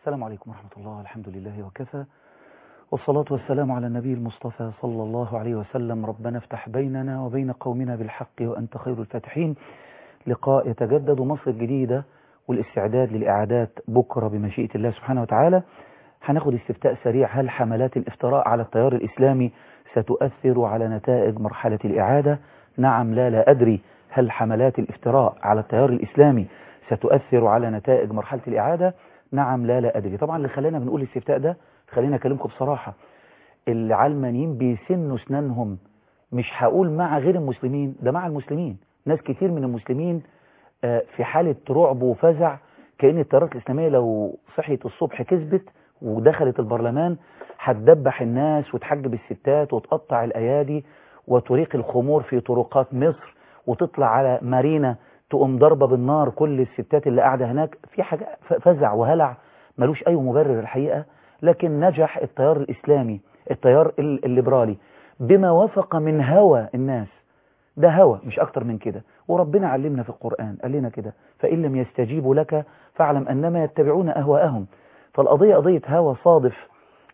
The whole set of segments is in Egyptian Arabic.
السلام عليكم ورحمة الله الحمد لله وكفى والصلاة والسلام على النبي المصطفى صلى الله عليه وسلم ربنا افتح بيننا وبين قومنا بالحق وأنت خير الفاتحين لقاء يتجدد مصر الجديدة والاستعداد للإعادات بكرة بمشيئة الله سبحانه وتعالى هناخد استفتاء سريع هل حملات الافتراء على التيار الإسلامي ستؤثر على نتائج مرحلة الإعادة نعم لا لا أدري هل حملات الافتراء على التيار الإسلامي ستؤثر على نتائج مرحلة الإعادة نعم لا لا أدري طبعا اللي خلينا بنقول الاستفتاء ده خلينا أكلمكم بصراحة العلمانيين بيسنوا اسنانهم مش هقول مع غير المسلمين ده مع المسلمين ناس كتير من المسلمين في حالة رعب وفزع كأن التيارات الإسلامية لو صحيت الصبح كذبت ودخلت البرلمان هتدبح الناس وتحجب الستات وتقطع الأيادي وتريق الخمور في طرقات مصر وتطلع على مارينا تقوم ضربة بالنار كل الستات اللي قاعدة هناك في حاجة فزع وهلع ملوش أي مبرر الحقيقة لكن نجح التيار الإسلامي التيار الليبرالي بما وفق من هوى الناس ده هوى مش أكتر من كده وربنا علمنا في القرآن قال لنا كده فإن لم يستجيبوا لك فاعلم أنما يتبعون أهواءهم فالقضية قضية هوى صادف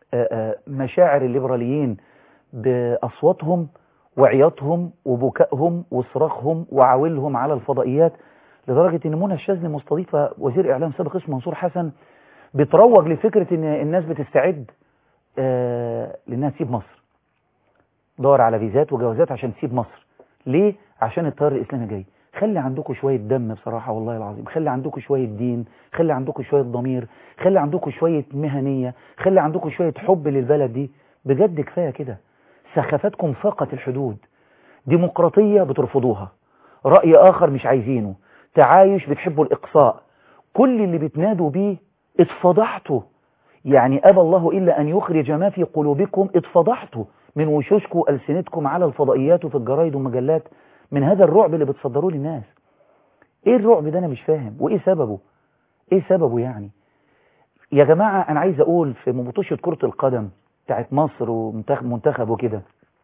مشاعر الليبراليين بأصواتهم وعياطهم وبكائهم وصراخهم وعويلهم على الفضائيات لدرجة ان منى الشاذلي مستضيفة وزير اعلام سابق اسمه منصور حسن بتروج لفكرة ان الناس بتستعد آه لانها تسيب مصر دور على فيزات وجوازات عشان تسيب مصر ليه عشان التيار الاسلامي جاي خلي عندكم شوية دم بصراحة والله العظيم خلي عندكم شوية دين خلي عندكم شوية ضمير خلي عندكم شوية مهنية خلي عندكم شوية حب للبلد دي بجد كفاية كده سخافتكم فقط الحدود ديمقراطية بترفضوها رأي آخر مش عايزينه تعايش بتحبوا الإقصاء كل اللي بتنادوا بيه اتفضحتوا يعني أبى الله إلا أن يخرج ما في قلوبكم اتفضحتوا من وشوشكم ألسنتكم على الفضائيات وفي الجرايد والمجلات من هذا الرعب اللي بتصدروه للناس ايه الرعب ده انا مش فاهم وايه سببه ايه سببه يعني يا جماعة انا عايز اقول في مبطوشة كرة القدم بتاعت مصر ومنتخب وكده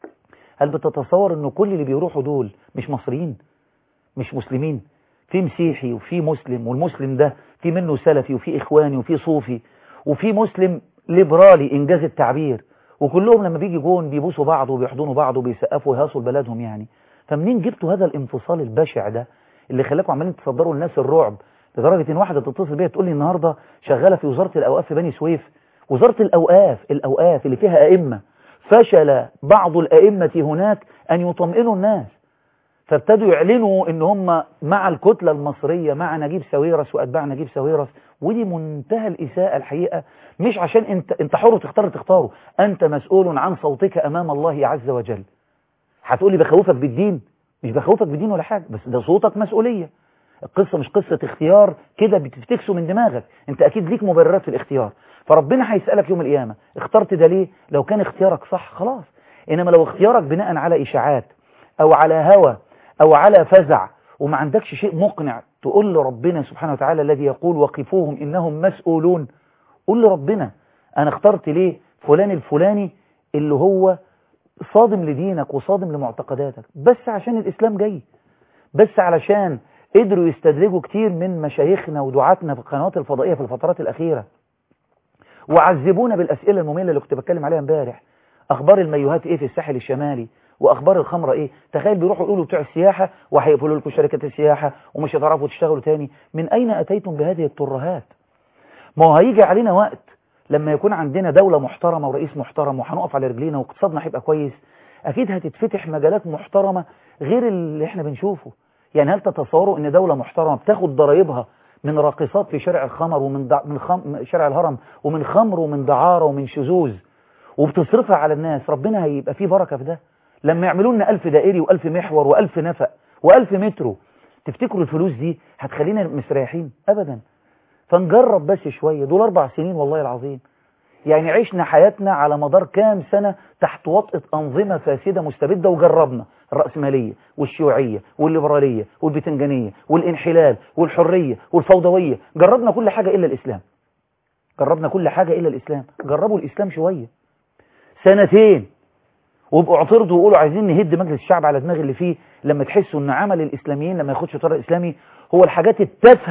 هل بتتصور ان كل اللي بيروحوا دول مش مصريين مش مسلمين في مسيحي وفي مسلم والمسلم ده في منه سلفي وفي اخواني وفي صوفي وفي مسلم ليبرالي انجاز التعبير وكلهم لما بيجي جون بيبوسوا بعض وبيحضنوا بعض وبيسقفوا ويهاصوا لبلدهم يعني فمنين جبتوا هذا الانفصال البشع ده اللي خلاكم عمالين تصدروا للناس الرعب لدرجة ان واحدة تتصل بيا تقول لي النهاردة شغالة في وزارة الاوقاف في بني سويف وزارة الأوقاف الأوقاف اللي فيها أئمة فشل بعض الأئمة هناك أن يطمئنوا الناس فابتدوا يعلنوا ان هم مع الكتلة المصرية مع نجيب ساويرس وأتباع نجيب ساويرس ودي منتهى الإساءة الحقيقة مش عشان انت, انت حر تختار تختاره أنت مسؤول عن صوتك أمام الله عز وجل هتقول لي بخوفك بالدين مش بخوفك بالدين ولا حاجة بس ده صوتك مسؤولية القصة مش قصة اختيار كده بتفتكسه من دماغك انت اكيد ليك مبررات في الاختيار فربنا هيسألك يوم القيامة اخترت ده ليه لو كان اختيارك صح خلاص انما لو اختيارك بناء على اشاعات او على هوى او على فزع وما عندكش شيء مقنع تقول لربنا سبحانه وتعالى الذي يقول وقفوهم انهم مسؤولون قول لربنا انا اخترت ليه فلان الفلاني اللي هو صادم لدينك وصادم لمعتقداتك بس عشان الاسلام جاي بس علشان قدروا يستدرجوا كتير من مشايخنا ودعاتنا في القنوات الفضائية في الفترات الأخيرة وعذبونا بالأسئلة المملة اللي كنت بتكلم عليها امبارح أخبار الميوهات إيه في الساحل الشمالي وأخبار الخمرة إيه تخيل بيروحوا يقولوا بتوع السياحة وهيقفلوا لكم شركات السياحة ومش هتعرفوا تشتغلوا تاني من أين أتيتم بهذه الترهات ما هو هيجي علينا وقت لما يكون عندنا دولة محترمة ورئيس محترم وهنقف على رجلينا واقتصادنا هيبقى كويس أكيد هتتفتح مجالات محترمة غير اللي احنا بنشوفه يعني هل تتصوروا ان دولة محترمة بتاخد ضرائبها من راقصات في شارع الخمر ومن دع... من خم... شارع الهرم ومن خمر ومن دعارة ومن شذوذ وبتصرفها على الناس ربنا هيبقى فيه بركة في ده لما يعملوا لنا ألف دائري وألف محور وألف نفق وألف مترو تفتكروا الفلوس دي هتخلينا مستريحين أبدا فنجرب بس شوية دول أربع سنين والله العظيم يعني عشنا حياتنا على مدار كام سنة تحت وطئة أنظمة فاسدة مستبدة وجربنا الرأسمالية والشيوعية والليبرالية والبتنجانية والانحلال والحرية والفوضوية جربنا كل حاجة إلا الإسلام جربنا كل حاجة إلا الإسلام جربوا الإسلام شوية سنتين وابقوا اعترضوا وقولوا عايزين نهد مجلس الشعب على دماغ اللي فيه لما تحسوا ان عمل الإسلاميين لما ياخدش طريق إسلامي هو الحاجات التافهة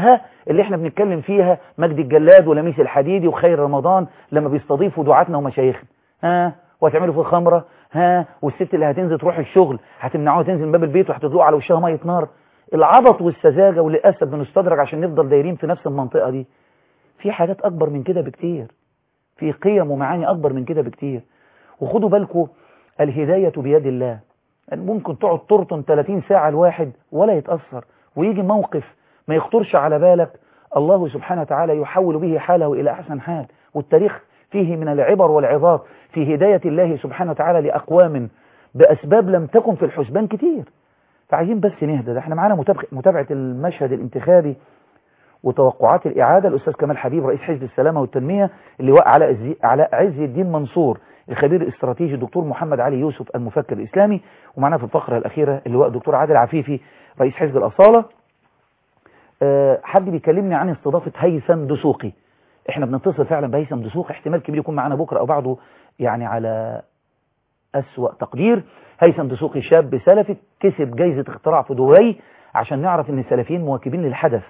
اللي احنا بنتكلم فيها مجدي الجلاد ولميس الحديدي وخير رمضان لما بيستضيفوا دعاتنا ومشايخنا ها وهتعملوا في الخمرة ها والست اللي هتنزل تروح الشغل هتمنعوها تنزل من باب البيت وهتدلقوا على وشها ميه نار العبط والسذاجة وللأسف بنستدرج عشان نفضل دايرين في نفس المنطقة دي في حاجات أكبر من كده بكتير في قيم ومعاني أكبر من كده بكتير وخدوا بالكم الهداية بيد الله ممكن تقعد ترطن 30 ساعة الواحد ولا يتأثر ويجي موقف ما يخطرش على بالك الله سبحانه وتعالى يحول به حاله إلى أحسن حال والتاريخ فيه من العبر والعظات في هداية الله سبحانه وتعالى لأقوام بأسباب لم تكن في الحسبان كتير فعايزين بس نهدى ده احنا معانا متابعة المشهد الانتخابي وتوقعات الإعادة الأستاذ كمال حبيب رئيس حزب السلامة والتنمية اللي وقع على على عز الدين منصور الخبير الاستراتيجي الدكتور محمد علي يوسف المفكر الإسلامي ومعنا في الفقرة الأخيرة اللي هو الدكتور عادل عفيفي رئيس حزب الأصالة أه حد بيكلمني عن استضافة هيثم دسوقي احنا بنتصل فعلا بهيثم دسوقي احتمال كبير يكون معنا بكرة أو بعده يعني على أسوأ تقدير هيثم دسوقي شاب سلفي كسب جايزة اختراع في دبي عشان نعرف ان السلفيين مواكبين للحدث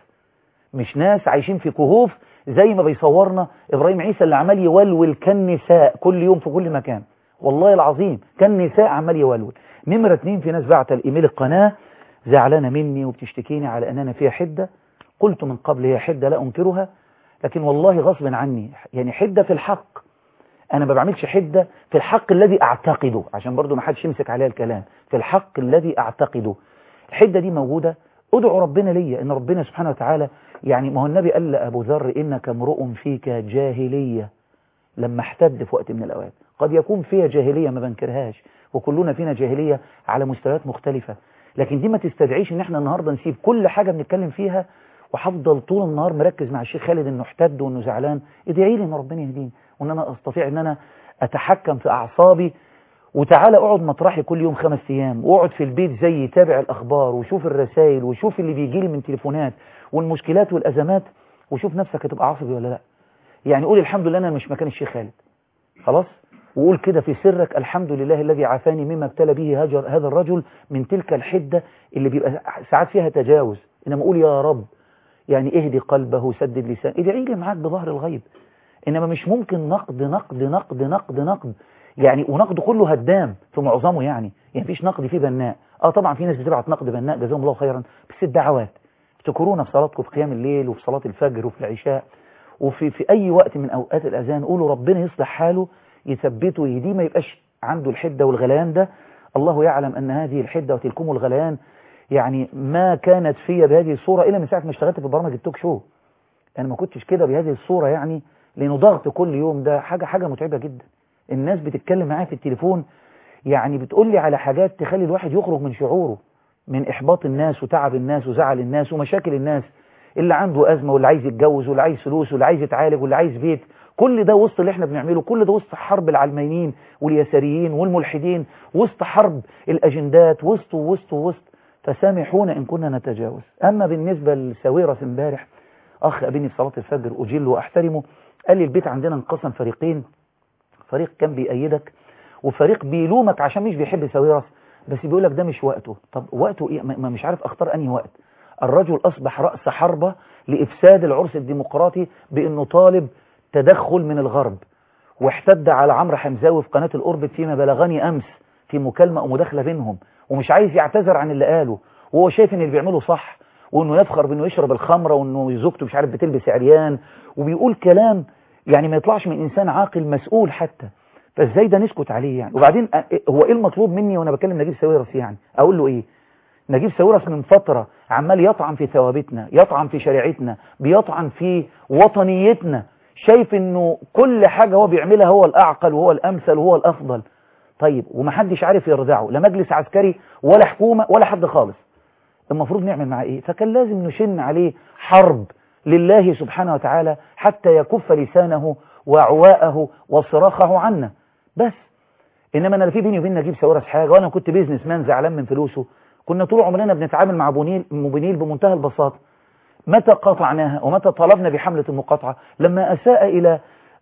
مش ناس عايشين في كهوف زي ما بيصورنا إبراهيم عيسى اللي عمال يولول كالنساء كل يوم في كل مكان والله العظيم كالنساء عمال يولول نمرة اتنين في ناس بعت الإيميل القناة زعلانة مني وبتشتكيني على أن أنا فيها حدة قلت من قبل هي حدة لا أنكرها لكن والله غصب عني يعني حدة في الحق أنا ما بعملش حدة في الحق الذي أعتقده عشان برضو ما حدش يمسك عليها الكلام في الحق الذي أعتقده الحدة دي موجودة ادعوا ربنا ليا ان ربنا سبحانه وتعالى يعني ما هو النبي قال لأبو ذر إنك امرؤ فيك جاهلية لما احتد في وقت من الأوقات قد يكون فيها جاهلية ما بنكرهاش وكلنا فينا جاهلية على مستويات مختلفة لكن دي ما تستدعيش ان احنا النهاردة نسيب كل حاجة بنتكلم فيها وهفضل طول النهار مركز مع الشيخ خالد انه احتد وانه زعلان ادعي لي ان ربنا يهديني وان انا استطيع ان انا اتحكم في اعصابي وتعالى اقعد مطرحي كل يوم خمس ايام واقعد في البيت زي تابع الاخبار وشوف الرسائل وشوف اللي بيجي لي من تليفونات والمشكلات والازمات وشوف نفسك هتبقى عصبي ولا لا يعني قول الحمد لله انا مش مكان الشيخ خالد خلاص وقول كده في سرك الحمد لله الذي عافاني مما ابتلى به هجر هذا الرجل من تلك الحدة اللي بيبقى ساعات فيها تجاوز انما قول يا رب يعني اهدي قلبه سدد لسان ادعي لي معاك بظهر الغيب انما مش ممكن نقد نقد نقد نقد نقد يعني ونقد كله هدام في معظمه يعني يعني مفيش نقد فيه بناء اه طبعا في ناس بتبعت نقد بناء جزاهم الله خيرا بس الدعوات افتكرونا في صلاتكم في قيام الليل وفي صلاة الفجر وفي العشاء وفي في اي وقت من اوقات الاذان قولوا ربنا يصلح حاله يثبته يهديه ما يبقاش عنده الحدة والغليان ده الله يعلم ان هذه الحدة وتلكم الغليان يعني ما كانت في بهذه الصورة الا من ساعة ما اشتغلت في برامج التوك شو انا ما كنتش كده بهذه الصورة يعني لانه ضغط كل يوم ده حاجة حاجة متعبة جدا الناس بتتكلم معايا في التليفون يعني بتقول لي على حاجات تخلي الواحد يخرج من شعوره من إحباط الناس وتعب الناس وزعل الناس ومشاكل الناس اللي عنده أزمة واللي عايز يتجوز واللي عايز فلوس واللي عايز يتعالج واللي عايز بيت كل ده وسط اللي احنا بنعمله كل ده وسط حرب العلمانيين واليساريين والملحدين وسط حرب الأجندات وسط وسط وسط فسامحونا إن كنا نتجاوز أما بالنسبة لساويرس امبارح أخ أبيني في صلاة الفجر أجل وأحترمه قال لي البيت عندنا انقسم فريقين فريق كان بيأيدك وفريق بيلومك عشان مش بيحب ساويرس بس بيقول لك ده مش وقته طب وقته ايه ما مش عارف اختار انهي وقت الرجل اصبح رأس حربة لافساد العرس الديمقراطي بانه طالب تدخل من الغرب واحتد على عمرو حمزاوي في قناة الاوربت فيما بلغني امس في مكالمة او مداخلة بينهم ومش عايز يعتذر عن اللي قاله وهو شايف ان اللي بيعمله صح وانه يفخر بانه يشرب الخمرة وانه زوجته مش عارف بتلبس عريان وبيقول كلام يعني ما يطلعش من إنسان عاقل مسؤول حتى فازاي ده نسكت عليه يعني وبعدين هو ايه المطلوب مني وانا بكلم نجيب ساويرس يعني اقول له ايه نجيب ساويرس من فترة عمال يطعن في ثوابتنا يطعن في شريعتنا بيطعن في وطنيتنا شايف انه كل حاجة هو بيعملها هو الاعقل وهو الامثل وهو الافضل طيب ومحدش عارف يرضعه لا مجلس عسكري ولا حكومة ولا حد خالص المفروض نعمل معاه ايه فكان لازم نشن عليه حرب لله سبحانه وتعالى حتى يكف لسانه وعواءه وصراخه عنا بس انما انا لا في بيني وبين نجيب ساويرس حاجه وانا كنت بيزنس مان زعلان من فلوسه كنا طول عمرنا بنتعامل مع بنيل مبنيل بمنتهى البساطه متى قاطعناها ومتى طلبنا بحمله المقاطعه لما اساء الى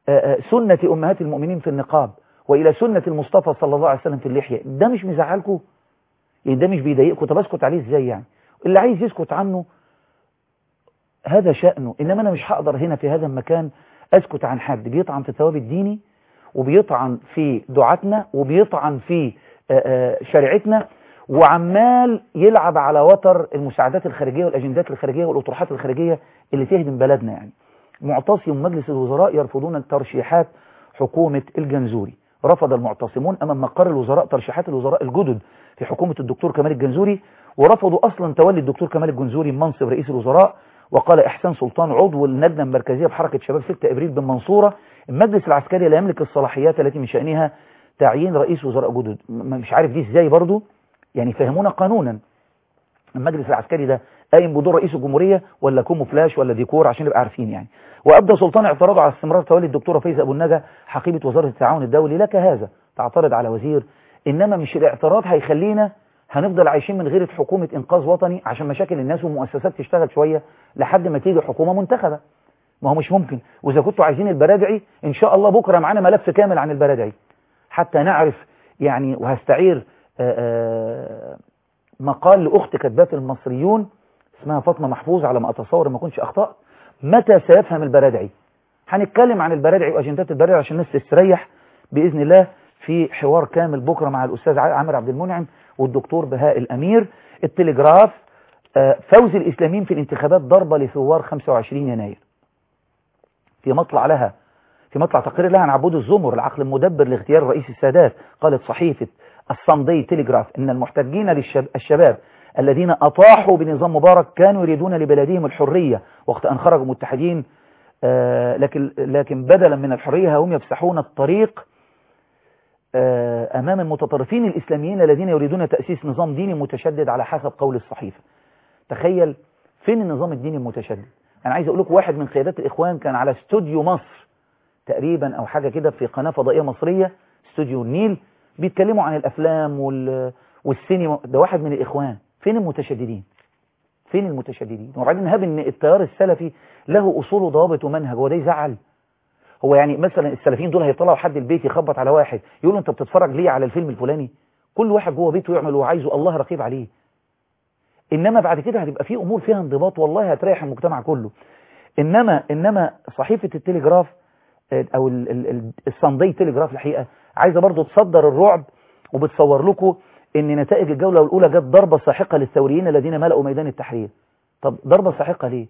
سنه امهات المؤمنين في النقاب والى سنه المصطفى صلى الله عليه وسلم في اللحيه ده مش مزعلكم يعني ده مش بيضايقكم طب اسكت عليه ازاي يعني اللي عايز يسكت عنه هذا شأنه إنما أنا مش هقدر هنا في هذا المكان أسكت عن حد بيطعن في الثواب الديني وبيطعن في دعاتنا وبيطعن في شريعتنا وعمال يلعب على وتر المساعدات الخارجية والأجندات الخارجية والأطروحات الخارجية اللي تهدم بلدنا يعني معتصم مجلس الوزراء يرفضون ترشيحات حكومة الجنزوري رفض المعتصمون أمام مقر الوزراء ترشيحات الوزراء الجدد في حكومة الدكتور كمال الجنزوري ورفضوا أصلا تولي الدكتور كمال الجنزوري منصب رئيس الوزراء وقال إحسان سلطان عضو اللجنة المركزية بحركة شباب 6 إبريل بالمنصورة المجلس العسكري لا يملك الصلاحيات التي من شأنها تعيين رئيس وزراء جدد مش عارف دي ازاي برضو يعني فهمونا قانونا المجلس العسكري ده قايم بدور رئيس الجمهورية ولا كوموفلاش ولا ديكور عشان نبقى عارفين يعني وأبدى سلطان اعتراضه على استمرار تولي الدكتورة فايزة أبو النجا حقيبة وزارة التعاون الدولي لك هذا تعترض على وزير إنما مش الاعتراض هيخلينا هنفضل عايشين من غير حكومة إنقاذ وطني عشان مشاكل الناس والمؤسسات تشتغل شوية لحد ما تيجي حكومة منتخبة ما هو مش ممكن وإذا كنتوا عايزين البرادعي إن شاء الله بكرة معانا ملف كامل عن البرادعي حتى نعرف يعني وهستعير آآ آآ مقال لأخت كتبات المصريون اسمها فاطمة محفوظ على ما أتصور ما كنتش أخطأ متى سيفهم البرادعي هنتكلم عن البرادعي وأجندات البرادعي عشان الناس تستريح بإذن الله في حوار كامل بكرة مع الأستاذ عامر عبد المنعم والدكتور بهاء الأمير التليجراف فوز الإسلاميين في الانتخابات ضربة لثوار 25 يناير في مطلع لها في مطلع تقرير لها عن عبود الزمر العقل المدبر لاختيار رئيس السادات قالت صحيفة الصندي تليجراف إن المحتجين للشباب الذين أطاحوا بنظام مبارك كانوا يريدون لبلدهم الحرية وقت أن خرجوا متحدين آه لكن, لكن بدلا من الحرية هم يفسحون الطريق آه أمام المتطرفين الإسلاميين الذين يريدون تأسيس نظام ديني متشدد على حسب قول الصحيفة تخيل فين النظام الديني المتشدد أنا عايز أقول لكم واحد من قيادات الإخوان كان على استوديو مصر تقريبا أو حاجة كده في قناة فضائية مصرية استوديو النيل بيتكلموا عن الأفلام وال... والسينما ده واحد من الإخوان فين المتشددين فين المتشددين وبعدين هاب ان التيار السلفي له اصول وضوابط ومنهج هو ده يزعل هو يعني مثلا السلفيين دول هيطلعوا حد البيت يخبط على واحد يقول له انت بتتفرج ليه على الفيلم الفلاني كل واحد جوه بيته يعمل اللي عايزه الله رقيب عليه انما بعد كده هتبقى في امور فيها انضباط والله هتريح المجتمع كله انما انما صحيفه التليجراف او الصندي تليجراف الحقيقه عايزه برضو تصدر الرعب وبتصور لكم ان نتائج الجولة الأولى جت ضربة ساحقة للثوريين الذين ملأوا ميدان التحرير طب ضربة ساحقة ليه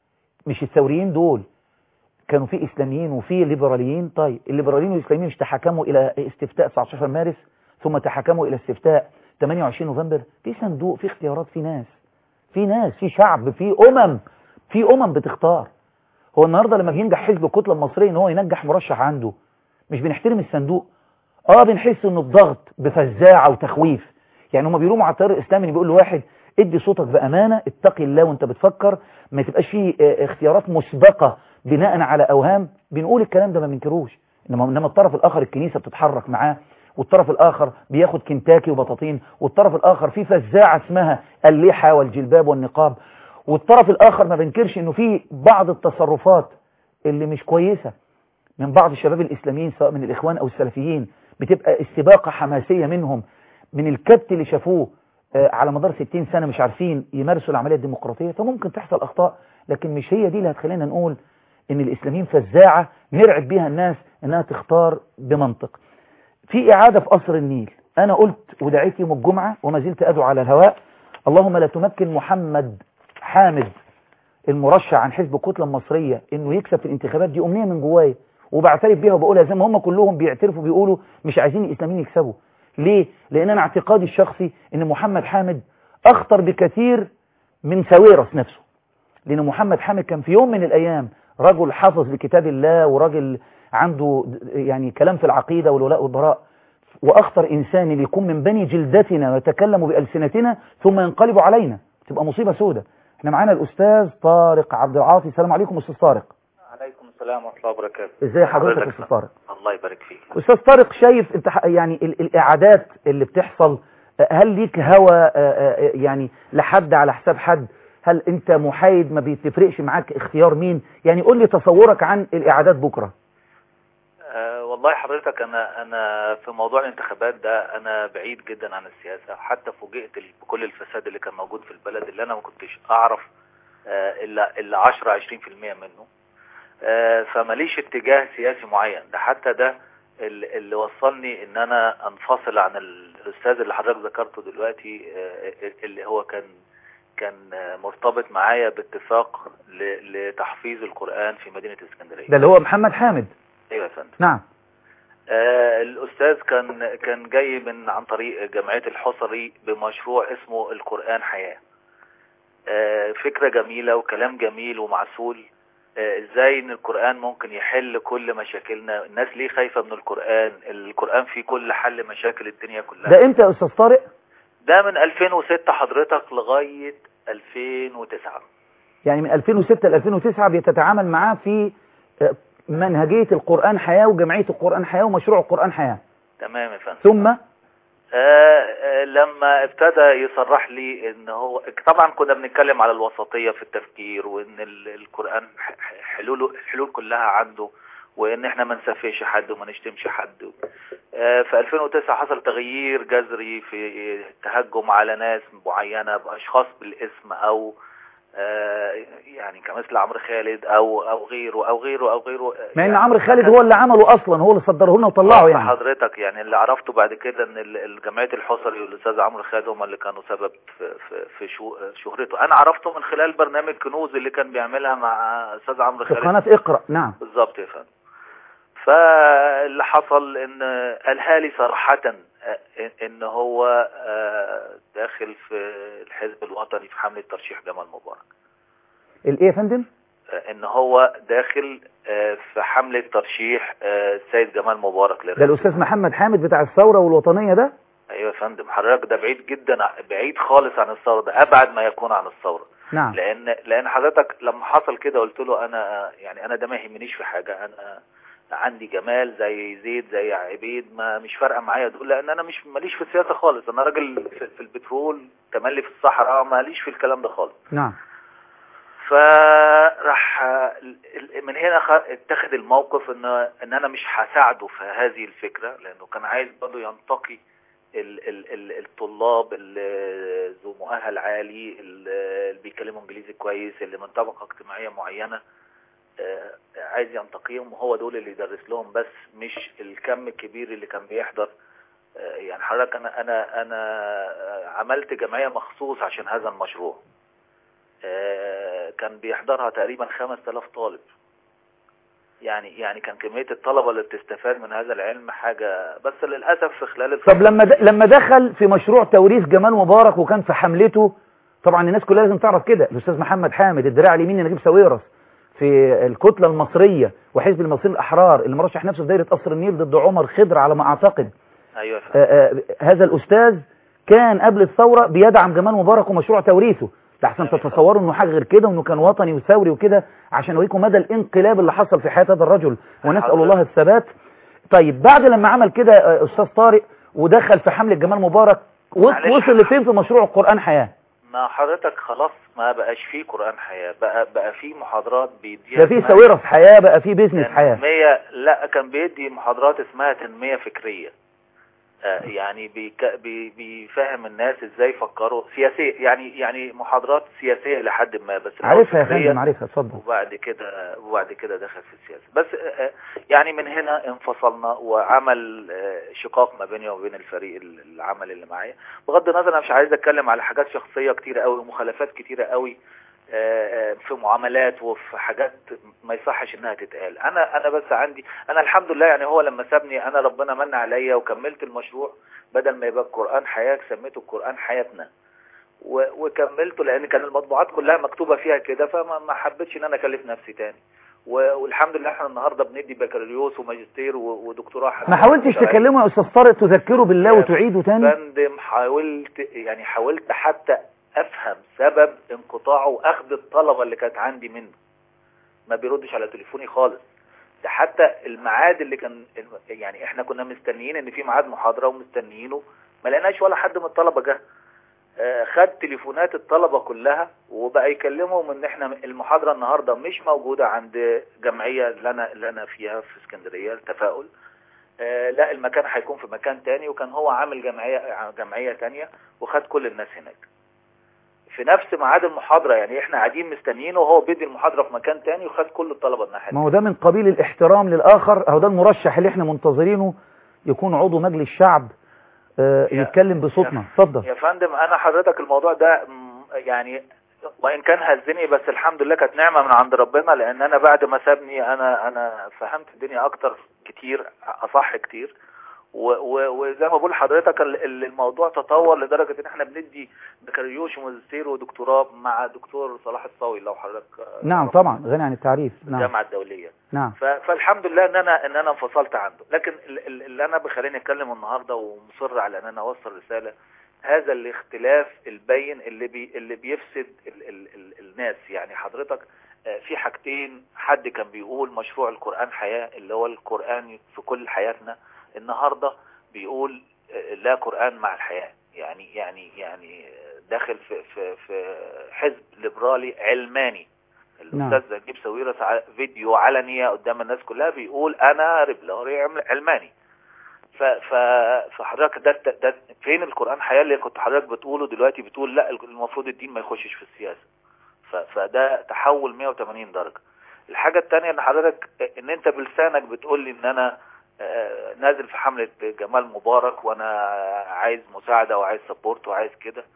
مش الثوريين دول كانوا في إسلاميين وفي ليبراليين طيب الليبراليين والإسلاميين مش تحكموا إلى استفتاء 19 مارس ثم تحكموا إلى استفتاء 28 نوفمبر في صندوق في اختيارات في ناس في ناس في شعب في أمم في أمم بتختار هو النهاردة لما بينجح حزب الكتلة المصرية ان هو ينجح مرشح عنده مش بنحترم الصندوق اه بنحس انه بضغط بفزاعة وتخويف يعني هم بيلوموا على التيار الاسلامي بيقول لواحد ادي صوتك بامانه اتقي الله وانت بتفكر ما تبقاش فيه اختيارات مسبقه بناء على اوهام بنقول الكلام ده ما بنكروش انما انما الطرف الاخر الكنيسه بتتحرك معاه والطرف الاخر بياخد كنتاكي وبطاطين والطرف الاخر في فزاعه اسمها اللحى والجلباب والنقاب والطرف الاخر ما بنكرش انه في بعض التصرفات اللي مش كويسه من بعض الشباب الاسلاميين سواء من الاخوان او السلفيين بتبقى استباقه حماسيه منهم من الكبت اللي شافوه على مدار 60 سنة مش عارفين يمارسوا العملية الديمقراطية فممكن تحصل أخطاء لكن مش هي دي اللي هتخلينا نقول إن الإسلاميين فزاعة نرعب بيها الناس إنها تختار بمنطق في إعادة في قصر النيل أنا قلت ودعيت يوم الجمعة وما زلت أدعو على الهواء اللهم لا تمكن محمد حامد المرشح عن حزب الكتلة المصرية إنه يكسب في الانتخابات دي أمنية من جوايا وبعترف بيها وبقولها زي ما هم كلهم بيعترفوا بيقولوا مش عايزين الإسلاميين يكسبوا ليه؟ لأن أنا اعتقادي الشخصي أن محمد حامد أخطر بكثير من ساويرس نفسه لأن محمد حامد كان في يوم من الأيام رجل حافظ لكتاب الله ورجل عنده يعني كلام في العقيدة والولاء والبراء وأخطر إنسان اللي يكون من بني جلدتنا ويتكلم بألسنتنا ثم ينقلب علينا تبقى مصيبة سودة احنا معانا الأستاذ طارق عبد العاطي السلام عليكم أستاذ طارق عليكم السلام ورحمة الله وبركاته ازاي حضرتك أستاذ طارق الله يبارك فيك أستاذ طارق شايف انت يعني ال الإعادات اللي بتحصل هل ليك هوى يعني لحد على حساب حد هل انت محايد ما بيتفرقش معاك اختيار مين يعني قول لي تصورك عن الإعادات بكرة أه والله حضرتك أنا أنا في موضوع الانتخابات ده أنا بعيد جدا عن السياسة حتى فوجئت بكل الفساد اللي كان موجود في البلد اللي أنا ما كنتش أعرف آه، الا الا 10 20% منه آه، فماليش اتجاه سياسي معين ده حتى ده ال- اللي وصلني ان انا انفصل عن ال- الاستاذ اللي حضرتك ذكرته دلوقتي آه، اللي هو كان كان آه، مرتبط معايا باتفاق ل- لتحفيظ القرآن في مدينة اسكندرية ده اللي هو محمد حامد ايوه يا فندم نعم آه الأستاذ كان كان جاي من عن طريق جمعية الحصري بمشروع اسمه القرآن حياة آه فكرة جميلة وكلام جميل ومعسول آه ازاي ان القرآن ممكن يحل كل مشاكلنا الناس ليه خايفة من القرآن القرآن فيه كل حل مشاكل الدنيا كلها ده امتى يا استاذ طارق ده من 2006 حضرتك لغاية 2009 يعني من 2006 ل 2009 بتتعامل معاه في آه، منهجية القرآن حياة وجمعية القرآن حياة ومشروع القرآن حياة تمام يا فندم ثم آه، آه، لما ابتدى يصرح لي ان هو طبعا كنا بنتكلم على الوسطية في التفكير وان ال- القرآن ح- ح- حلوله الحلول كلها عنده وان احنا ما نسفهش حد وما نشتمش حد آه، في 2009 حصل تغيير جذري في التهجم على ناس معينة باشخاص بالاسم او آه، يعني كمثل عمرو خالد او او غيره او غيره او غيره مع ان يعني عمرو خالد هو اللي عمله اصلا هو اللي صدره لنا وطلعه يعني حضرتك يعني اللي عرفته بعد كده ان ال- ال- جمعيه الحصري والاستاذ عمرو خالد هم اللي كانوا سبب في في, في شو شهرته انا عرفته من خلال برنامج كنوز اللي كان بيعملها مع استاذ عمرو في خالد قناة اقرأ نعم بالظبط يا فندم فاللي حصل ان قالها لي صراحة آه، ان هو آه، داخل في الحزب الوطني في حملة ترشيح جمال مبارك الايه يا فندم آه، ان هو داخل آه، في حملة ترشيح آه، السيد جمال مبارك ده للرئاسة الاستاذ محمد حامد بتاع الثورة والوطنية ده ايوه يا فندم حضرتك ده بعيد جدا بعيد خالص عن الثوره ده ابعد ما يكون عن الثوره نعم لان لان حضرتك لما حصل كده قلت له انا يعني انا ده ما يهمنيش في حاجه انا عندي جمال زي زيد زي عبيد ما مش فارقه معايا دول لان انا مش ماليش في السياسه خالص انا راجل في, في البترول تملي في الصحراء ماليش في الكلام ده خالص نعم فراح من هنا خ- اتخذ الموقف ان ان انا مش هساعده في هذه الفكره لانه كان عايز برضه ينتقي ال ال ال الطلاب اللي ذو مؤهل عالي اللي بيتكلموا انجليزي كويس اللي من طبقه اجتماعيه معينه آه، عايز ينتقيهم وهو دول اللي يدرس لهم بس مش الكم الكبير اللي كان بيحضر آه، يعني حضرتك انا انا انا آه، عملت جمعيه مخصوص عشان هذا المشروع آه، كان بيحضرها تقريبا 5000 طالب يعني يعني كان كمية الطلبة اللي بتستفاد من هذا العلم حاجة بس للأسف في خلال طب لما د... لما دخل في مشروع توريث جمال مبارك وكان في حملته طبعا الناس كلها لازم تعرف كده الاستاذ محمد حامد الدراع اليمين نجيب ساويرس في الكتلة المصرية وحزب المصريين الأحرار اللي مرشح نفسه في دايرة قصر النيل ضد عمر خضر على ما أعتقد أيوة آه، آه، هذا الأستاذ كان قبل الثورة بيدعم جمال مبارك ومشروع توريثه لحسن تتصوروا انه حاجه غير كده وانه كان وطني وثوري وكده عشان اوريكم مدى الانقلاب اللي حصل في حياه هذا الرجل ونسال الله الثبات طيب بعد لما عمل كده آه، استاذ طارق ودخل في حمله جمال مبارك و- معلش. وصل لفين في مشروع القران حياه ما حضرتك خلاص ما بقاش فيه قرآن حياة بقى بقى فيه محاضرات بيديها ده في اسمها ساويرس حياه بقى في بيزنس حياه تنمية لا كان بيدي محاضرات اسمها تنمية فكرية آه، يعني بيك بي بيفهم الناس ازاي يفكروا سياسية يعني يعني محاضرات سياسية لحد ما بس الأول عارفها يا فكرية. فندم عارفها اتفضل وبعد كده وبعد كده دخل في السياسة بس آه، آه، يعني من هنا انفصلنا وعمل آه، شقاق ما بيني وبين الفريق ال- العمل اللي معايا بغض النظر انا مش عايز اتكلم على حاجات شخصية كتيرة قوي ومخالفات كتيرة قوي آه، آه، في معاملات وفي حاجات ما يصحش انها تتقال انا انا بس عندي انا الحمد لله يعني هو لما سابني انا ربنا من عليا وكملت المشروع بدل ما يبقى القرآن حياة سميته القرآن حياتنا و- وكملته لان كان المطبوعات كلها مكتوبة فيها كده فما ما حبيتش ان انا اكلف نفسي تاني و- والحمد لله احنا النهارده بندي بكالوريوس وماجستير و- ودكتوراه حتى ما حاولتش شرعية. تكلمه يا استاذ طارق تذكره بالله يا وتعيده تاني فندم حاولت يعني حاولت حتى افهم سبب انقطاعه واخذ الطلبه اللي كانت عندي منه ما بيردش على تليفوني خالص ده حتى الميعاد اللي كان يعني احنا كنا مستنيين ان في ميعاد محاضره ومستنيينه ما لقيناش ولا حد من الطلبه جه آه، خد تليفونات الطلبه كلها وبقى يكلمهم ان احنا المحاضره النهارده مش موجوده عند جمعيه اللي انا اللي انا فيها في اسكندريه التفاؤل آه، لا المكان هيكون في مكان تاني وكان هو عامل جمعية جمعية تانية وخد كل الناس هناك في نفس ميعاد المحاضره يعني احنا قاعدين مستنيينه وهو بيدي المحاضره في مكان تاني وخد كل الطلبه الناحيه ما هو ده من قبيل الاحترام للآخر أهو ده المرشح اللي احنا منتظرينه يكون عضو مجلس الشعب آه، يا- يتكلم بصوتنا اتفضل يا فندم انا حضرتك الموضوع ده م- يعني وان كان هزني بس الحمد لله كانت نعمه من عند ربنا لان انا بعد ما سابني انا انا فهمت الدنيا اكتر كتير اصح كتير و- و- وزي ما بقول لحضرتك ال- ال- الموضوع تطور لدرجه ان احنا بندي بكالوريوس وماجستير ودكتوراه مع دكتور صلاح الصاوي لو حضرتك آه، نعم تعرفه. طبعا غني عن التعريف نعم الجامعه الدوليه نعم ف- فالحمد لله ان انا ان انا انفصلت عنده لكن ال- ال- اللي انا بخليني اتكلم النهارده ومصر على ان انا اوصل رساله هذا الاختلاف البين اللي بي اللي بيفسد ال ال ال الناس يعني حضرتك آه، في حاجتين حد كان بيقول مشروع القرآن حياة اللي هو القرآن في كل حياتنا النهارده بيقول آه، لا قرآن مع الحياة يعني يعني يعني داخل في في في حزب ليبرالي علماني نعم. الاستاذ نجيب ساويرس ع- فيديو علني قدام الناس كلها بيقول انا ليبرالي عم- علماني ف ف فحضرتك ده, ده, ده فين القران حياه اللي كنت حضرتك بتقوله دلوقتي بتقول لا المفروض الدين ما يخشش في السياسه ف فده تحول 180 درجه الحاجه الثانيه ان حضرتك ان انت بلسانك بتقول لي ان انا آه، نازل في حمله جمال مبارك وانا عايز مساعده وعايز سبورت وعايز كده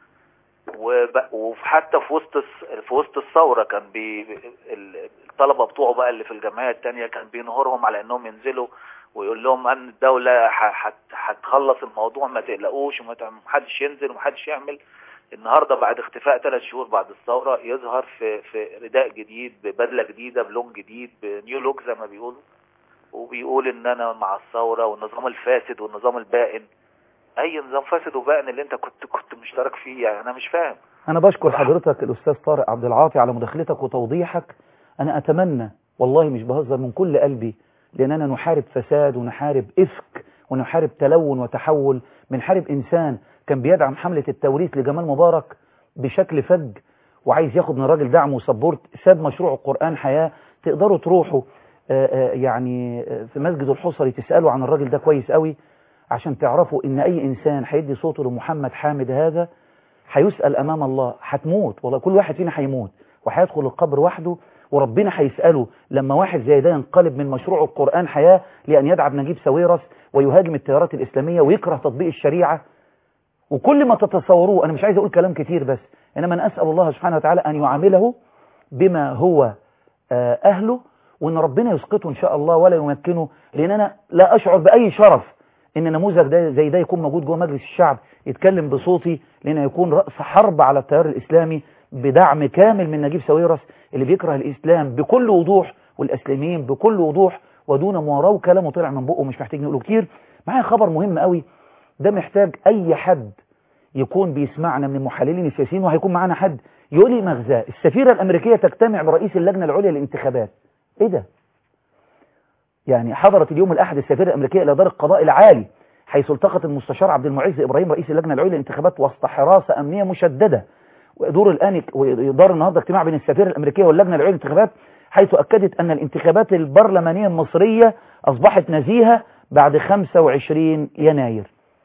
وب- وحتى في وسط الس- في وسط الثوره كان بي ال- الطلبه بتوعه بقى اللي في الجمعيه الثانيه كان بينهرهم على انهم ينزلوا ويقول لهم ان الدوله ح- هت- هتخلص الموضوع ما تقلقوش ومحدش ينزل ومحدش يعمل النهارده بعد اختفاء ثلاث شهور بعد الثوره يظهر في في رداء جديد ببدله جديده بلون جديد بنيو لوك زي ما بيقولوا وبيقول ان انا مع الثوره والنظام الفاسد والنظام البائن اي نظام فاسد وبائن اللي انت كنت كنت مشترك فيه يعني انا مش فاهم أنا بشكر حضرتك الأستاذ طارق عبد العاطي على مداخلتك وتوضيحك أنا أتمنى والله مش بهزر من كل قلبي لأننا نحارب فساد ونحارب إفك ونحارب تلون وتحول بنحارب إنسان كان بيدعم حملة التوريث لجمال مبارك بشكل فج وعايز ياخد من الراجل دعم وسبورت ساب مشروع القرآن حياة تقدروا تروحوا آه، آه، يعني آه، في مسجد الحصري تسألوا عن الراجل ده كويس قوي عشان تعرفوا إن أي إنسان هيدي صوته لمحمد حامد هذا هيسأل أمام الله هتموت والله كل واحد فينا هيموت وهيدخل القبر وحده وربنا هيسأله لما واحد زي ده ينقلب من مشروع القرآن حياة لأن يدعم نجيب ساويرس ويهاجم التيارات الإسلامية ويكره تطبيق الشريعة وكل ما تتصوروه أنا مش عايز أقول كلام كتير بس إنما أنا أسأل الله سبحانه وتعالى أن يعامله بما هو آه، أهله وأن ربنا يسقطه إن شاء الله ولا يمكنه لأن أنا لا أشعر بأي شرف إن نموذج ده زي ده يكون موجود جوه مجلس الشعب يتكلم بصوتي لأنه يكون رأس حرب على التيار الإسلامي بدعم كامل من نجيب ساويرس اللي بيكره الإسلام بكل وضوح والإسلاميين بكل وضوح ودون مواراة وكلامه طلع من بقه مش محتاج نقوله كتير معايا خبر مهم قوي ده محتاج أي حد يكون بيسمعنا من المحللين السياسيين وهيكون معانا حد يقول لي مغزاه السفيرة الأمريكية تجتمع برئيس اللجنة العليا للانتخابات إيه ده؟ يعني حضرت اليوم الأحد السفيرة الأمريكية إلى دار القضاء العالي حيث التقط المستشار عبد المعز إبراهيم رئيس اللجنة العليا للانتخابات وسط حراسة أمنية مشددة ودور الآن ويدار النهارده اجتماع بين السفيرة الأمريكية واللجنة العليا للانتخابات حيث أكدت أن الانتخابات البرلمانية المصرية أصبحت نزيهة بعد 25 يناير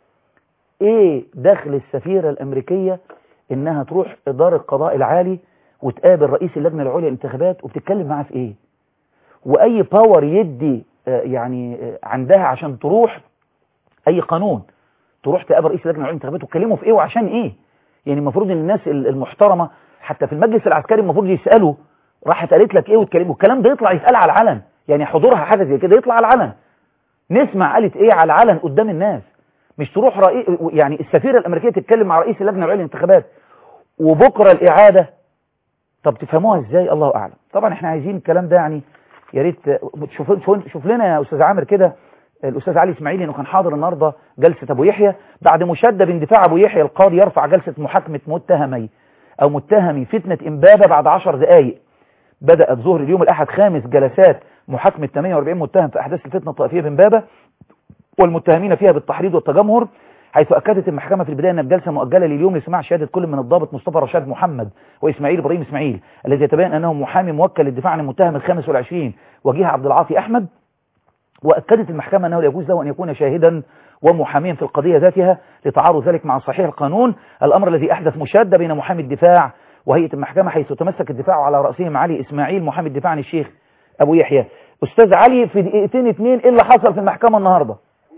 إيه دخل السفيرة الأمريكية إنها تروح إدارة القضاء العالي وتقابل رئيس اللجنة العليا للانتخابات وبتتكلم معاه في إيه وأي باور يدي آه، يعني آه، عندها عشان تروح أي قانون تروح تقابل رئيس اللجنة العليا للانتخابات وتكلمه في إيه وعشان إيه يعني المفروض ان الناس ال- المحترمة حتى في المجلس العسكري المفروض يسألوا راحت قالت لك ايه وتكلموا والكلام ده يطلع يتقال على العلن يعني حضورها حاجة زي كده يطلع على العلن نسمع قالت ايه على العلن قدام الناس مش تروح رئيس يعني السفيرة الامريكية تتكلم مع رئيس اللجنة العليا للانتخابات وبكرة الاعادة طب تفهموها ازاي الله اعلم طبعا احنا عايزين الكلام ده يعني يا ريت شوف شوف- شوف لنا يا استاذ عامر كده الاستاذ علي اسماعيل انه كان حاضر النهارده جلسه ابو يحيى بعد مشاده باندفاع ابو يحيى القاضي يرفع جلسه محاكمه متهمي او متهمي فتنه امبابه بعد 10 دقائق بدات ظهر اليوم الاحد خامس جلسات محاكمه 48 متهم في احداث الفتنه الطائفيه بامبابه والمتهمين فيها بالتحريض والتجمهر حيث اكدت المحكمه في البدايه ان الجلسه مؤجله لليوم لسماع شهاده كل من الضابط مصطفى رشاد محمد واسماعيل ابراهيم اسماعيل الذي يتبين انه محامي موكل للدفاع عن المتهم الخامس والعشرين وجيه عبد العاطي احمد وأكدت المحكمة أنه لا يجوز له أن يكون شاهدا ومحاميا في القضية ذاتها لتعارض ذلك مع صحيح القانون الأمر الذي أحدث مشادة بين محامي الدفاع وهيئة المحكمة حيث تمسك الدفاع على رأسهم علي إسماعيل محامي الدفاع عن الشيخ أبو يحيى أستاذ علي في دقيقتين اتنين إيه اللي حصل في المحكمة النهاردة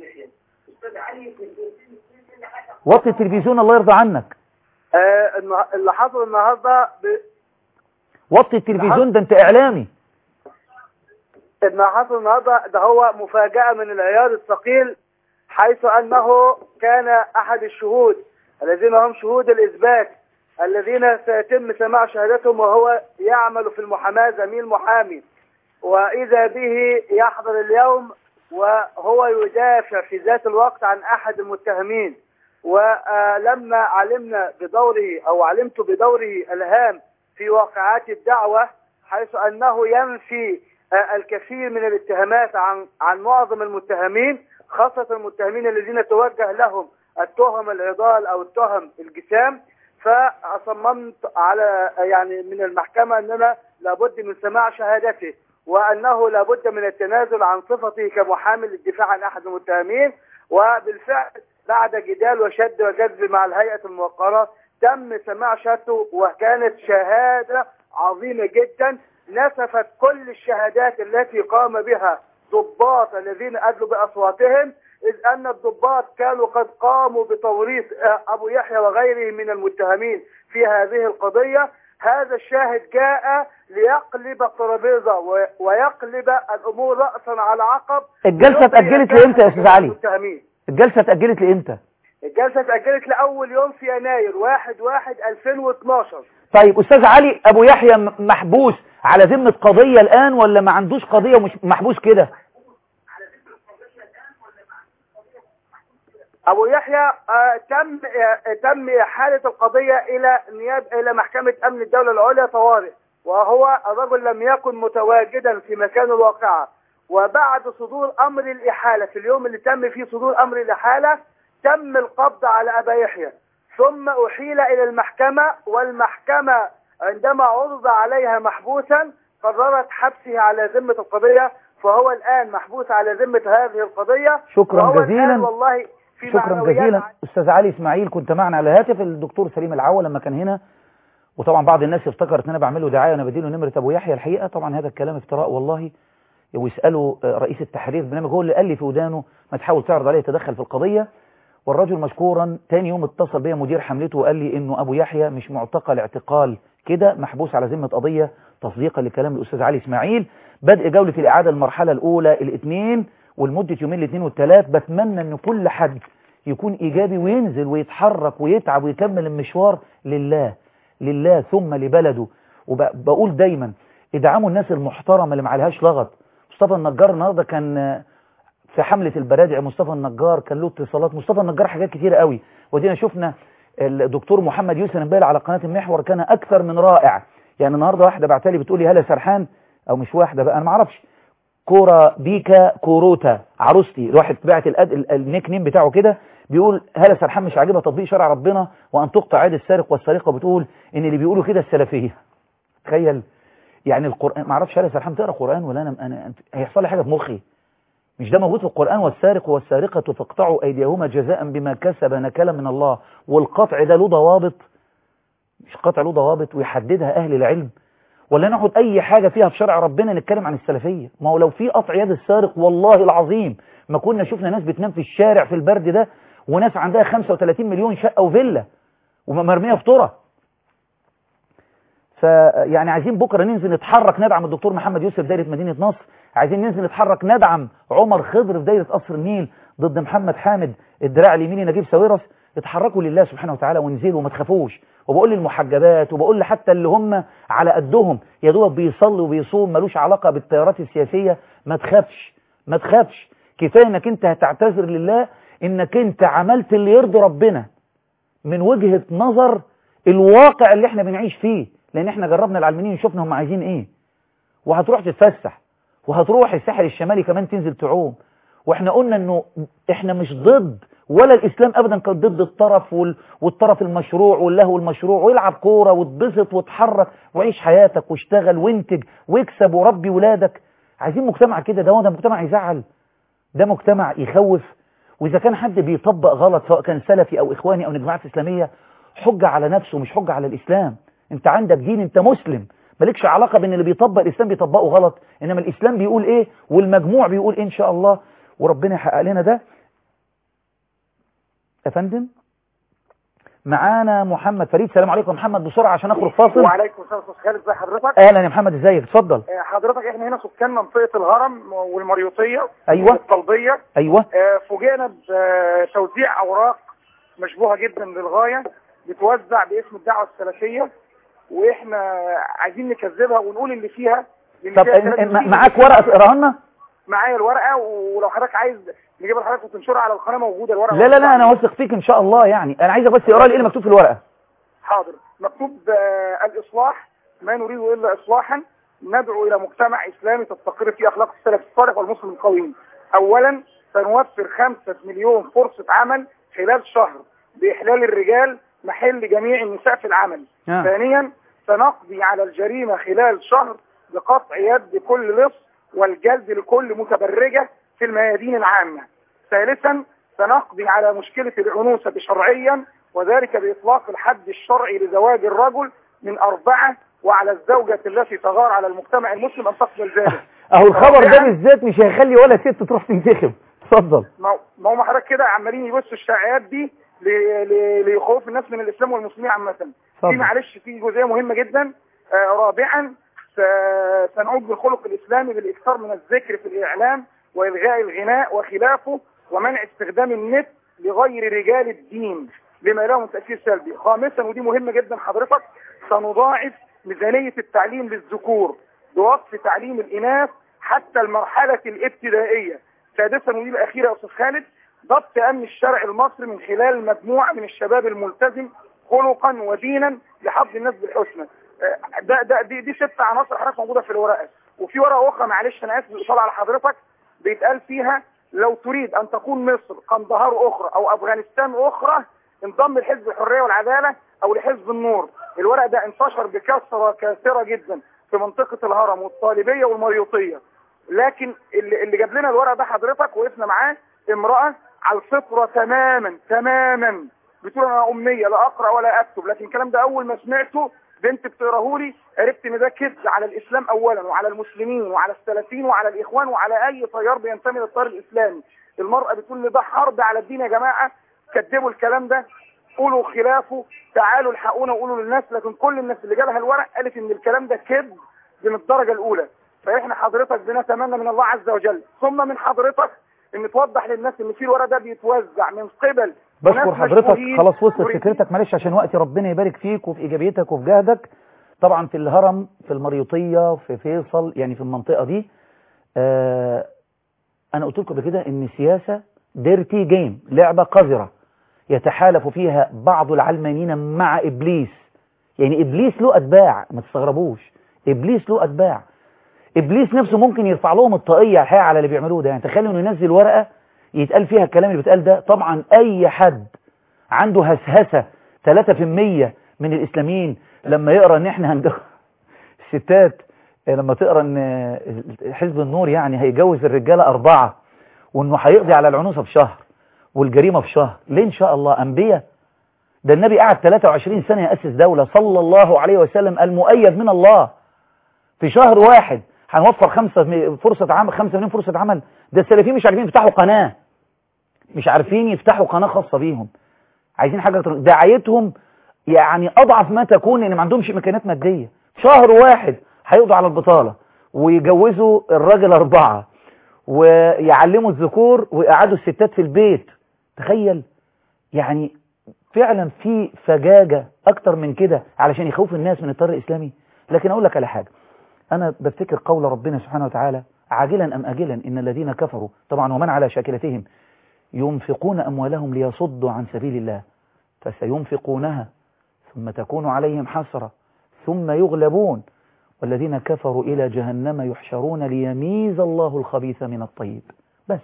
وطي التلفزيون الله يرضى عنك آه النه- اللي حصل النهارده ب... وطي التلفزيون ده انت اعلامي اللي حصل النهارده ده هو مفاجأة من العيار الثقيل حيث أنه كان أحد الشهود الذين هم شهود الإثبات الذين سيتم سماع شهادتهم وهو يعمل في المحاماة زميل محامي وإذا به يحضر اليوم وهو يدافع في ذات الوقت عن أحد المتهمين ولما علمنا بدوره أو علمت بدوره الهام في واقعات الدعوة حيث أنه ينفي آه، الكثير من الاتهامات عن عن معظم المتهمين خاصة المتهمين الذين توجه لهم التهم العضال أو التهم الجسام فصممت على يعني من المحكمة أننا لابد من سماع شهادته وأنه لابد من التنازل عن صفته كمحامي للدفاع عن أحد المتهمين وبالفعل بعد جدال وشد وجذب مع الهيئة الموقرة تم سماع شهادته وكانت شهادة عظيمة جدا نسفت كل الشهادات التي قام بها ضباط الذين أدلوا بأصواتهم إذ أن الضباط كانوا قد قاموا بتوريث آه، أبو يحيى وغيره من المتهمين في هذه القضية هذا الشاهد جاء ليقلب الترابيزة و- ويقلب الأمور رأسا على عقب الجلسة اتأجلت لإمتى يا أستاذ علي المتهمين الجلسة اتأجلت لإمتى الجلسة اتأجلت لأول يوم في يناير 1 1 2012 طيب أستاذ علي أبو يحيى م- محبوس على ذمة قضية الآن ولا ما عندوش قضية ومش محبوس كده أبو يحيى آه، تم آه، تم إحالة القضية إلى نياب إلى محكمة أمن الدولة العليا طوارئ وهو الرجل لم يكن متواجدا في مكان الواقعة وبعد صدور أمر الإحالة في اليوم اللي تم فيه صدور أمر الإحالة تم القبض على أبا يحيى ثم أحيل إلى المحكمة والمحكمة عندما عرض عليها محبوسا قررت حبسه على ذمة القضية فهو الآن محبوس على ذمة هذه القضية شكراً وهو الآن جزيلاً. والله في شكرا معنويات جزيلا أستاذ علي إسماعيل كنت معنا على هاتف الدكتور سليم العوا لما كان هنا وطبعا بعض الناس افتكرت ان انا بعمل له دعايه وانا بديله نمره ابو يحيى الحقيقه طبعا هذا الكلام افتراء والله ويسالوا آه، رئيس التحرير البرنامج هو اللي قال لي في ودانه ما تحاول تعرض عليه يتدخل في القضيه والرجل مشكورا تاني يوم اتصل بيا مدير حملته وقال لي انه ابو يحيى مش معتقل اعتقال كده محبوس على ذمه قضيه تصديقا لكلام الاستاذ علي اسماعيل بدء جوله الاعاده المرحله الاولى الاثنين والمده يومين الاثنين والثلاث بتمنى ان كل حد يكون ايجابي وينزل ويتحرك ويتعب ويكمل المشوار لله لله ثم لبلده وبقول دايما ادعموا الناس المحترمه اللي ما عليهاش لغط مصطفى النجار النهارده كان آه، في حملة البرادع مصطفى النجار كان له اتصالات مصطفى النجار حاجات كتيرة قوي ودينا شفنا الدكتور محمد يوسف امبارح على قناة المحور كان أكثر من رائع يعني النهاردة واحدة بعتلي بتقول لي هلا سرحان أو مش واحدة بقى أنا ما اعرفش كورا بيكا كوروتا عروستي واحد بعت الأد... ال- النيك نيم بتاعه كده بيقول هلا سرحان مش عاجبها تطبيق شرع ربنا وأن تقطع عيد السارق والسارقة بتقول إن اللي بيقولوا كده السلفية تخيل يعني القرآن ما اعرفش هلا سرحان تقرا قرآن ولا أنا, أنا هيحصل لي حاجة في مخي مش ده موجود في القرآن والسارق والسارقة تقطعوا أيديهما جزاء بما كسب نكالا من الله والقطع ده له ضوابط مش قطع له ضوابط ويحددها أهل العلم ولا ناخد أي حاجة فيها في شرع ربنا نتكلم عن السلفية ما هو لو في قطع يد السارق والله العظيم ما كنا شفنا ناس بتنام في الشارع في البرد ده وناس عندها 35 مليون شقة وفيلا ومرمية في ترى فيعني عايزين بكرة ننزل نتحرك ندعم الدكتور محمد يوسف في دايرة مدينة نصر عايزين ننزل نتحرك ندعم عمر خضر في دايرة قصر النيل ضد محمد حامد الدراع اليميني نجيب ساويرس اتحركوا لله سبحانه وتعالى وانزلوا وما تخافوش وبقول للمحجبات وبقول حتى اللي هم على قدهم يا دوب بيصلي وبيصوم ملوش علاقة بالتيارات السياسية ما تخافش ما تخافش كفاية انك انت هتعتذر لله انك انت عملت اللي يرضي ربنا من وجهة نظر الواقع اللي احنا بنعيش فيه لان احنا جربنا العلمانيين وشفنا هم عايزين ايه وهتروح تتفسح وهتروح الساحل الشمالي كمان تنزل تعوم واحنا قلنا انه احنا مش ضد ولا الاسلام ابدا كان ضد الطرف وال... والطرف المشروع واللهو المشروع ويلعب كوره واتبسط واتحرك وعيش حياتك واشتغل وانتج واكسب وربي ولادك عايزين مجتمع كده ده هو ده مجتمع يزعل ده مجتمع يخوف وإذا كان حد بيطبق غلط سواء كان سلفي أو إخواني أو جماعات إسلامية حجة على نفسه مش حجة على الإسلام أنت عندك دين أنت مسلم مالكش علاقة بأن اللي بيطبق الإسلام بيطبقه غلط إنما الإسلام بيقول إيه والمجموع بيقول إيه إن شاء الله وربنا يحقق لنا ده يا فندم معانا محمد فريد سلام عليكم محمد بسرعة عشان اخرج فاصل وعليكم السلام استاذ خالد ازي حضرتك اهلا يا محمد ازيك اتفضل آه، حضرتك احنا هنا سكان منطقه الهرم والمريوطيه ايوه والطلبيه ايوه آه، فوجئنا بتوزيع اوراق مشبوهه جدا للغايه بتوزع باسم الدعوه السلفيه واحنا عايزين نكذبها ونقول اللي فيها لأن طب فيها كلام إن- كتير. معاك ورقة تقراها لنا معايا الورقه ولو حضرتك عايز نجيبها لحضرتك وتنشرها على القناه موجوده الورقه لا لا لا انا واثق فيك ان شاء الله يعني انا عايزك بس تقرا لي ايه اللي مكتوب في الورقة حاضر مكتوب آه، الإصلاح ما نريد إلا إصلاحا ندعو إلى مجتمع إسلامي تستقر فيه أخلاق السلف الصالح والمسلم القويم أولا سنوفر خمسة مليون فرصة عمل خلال شهر بإحلال الرجال محل جميع النساء في العمل آه. ثانيا سنقضي على الجريمة خلال شهر بقطع يد كل لص والجلد لكل متبرجة في الميادين العامة ثالثا سنقضي على مشكلة العنوسة شرعيا وذلك بإطلاق الحد الشرعي لزواج الرجل من أربعة وعلى الزوجة التي تغار على المجتمع المسلم أن تقبل ذلك اهو الخبر ده رابعاً، بالذات مش هيخلي ولا ست تروح تنتخب اتفضل ما هو- ما هم حضرتك كده عمالين يبصوا الشائعات دي ل- ل- ليخوف الناس من الإسلام والمسلمين عامة في اتفضل معلش في جزئية مهمة جدا آه، رابعا س- سنعود بالخلق الإسلامي بالإكثار من الذكر في الإعلام وإلغاء الغناء وخلافه ومنع استخدام النت لغير رجال الدين لما له من تأثير سلبي خامسا ودي مهمة جدا حضرتك سنضاعف ميزانية التعليم للذكور بوقف تعليم الإناث حتى المرحلة الابتدائية سادسا ودي الأخيرة يا أستاذ خالد ضبط أمن الشرع المصري من خلال مجموعة من الشباب الملتزم خلقا ودينا لحفظ الناس بالحسنى آه، ده ده دي, دي ست عناصر حضرتك موجوده في الورقه وفي ورقه اخرى معلش انا اسف الاطاله على حضرتك بيتقال فيها لو تريد ان تكون مصر قندهار اخرى او افغانستان اخرى انضم لحزب الحريه والعداله او لحزب النور الورق ده انتشر بكثره كثيره جدا في منطقه الهرم والطالبيه والمريوطيه لكن اللي, اللي جاب لنا الورق ده حضرتك وقفنا معاه امراه على الفطره تماما تماما بتقول انا اميه لا اقرا ولا اكتب لكن الكلام ده اول ما سمعته بنت بتقراه لي عرفت ان ده كذب على الاسلام اولا وعلى المسلمين وعلى السلفيين وعلى الاخوان وعلى اي تيار بينتمي للتيار الاسلامي المراه بتقول لي ده حرب على الدين يا جماعه كذبوا الكلام ده قولوا خلافه تعالوا الحقونا وقولوا للناس لكن كل الناس اللي جالها الورق قالت ان الكلام ده كذب من الدرجه الاولى فاحنا حضرتك بنتمنى من الله عز وجل ثم من حضرتك ان توضح للناس ان في الورق ده بيتوزع من قبل بشكر ناس حضرتك مشبوهين خلاص وصلت مريدين. فكرتك معلش عشان وقتي ربنا يبارك فيك وفي ايجابيتك وفي جهدك طبعا في الهرم في المريوطيه في فيصل يعني في المنطقه دي آه انا قلت لكم قبل كده ان السياسه ديرتي جيم لعبه قذره يتحالف فيها بعض العلمانيين مع ابليس يعني ابليس له اتباع ما تستغربوش ابليس له اتباع ابليس نفسه ممكن يرفع لهم الطاقيه الحقيقه على اللي بيعملوه ده يعني تخيلوا انه ينزل ورقه يتقال فيها الكلام اللي بيتقال ده طبعا اي حد عنده هسهسه 3% من الاسلاميين لما يقرا ان احنا هنجو الستات لما تقرا ان حزب النور يعني هيجوز الرجاله اربعه وانه هيقضي على العنوسه في شهر والجريمه في شهر ليه ان شاء الله انبياء ده النبي قعد 23 سنه ياسس دوله صلى الله عليه وسلم المؤيد من الله في شهر واحد هنوفر خمسة فرصة عمل خمسة مليون فرصة عمل ده السلفيين مش عارفين يفتحوا قناة مش عارفين يفتحوا قناة خاصة بيهم عايزين حاجة أكتر. دعايتهم يعني أضعف ما تكون إن ما عندهمش إمكانيات مادية شهر واحد هيقضوا على البطالة ويجوزوا الراجل أربعة ويعلموا الذكور ويقعدوا الستات في البيت تخيل يعني فعلا في فجاجة أكتر من كده علشان يخوف الناس من الطريق الإسلامي لكن أقول لك على حاجة أنا بفتكر قول ربنا سبحانه وتعالى عاجلا أم أجلا إن الذين كفروا طبعا ومن على شاكلتهم ينفقون أموالهم ليصدوا عن سبيل الله فسينفقونها ثم تكون عليهم حسرة ثم يغلبون والذين كفروا إلى جهنم يحشرون ليميز الله الخبيث من الطيب بس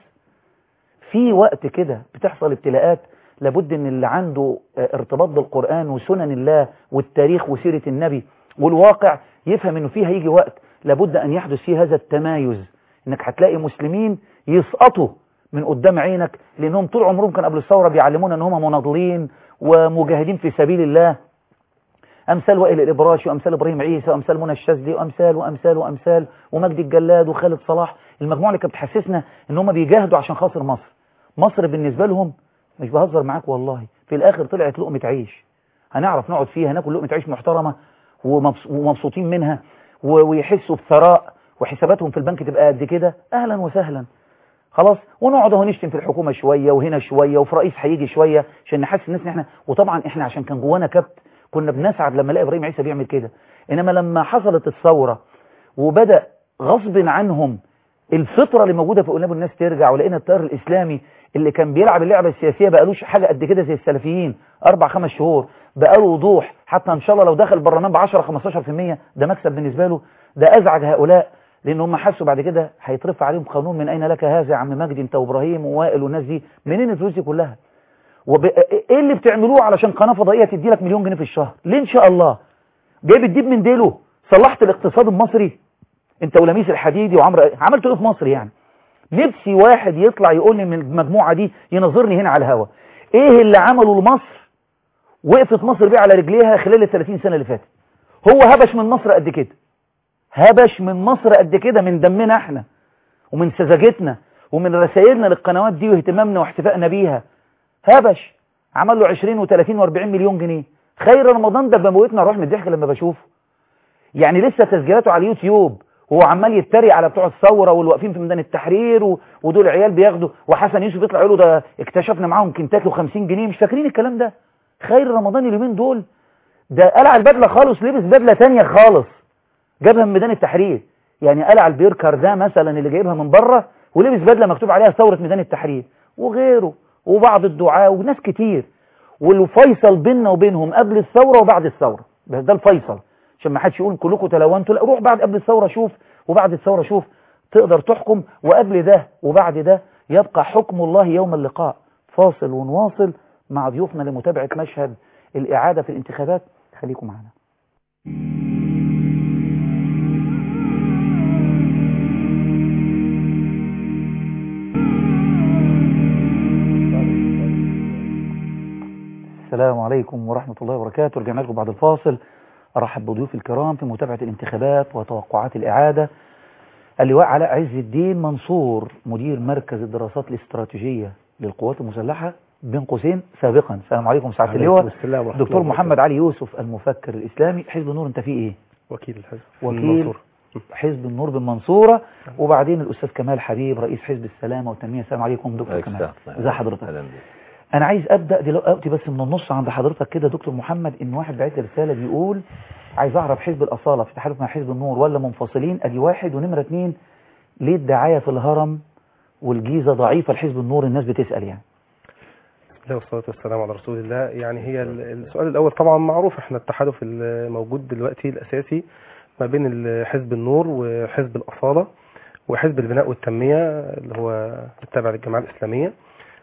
في وقت كده بتحصل ابتلاءات لابد ان اللي عنده ارتباط بالقرآن وسنن الله والتاريخ وسيرة النبي والواقع يفهم انه فيه هيجي وقت لابد ان يحدث فيه هذا التمايز انك هتلاقي مسلمين يسقطوا من قدام عينك لانهم طول عمرهم كان قبل الثوره بيعلمونا ان هم مناضلين ومجاهدين في سبيل الله امثال وائل الابراشي وامثال ابراهيم عيسى وامثال منى الشاذلي وامثال وامثال وامثال ومجدي الجلاد وخالد صلاح المجموعه اللي كانت بتحسسنا ان هم بيجاهدوا عشان خاطر مصر مصر بالنسبه لهم مش بهزر معاك والله في الاخر طلعت لقمه عيش هنعرف نقعد فيها هناكل لقمه عيش محترمه ومبس- ومبسوطين منها و- ويحسوا بثراء وحساباتهم في البنك تبقى قد كده اهلا وسهلا خلاص ونقعد اهو نشتم في الحكومه شويه وهنا شويه وفي رئيس هيجي شويه عشان نحسس الناس ان احنا وطبعا احنا عشان كان جوانا كبت كنا بنسعد لما نلاقي ابراهيم عيسى بيعمل كده انما لما حصلت الثوره وبدا غصب عنهم الفطره اللي موجوده في قلوب الناس ترجع ولقينا التيار الاسلامي اللي كان بيلعب اللعبه السياسيه بقالوش حاجه قد كده زي السلفيين اربع خمس شهور بقاله وضوح حتى ان شاء الله لو دخل البرلمان ب 10 15% ده مكسب بالنسبه له ده ازعج هؤلاء لان هم حسوا بعد كده هيترفع عليهم قانون من اين لك هذا يا عم مجدي انت وابراهيم ووائل والناس دي منين الفلوس دي كلها وب... ايه اللي بتعملوه علشان قناه فضائيه تدي لك مليون جنيه في الشهر ليه ان شاء الله جايب الديب من ديله صلحت الاقتصاد المصري انت ولميس الحديدي وعمرو عملت ايه في مصر يعني نفسي واحد يطلع يقول لي من المجموعه دي ينظرني هنا على الهوا ايه اللي عمله لمصر وقفت مصر بيه على رجليها خلال ال 30 سنه اللي فاتت هو هبش من مصر قد كده هبش من مصر قد كده من دمنا احنا ومن سذاجتنا ومن رسائلنا للقنوات دي واهتمامنا واحتفائنا بيها هبش عمل له 20 و30 و40 مليون جنيه خير رمضان ده بموتنا روح من الضحك لما بشوفه يعني لسه تسجيلاته على اليوتيوب وهو عمال يتريق على بتوع الثوره واللي واقفين في ميدان التحرير و... ودول عيال بياخدوا وحسن يوسف يطلع يقول له ده اكتشفنا معاهم كنتاكي و50 جنيه مش فاكرين الكلام ده خير رمضان اليومين دول ده قلع البدله خالص لبس بدله تانية خالص جابها من ميدان التحرير يعني قلع البيركر ده مثلا اللي جايبها من بره ولبس بدله مكتوب عليها ثوره ميدان التحرير وغيره وبعض الدعاة وناس كتير والفيصل بيننا وبينهم قبل الثوره وبعد الثوره بس ده الفيصل عشان ما حدش يقول كلكم تلونتوا لا روح بعد قبل الثوره شوف وبعد الثوره شوف تقدر تحكم وقبل ده وبعد ده يبقى حكم الله يوم اللقاء فاصل ونواصل مع ضيوفنا لمتابعه مشهد الاعاده في الانتخابات خليكم معنا السلام عليكم ورحمة الله وبركاته رجعنا لكم بعد الفاصل أرحب بضيوف الكرام في متابعة الانتخابات وتوقعات الإعادة اللواء علاء عز الدين منصور مدير مركز الدراسات الاستراتيجية للقوات المسلحة بين قوسين سابقا السلام عليكم سعادة اللواء السلام ورحمة دكتور الله محمد علي يوسف المفكر الإسلامي حزب النور أنت فيه إيه؟ وكيل الحزب وكيل المنصور. حزب النور بالمنصورة وبعدين الأستاذ كمال حبيب رئيس حزب السلامة والتنمية السلام عليكم دكتور عليك كمال السلام. ازي حضرتك أهلا بك. انا عايز ابدا دلوقتي بس من النص عند حضرتك كده دكتور محمد ان واحد بعت لي رساله بيقول عايز اعرف حزب الاصاله في تحالف مع حزب النور ولا منفصلين ادي واحد ونمره اتنين ليه الدعايه في الهرم والجيزه ضعيفه لحزب النور الناس بتسال يعني بسم الله والصلاة والسلام على رسول الله يعني هي ال- السؤال الأول طبعا معروف احنا التحالف الموجود دلوقتي الأساسي ما بين ال- حزب النور وحزب الأصالة وحزب البناء والتنمية اللي هو التابع للجماعة الإسلامية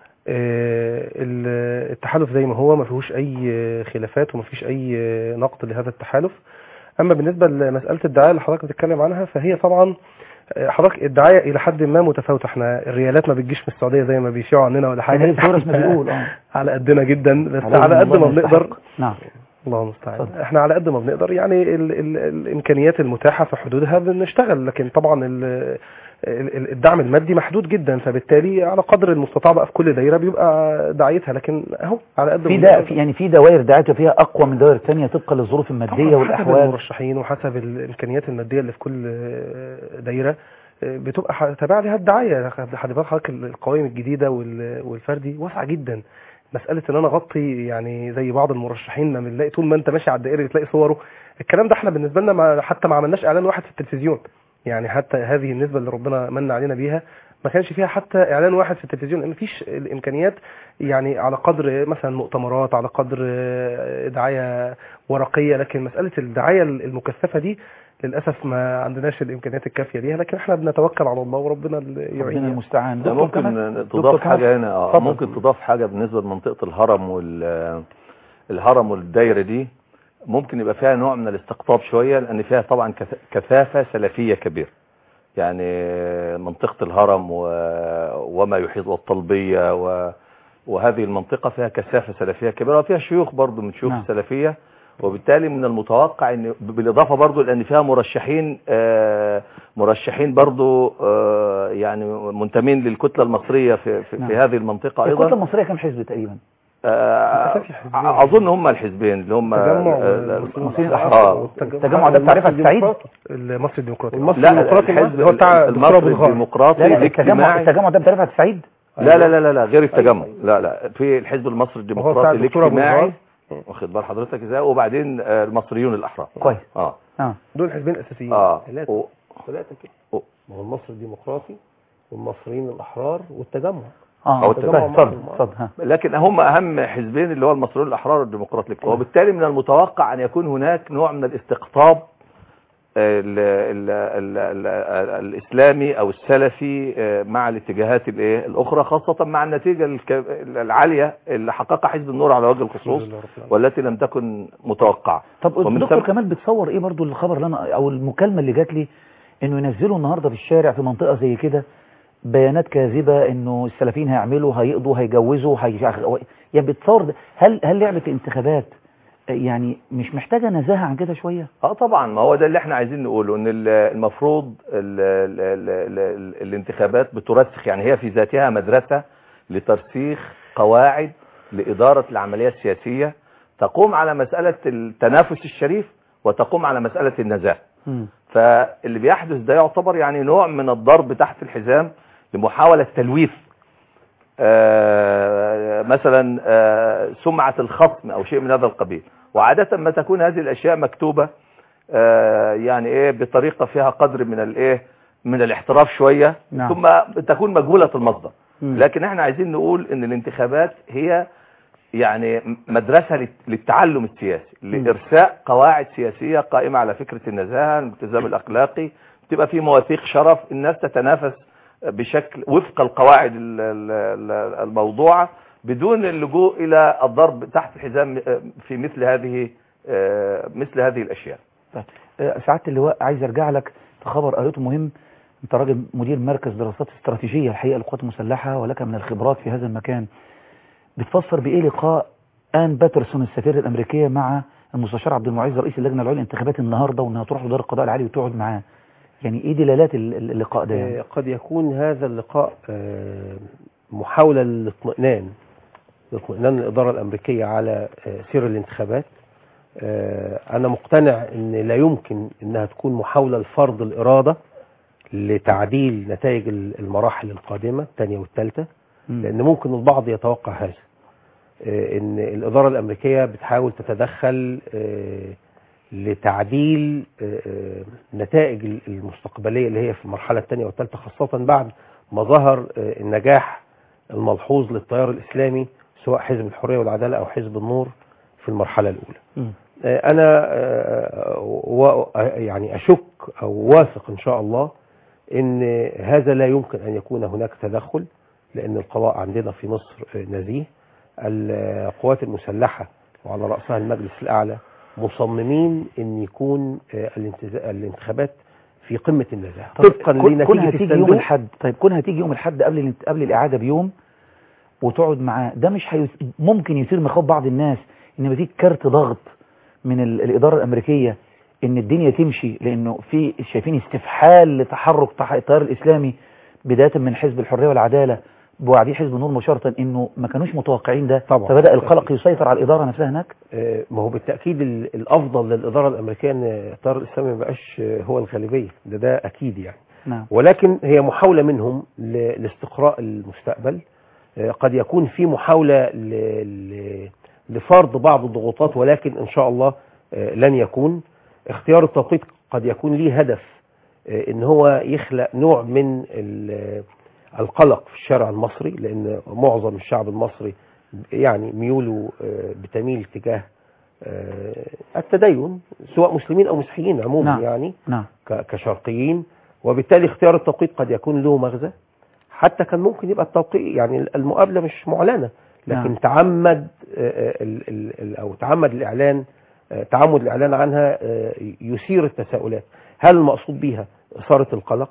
آه، ال- التحالف زي ما هو ما فيهوش أي خلافات وما فيش أي نقد لهذا التحالف أما بالنسبة لمسألة الدعاية اللي حضرتك بتتكلم عنها فهي طبعا آه، حضرتك الدعاية إلى حد ما متفاوتة احنا الريالات ما بتجيش من السعودية زي ما بيشيعوا عننا ولا حاجة يعني الفورس ما بيقول اه على قدنا جدا بس عليهم على قد الله ما بنقدر يستحق. نعم الله المستعان اتفضل. احنا على قد ما بنقدر يعني ال ال الامكانيات المتاحه في حدودها بنشتغل لكن طبعا ال ال- ال- الدعم المادي محدود جدا فبالتالي على قدر المستطاع بقى في كل دايره بيبقى دعايتها لكن اهو على قد في ما دا بنقدر. في يعني في دوائر دعايته فيها اقوى من دوائر ثانيه طبقا للظروف الماديه طبعاً حسب والاحوال المرشحين وحسب الامكانيات الماديه اللي في كل دايره بتبقى ح- تابعه لها الدعايه خلي بالك حضرتك القوائم الجديده وال- والفردي واسعه جدا مساله ان انا اغطي يعني زي بعض المرشحين ما بنلاقي طول ما انت ماشي على الدائري تلاقي صوره الكلام ده احنا بالنسبه لنا ما حتى ما عملناش اعلان واحد في التلفزيون يعني حتى هذه النسبه اللي ربنا من علينا بيها ما كانش فيها حتى اعلان واحد في التلفزيون لان مفيش الامكانيات يعني على قدر مثلا مؤتمرات على قدر آه، دعايه ورقيه لكن مساله الدعايه المكثفه دي للاسف ما عندناش الامكانيات الكافيه ليها لكن احنا بنتوكل على الله وربنا اللي ربنا يعيننا المستعان ده دكتور كمال؟ ممكن دكتور تضاف كمال؟ حاجة هنا اه اتفضل. ممكن تضاف حاجة بالنسبة لمنطقة الهرم وال الهرم والدايرة دي ممكن يبقى فيها نوع من الاستقطاب شوية لأن فيها طبعا كث- كثافة سلفية كبيرة يعني منطقة الهرم و... وما يحيط والطلبية و وهذه المنطقة فيها كثافة سلفية كبيرة وفيها شيوخ برضو من شيوخ نعم. السلفية وبالتالي من المتوقع ان بالاضافه برضو لان فيها مرشحين آه، مرشحين برضو آه، يعني منتمين للكتله المصريه في في, نعم. في هذه المنطقه الكتله ايضا المصريه كم حزب تقريبا آه، كان في حزبين. اظن هم الحزبين اللي هم التجمع ال- ال- والمصريين اه التجمع ده بتعرفها السعيد؟ المصري الديمقراطي لا الديمقراطي الحزب هو بتاع الدكتور المصري أبو الغار. الديمقراطي لا لا التجمع الاجتماعي التجمع ده بتعرفها السعيد لا لا لا لا, لا غير التجمع لا لا في الحزب المصري بتاع الديمقراطي الدكتور أبو الاجتماعي الغار. واخد بال حضرتك ازاي وبعدين آه، المصريون الاحرار كويس اه اه دول حزبين اساسيين اه ثلاثه و- ثلاثه كده و- ما هو المصري الديمقراطي والمصريين الاحرار والتجمع اه أو طيب، التجمع اتفضل اتفضل ها لكن هم اهم حزبين اللي هو المصريون الاحرار والديمقراط الاجتماعي وبالتالي من المتوقع ان يكون هناك نوع من الاستقطاب ال ال ال ال الاسلامي او السلفي آه، مع الاتجاهات الايه الاخرى خاصه مع النتيجه الك- العاليه اللي حققها حزب النور على وجه الخصوص الحمد لله رب العالمين. والتي لم تكن متوقعه طب ومن دكتور ثم- كمال بتصور ايه برضو الخبر اللي انا او المكالمه اللي جات لي انه ينزلوا النهارده في الشارع في منطقه زي كده بيانات كاذبه انه السلفيين هيعملوا هيقضوا هيجوزوا هي... يعني بتصور ده هل هل لعبه الانتخابات يعني مش محتاجه نزاهه عن كده شويه اه طبعا ما هو ده اللي احنا عايزين نقوله ان ال- المفروض ال ال ال ال ال الانتخابات بترسخ يعني هي في ذاتها مدرسة لترسيخ قواعد لإدارة العملية السياسية تقوم على مسألة التنافس الشريف وتقوم على مسألة النزاهة فاللي بيحدث ده يعتبر يعني نوع من الضرب تحت الحزام لمحاولة تلويث آه، مثلا آه، سمعة الخصم او شيء من هذا القبيل وعادة ما تكون هذه الاشياء مكتوبة آه، يعني ايه بطريقة فيها قدر من الايه من الاحتراف شوية نعم. ثم تكون مجهولة المصدر مم. لكن احنا عايزين نقول ان الانتخابات هي يعني مدرسة للت- للتعلم السياسي لإرساء قواعد سياسية قائمة على فكرة النزاهة الالتزام الأخلاقي تبقى في مواثيق شرف الناس تتنافس بشكل وفق القواعد ال- ال- ال- الموضوعة بدون اللجوء إلى الضرب تحت الحزام في مثل هذه مثل هذه الأشياء طيب آه، سعاده اللواء عايز ارجع لك في خبر قريته مهم انت راجل مدير مركز دراسات استراتيجيه الحقيقه للقوات المسلحه ولك من الخبرات في هذا المكان بتفسر بايه لقاء ان باترسون السفيره الامريكيه مع المستشار عبد المعز رئيس اللجنه العليا للانتخابات النهارده وانها تروح لدار القضاء العالي وتقعد معاه يعني ايه دلالات ال- ال- اللقاء ده يعني آه، قد يكون هذا اللقاء آه، محاولة للاطمئنان لاطمئنان الإدارة الأمريكية على آه، سير الانتخابات آه، أنا مقتنع أن لا يمكن أنها تكون محاولة لفرض الإرادة لتعديل نتائج المراحل القادمة الثانية والثالثة مم. لأن ممكن البعض يتوقع هذا آه، ان الاداره الامريكيه بتحاول تتدخل آه، لتعديل آه، آه، نتائج المستقبليه اللي هي في المرحله الثانيه والثالثه خاصه بعد ما ظهر آه، النجاح الملحوظ للتيار الاسلامي سواء حزب الحريه والعداله او حزب النور في المرحله الاولى. مم. آه، انا آه، و- يعني اشك او واثق ان شاء الله ان هذا لا يمكن ان يكون هناك تدخل لان القضاء عندنا في مصر آه، نزيه القوات المسلحه وعلى راسها المجلس الاعلى مصممين ان يكون آه، الانتز- الانتخابات في قمه النزاهه طب طبقا كون- كونها لنتيجه تيجي يوم الصندوق الحد طيب كونها تيجي يوم الحد قبل الانت- قبل الاعاده بيوم وتقعد معاه ده مش هيث... ممكن يثير مخاوف بعض الناس ان في كارت ضغط من ال... الاداره الامريكيه ان الدنيا تمشي لانه في شايفين استفحال لتحرك تح... التيار الاسلامي بدايه من حزب الحريه والعداله وبعدين حزب النور مباشره انه ما كانوش متوقعين ده طبعا. فبدا القلق يسيطر على الاداره نفسها هناك آه، ما هو بالتاكيد ال- الافضل للاداره الامريكيه ان التيار الاسلامي ما بقاش آه، هو الغالبيه ده ده اكيد يعني نعم ولكن هي محاولة منهم ل- لاستقراء المستقبل آه، قد يكون في محاولة ل- ل- لفرض بعض الضغوطات ولكن إن شاء الله آه، لن يكون اختيار التوقيت قد يكون ليه هدف آه، إن هو يخلق نوع من ال- القلق في الشارع المصري لأن معظم الشعب المصري يعني ميوله آه، بتميل تجاه آه، التدين سواء مسلمين أو مسيحيين عموما نعم. يعني نعم ك- كشرقيين وبالتالي اختيار التوقيت قد يكون له مغزى حتى كان ممكن يبقى التوقيت يعني المقابلة مش معلنة لكن نعم. تعمد آه، ال- ال- ال- أو تعمد الإعلان آه، تعمد الإعلان عنها آه، يثير التساؤلات هل المقصود بها إثارة القلق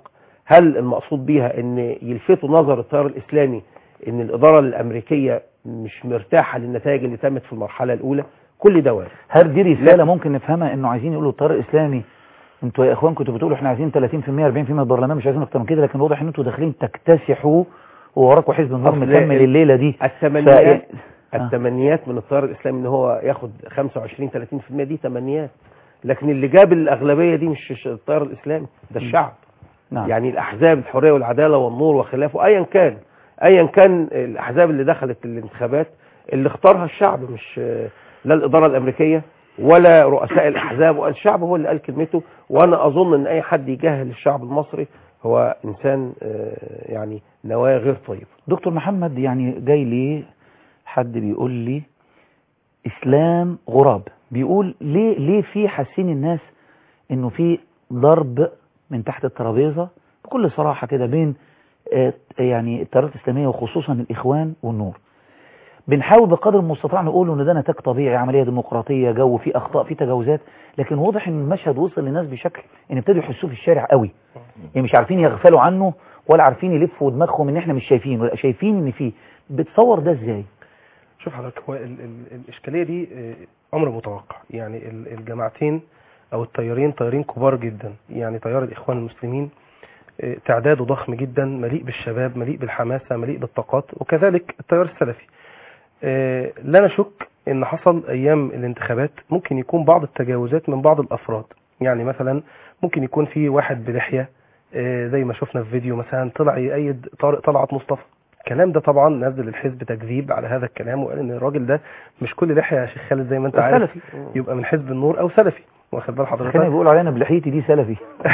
هل المقصود بيها ان يلفتوا نظر التيار الاسلامي ان الاداره الامريكيه مش مرتاحه للنتائج اللي تمت في المرحله الاولى كل ده وارد هل دي رسالة ممكن نفهمها انه عايزين يقولوا التيار الاسلامي انتوا يا اخوان كنتوا بتقولوا احنا عايزين 30% 40% من البرلمان مش عايزين اكتر من كده لكن واضح ان انتوا داخلين تكتسحوا ووراكوا حزب النور أصل مكمل ال- الليلة دي التمنيات ف- آه. التمنيات من التيار الاسلامي ان هو ياخد 25 30% دي تمنيات لكن اللي جاب الاغلبيه دي مش مش التيار الاسلامي ده الشعب نعم يعني الاحزاب الحريه والعداله والنور وخلافه ايا كان ايا كان الاحزاب اللي دخلت الانتخابات اللي اختارها الشعب مش لا الاداره الامريكيه ولا رؤساء الاحزاب والشعب هو اللي قال كلمته وانا اظن ان اي حد يجاهل الشعب المصري هو انسان آه، يعني نواه غير طيبه دكتور محمد يعني جاي لي حد بيقول لي اسلام غراب بيقول ليه ليه في حاسين الناس انه في ضرب من تحت الترابيزه بكل صراحه كده بين آه، يعني التيارات الاسلاميه وخصوصا الاخوان والنور بنحاول بقدر المستطاع نقول ان ده نتاج طبيعي عمليه ديمقراطيه جو في اخطاء في تجاوزات لكن واضح ان المشهد وصل للناس بشكل ان ابتدوا يحسوه في الشارع قوي يعني مش عارفين يغفلوا عنه ولا عارفين يلفوا دماغهم ان احنا مش شايفين ولا شايفين ان فيه بتصور ده ازاي شوف حضرتك هو ال ال الاشكاليه دي آه، امر متوقع يعني ال- الجماعتين او التيارين تيارين كبار جدا يعني تيار الاخوان المسلمين آه، تعداده ضخم جدا مليء بالشباب مليء بالحماسه مليء بالطاقات وكذلك التيار السلفي آه، لا نشك ان حصل ايام الانتخابات ممكن يكون بعض التجاوزات من بعض الافراد يعني مثلا ممكن يكون في واحد بلحيه آه، زي ما شفنا في فيديو مثلا طلع يأيد طارق طلعت مصطفى الكلام ده طبعا نزل الحزب تكذيب على هذا الكلام وقال ان الراجل ده مش كل لحيه يا شيخ خالد زي ما انت عارف سلفي يبقى من حزب النور او سلفي واخد بال كانوا حضرتك بيقولوا علينا بلحيتي دي سلفي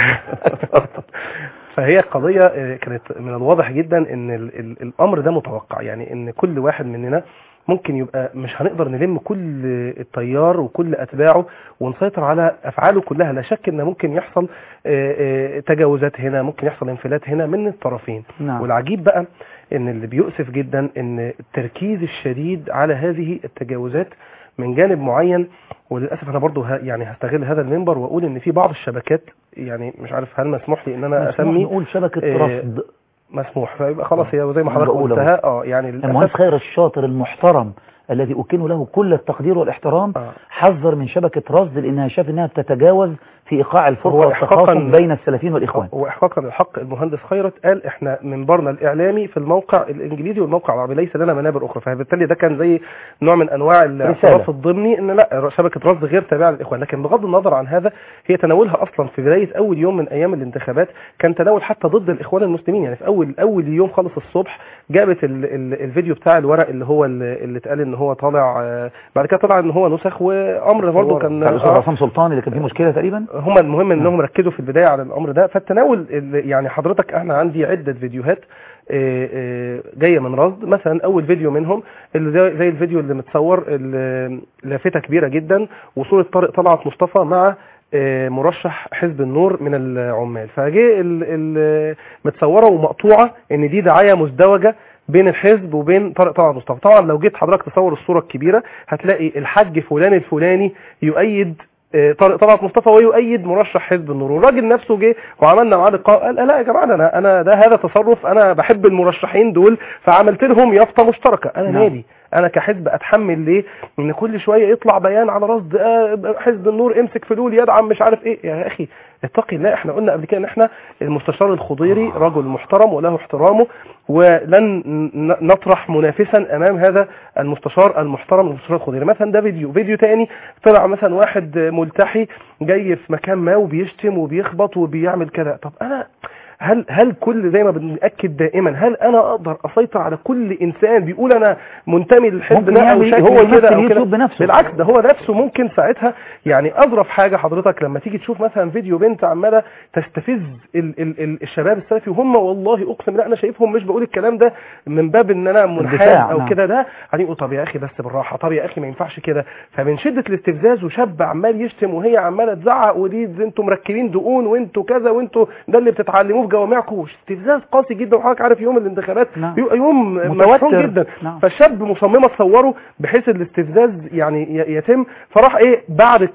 فهي قضية آه، كانت من الواضح جدا ان ال ال الامر ده متوقع يعني ان كل واحد مننا ممكن يبقى مش هنقدر نلم كل التيار وكل اتباعه ونسيطر على افعاله كلها لا شك ان ممكن يحصل آه، آه، تجاوزات هنا ممكن يحصل انفلات هنا من الطرفين نعم والعجيب بقى ان اللي بيؤسف جدا ان التركيز الشديد على هذه التجاوزات من جانب معين وللاسف انا برضو ه- يعني هستغل هذا المنبر واقول ان في بعض الشبكات يعني مش عارف هل مسموح لي ان انا مسموح اسمي نقول شبكة آه، رصد مسموح فيبقى خلاص هي زي ما أنا حضرتك بقول أهو. قلتها اه يعني المهندس للاسف خير الشاطر المحترم الذي أكن له كل التقدير والاحترام آه. حذر من شبكة رصد لأنها شاف أنها بتتجاوز في إيقاع الفرقة هو والتخاصم إحقاقاً- بين السلفيين والإخوان واحقاقا الحق المهندس خيرت قال احنا منبرنا الاعلامي في الموقع الانجليزي والموقع العربي ليس لنا منابر اخرى فبالتالي ده كان زي نوع من انواع الاعتراف الضمني ان لا شبكه رصد غير تابعه للاخوان لكن بغض النظر عن هذا هي تناولها اصلا في بدايه اول يوم من ايام الانتخابات كان تناول حتى ضد الاخوان المسلمين يعني في اول اول يوم خالص الصبح جابت ال ال الفيديو بتاع الورق اللي هو اللي اللي اتقال ان هو طالع آه، بعد كده طلع ان هو نسخ وامر برضه كان بتاع الأستاذ آه، عصام سلطان اللي كان فيه مشكلة تقريبا هم المهم انهم ركزوا في البدايه على الامر ده فالتناول ال- يعني حضرتك احنا عندي عده فيديوهات آه، آه، جايه من رصد مثلا اول فيديو منهم اللي زي, زي الفيديو اللي متصور ال- لافته كبيره جدا وصوره طارق طلعت مصطفى مع آه، مرشح حزب النور من العمال فجه ال- ال- متصوره ومقطوعه ان دي دعايه مزدوجه بين الحزب وبين طارق طلعت مصطفى طبعا لو جيت حضرتك تصور الصوره الكبيره هتلاقي الحاج فلان الفلاني يؤيد آه، طارق طلعت مصطفى ويؤيد مرشح حزب النور والراجل نفسه جه وعملنا معاه لقاء قال لا يا جماعه انا انا ده هذا تصرف انا بحب المرشحين دول فعملت لهم يافطه مشتركه انا نعم. نادي انا كحزب اتحمل ليه ان كل شويه يطلع بيان على رصد آه، حزب النور امسك فلول يدعم مش عارف ايه يا اخي اتقي الله احنا قلنا قبل كده ان احنا المستشار الخضيري رجل محترم وله احترامه ولن ن- نطرح منافسا امام هذا المستشار المحترم المستشار الخضيري مثلا ده فيديو فيديو تاني طلع مثلا واحد ملتحي جاي في مكان ما وبيشتم وبيخبط وبيعمل كده طب انا هل هل كل زي ما بنأكد دائما هل انا اقدر اسيطر على كل انسان بيقول انا منتمي للحزب ممكن ده او يعمل شكلي هو يمثل كده او كده يوتيوب بنفسه بالعكس ده هو نفسه ممكن ساعتها يعني اظرف حاجه حضرتك لما تيجي تشوف مثلا فيديو بنت عماله تستفز ال ال ال الشباب السلفي وهم والله اقسم لا انا شايفهم مش بقول الكلام ده من باب ان انا منحاز الدفاع، او نعم. كده ده يعني يقول طب يا اخي بس بالراحه طب يا اخي ما ينفعش كده فمن شده الاستفزاز وشاب عمال يشتم وهي عماله تزعق ودي انتوا مركبين دقون وانتوا كذا وانتوا ده اللي بتتعلموه في جوامعكم استفزاز قاسي جدا وحضرتك عارف يوم الانتخابات نعم. بيبقى يوم متوتر. مشحون جدا نعم. فالشاب مصممه تصوره بحيث الاستفزاز يعني ي- يتم فراح ايه بعد الكاميرا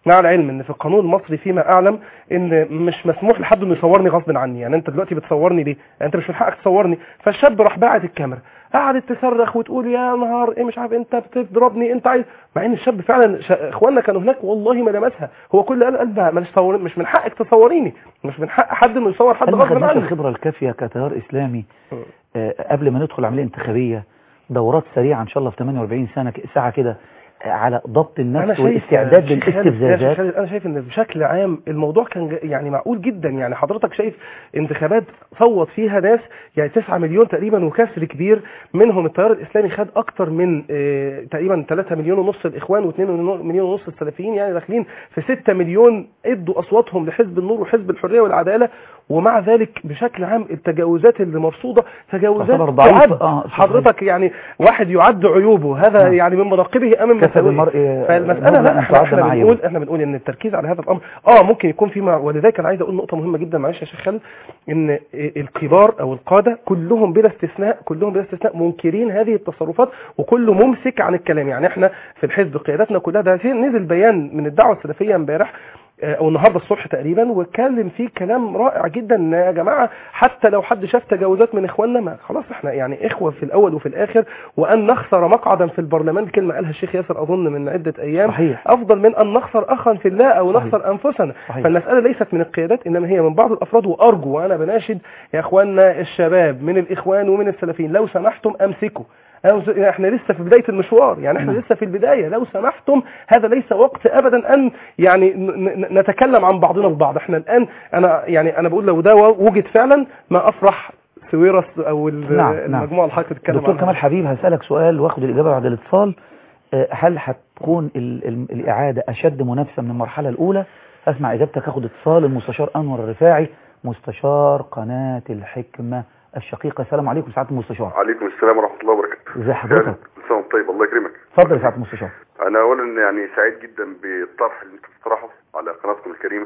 مع العلم ان في القانون المصري فيما اعلم ان مش مسموح لحد انه يصورني غصب عني يعني انت دلوقتي بتصورني ليه يعني انت مش من حقك تصورني فالشاب راح باعت الكاميرا قعدت تصرخ وتقول يا نهار ايه مش عارف انت بتضربني انت عايز مع ان الشاب فعلا ش... اخواننا كانوا هناك والله ما لمسها هو كل قال قلبها مش تصور مش من حقك تصوريني مش من حق حد انه يصور حد هل ما غصب خدناش عنه الخبرة الكافية كتيار إسلامي آه، قبل ما ندخل عملية انتخابية دورات سريعة إن شاء الله في 48 سنة ك- ساعة كده آه، على ضبط النفس والاستعداد يا شيخ خالد- يا شيخ للاستفزازات خالد، انا شايف ان بشكل عام الموضوع كان ج- يعني معقول جدا يعني حضرتك شايف انتخابات صوت فيها ناس يعني 9 مليون تقريبا وكسر كبير منهم التيار الاسلامي خد اكتر من آه، تقريبا 3 مليون ونص الاخوان و2 مليون ونص السلفيين يعني داخلين في 6 مليون ادوا اصواتهم لحزب النور وحزب الحريه والعداله ومع ذلك بشكل عام التجاوزات اللي مرصوده تجاوزات تعتبر ضعيفة. تعد آه، صحيح. حضرتك يعني واحد يعد عيوبه هذا نعم. يعني من مناقبه امام كفى مساوئه بالمرء فالمساله نبلا لا أن احنا, تعد احنا معايبه. بنقول احنا بنقول ان التركيز على هذا الامر اه ممكن يكون في مع ولذلك انا عايز اقول نقطه مهمه جدا معلش يا شيخ خالد ان الكبار او القاده كلهم بلا استثناء كلهم بلا استثناء منكرين هذه التصرفات وكله ممسك عن الكلام يعني احنا في الحزب قياداتنا كلها ده نزل بيان من الدعوه السلفيه امبارح آه، او النهارده الصبح تقريبا واتكلم فيه كلام رائع جدا ان يا جماعه حتى لو حد شاف تجاوزات من اخواننا ما خلاص احنا يعني اخوه في الاول وفي الاخر وان نخسر مقعدا في البرلمان كلمه قالها الشيخ ياسر اظن من عده ايام صحيح. افضل من ان نخسر اخا في الله او صحيح. نخسر انفسنا صحيح. فالمساله ليست من القيادات انما هي من بعض الافراد وارجو وانا بناشد يا اخواننا الشباب من الاخوان ومن السلفيين لو سمحتم امسكوا أو س- احنا لسه في بدايه المشوار يعني احنا نعم. لسه في البدايه لو سمحتم هذا ليس وقت ابدا ان يعني ن- ن- نتكلم عن بعضنا البعض احنا الان انا يعني انا بقول لو ده وجد فعلا ما افرح سويرس او ال- نعم، نعم. المجموعه اللي حضرتك بتتكلم دكتور عنها. كمال حبيب هسألك سؤال واخد الإجابة بعد الاتصال آه، هل هتكون ال- ال- الإعادة أشد منافسة من المرحلة الأولى أسمع إجابتك أخد اتصال المستشار أنور الرفاعي مستشار قناة الحكمة الشقيقة السلام عليكم سعادة المستشار عليكم السلام ورحمة الله وبركاته ازي حضرتك كل سنة وأنت طيب الله يكرمك اتفضل يا سعادة المستشار أنا أولا يعني سعيد جدا بالطرح اللي أنت بتطرحه على قناتكم الكريمة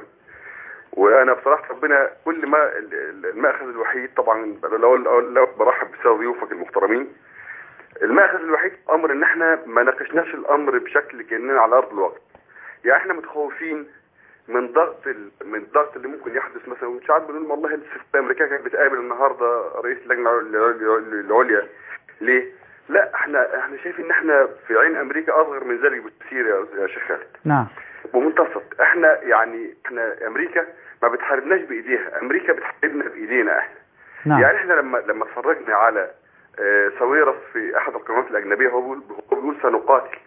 وأنا بصراحة ربنا كل ما ال- ال- المأخذ الوحيد طبعا لو لو, لو برحب بسبب ضيوفك المحترمين المأخذ الوحيد أمر إن إحنا ما ناقشناش الأمر بشكل كأننا على أرض الواقع يعني إحنا متخوفين من ضغط ال... من الضغط اللي ممكن يحدث مثلا مش عارف بنقول والله السفاره الامريكيه كانت بتقابل النهارده رئيس اللجنه العليا- العليا ليه؟ لا احنا احنا شايف ان احنا في عين امريكا اصغر من ذلك بكثير يا يا شيخ خالد نعم بمنتصف احنا يعني احنا امريكا ما بتحاربناش بايديها امريكا بتحاربنا بايدينا احنا نعم يعني احنا لما لما اتفرجنا على آه، ساويرس في احد القنوات الاجنبيه هو بيقول هو بيقول سنقاتل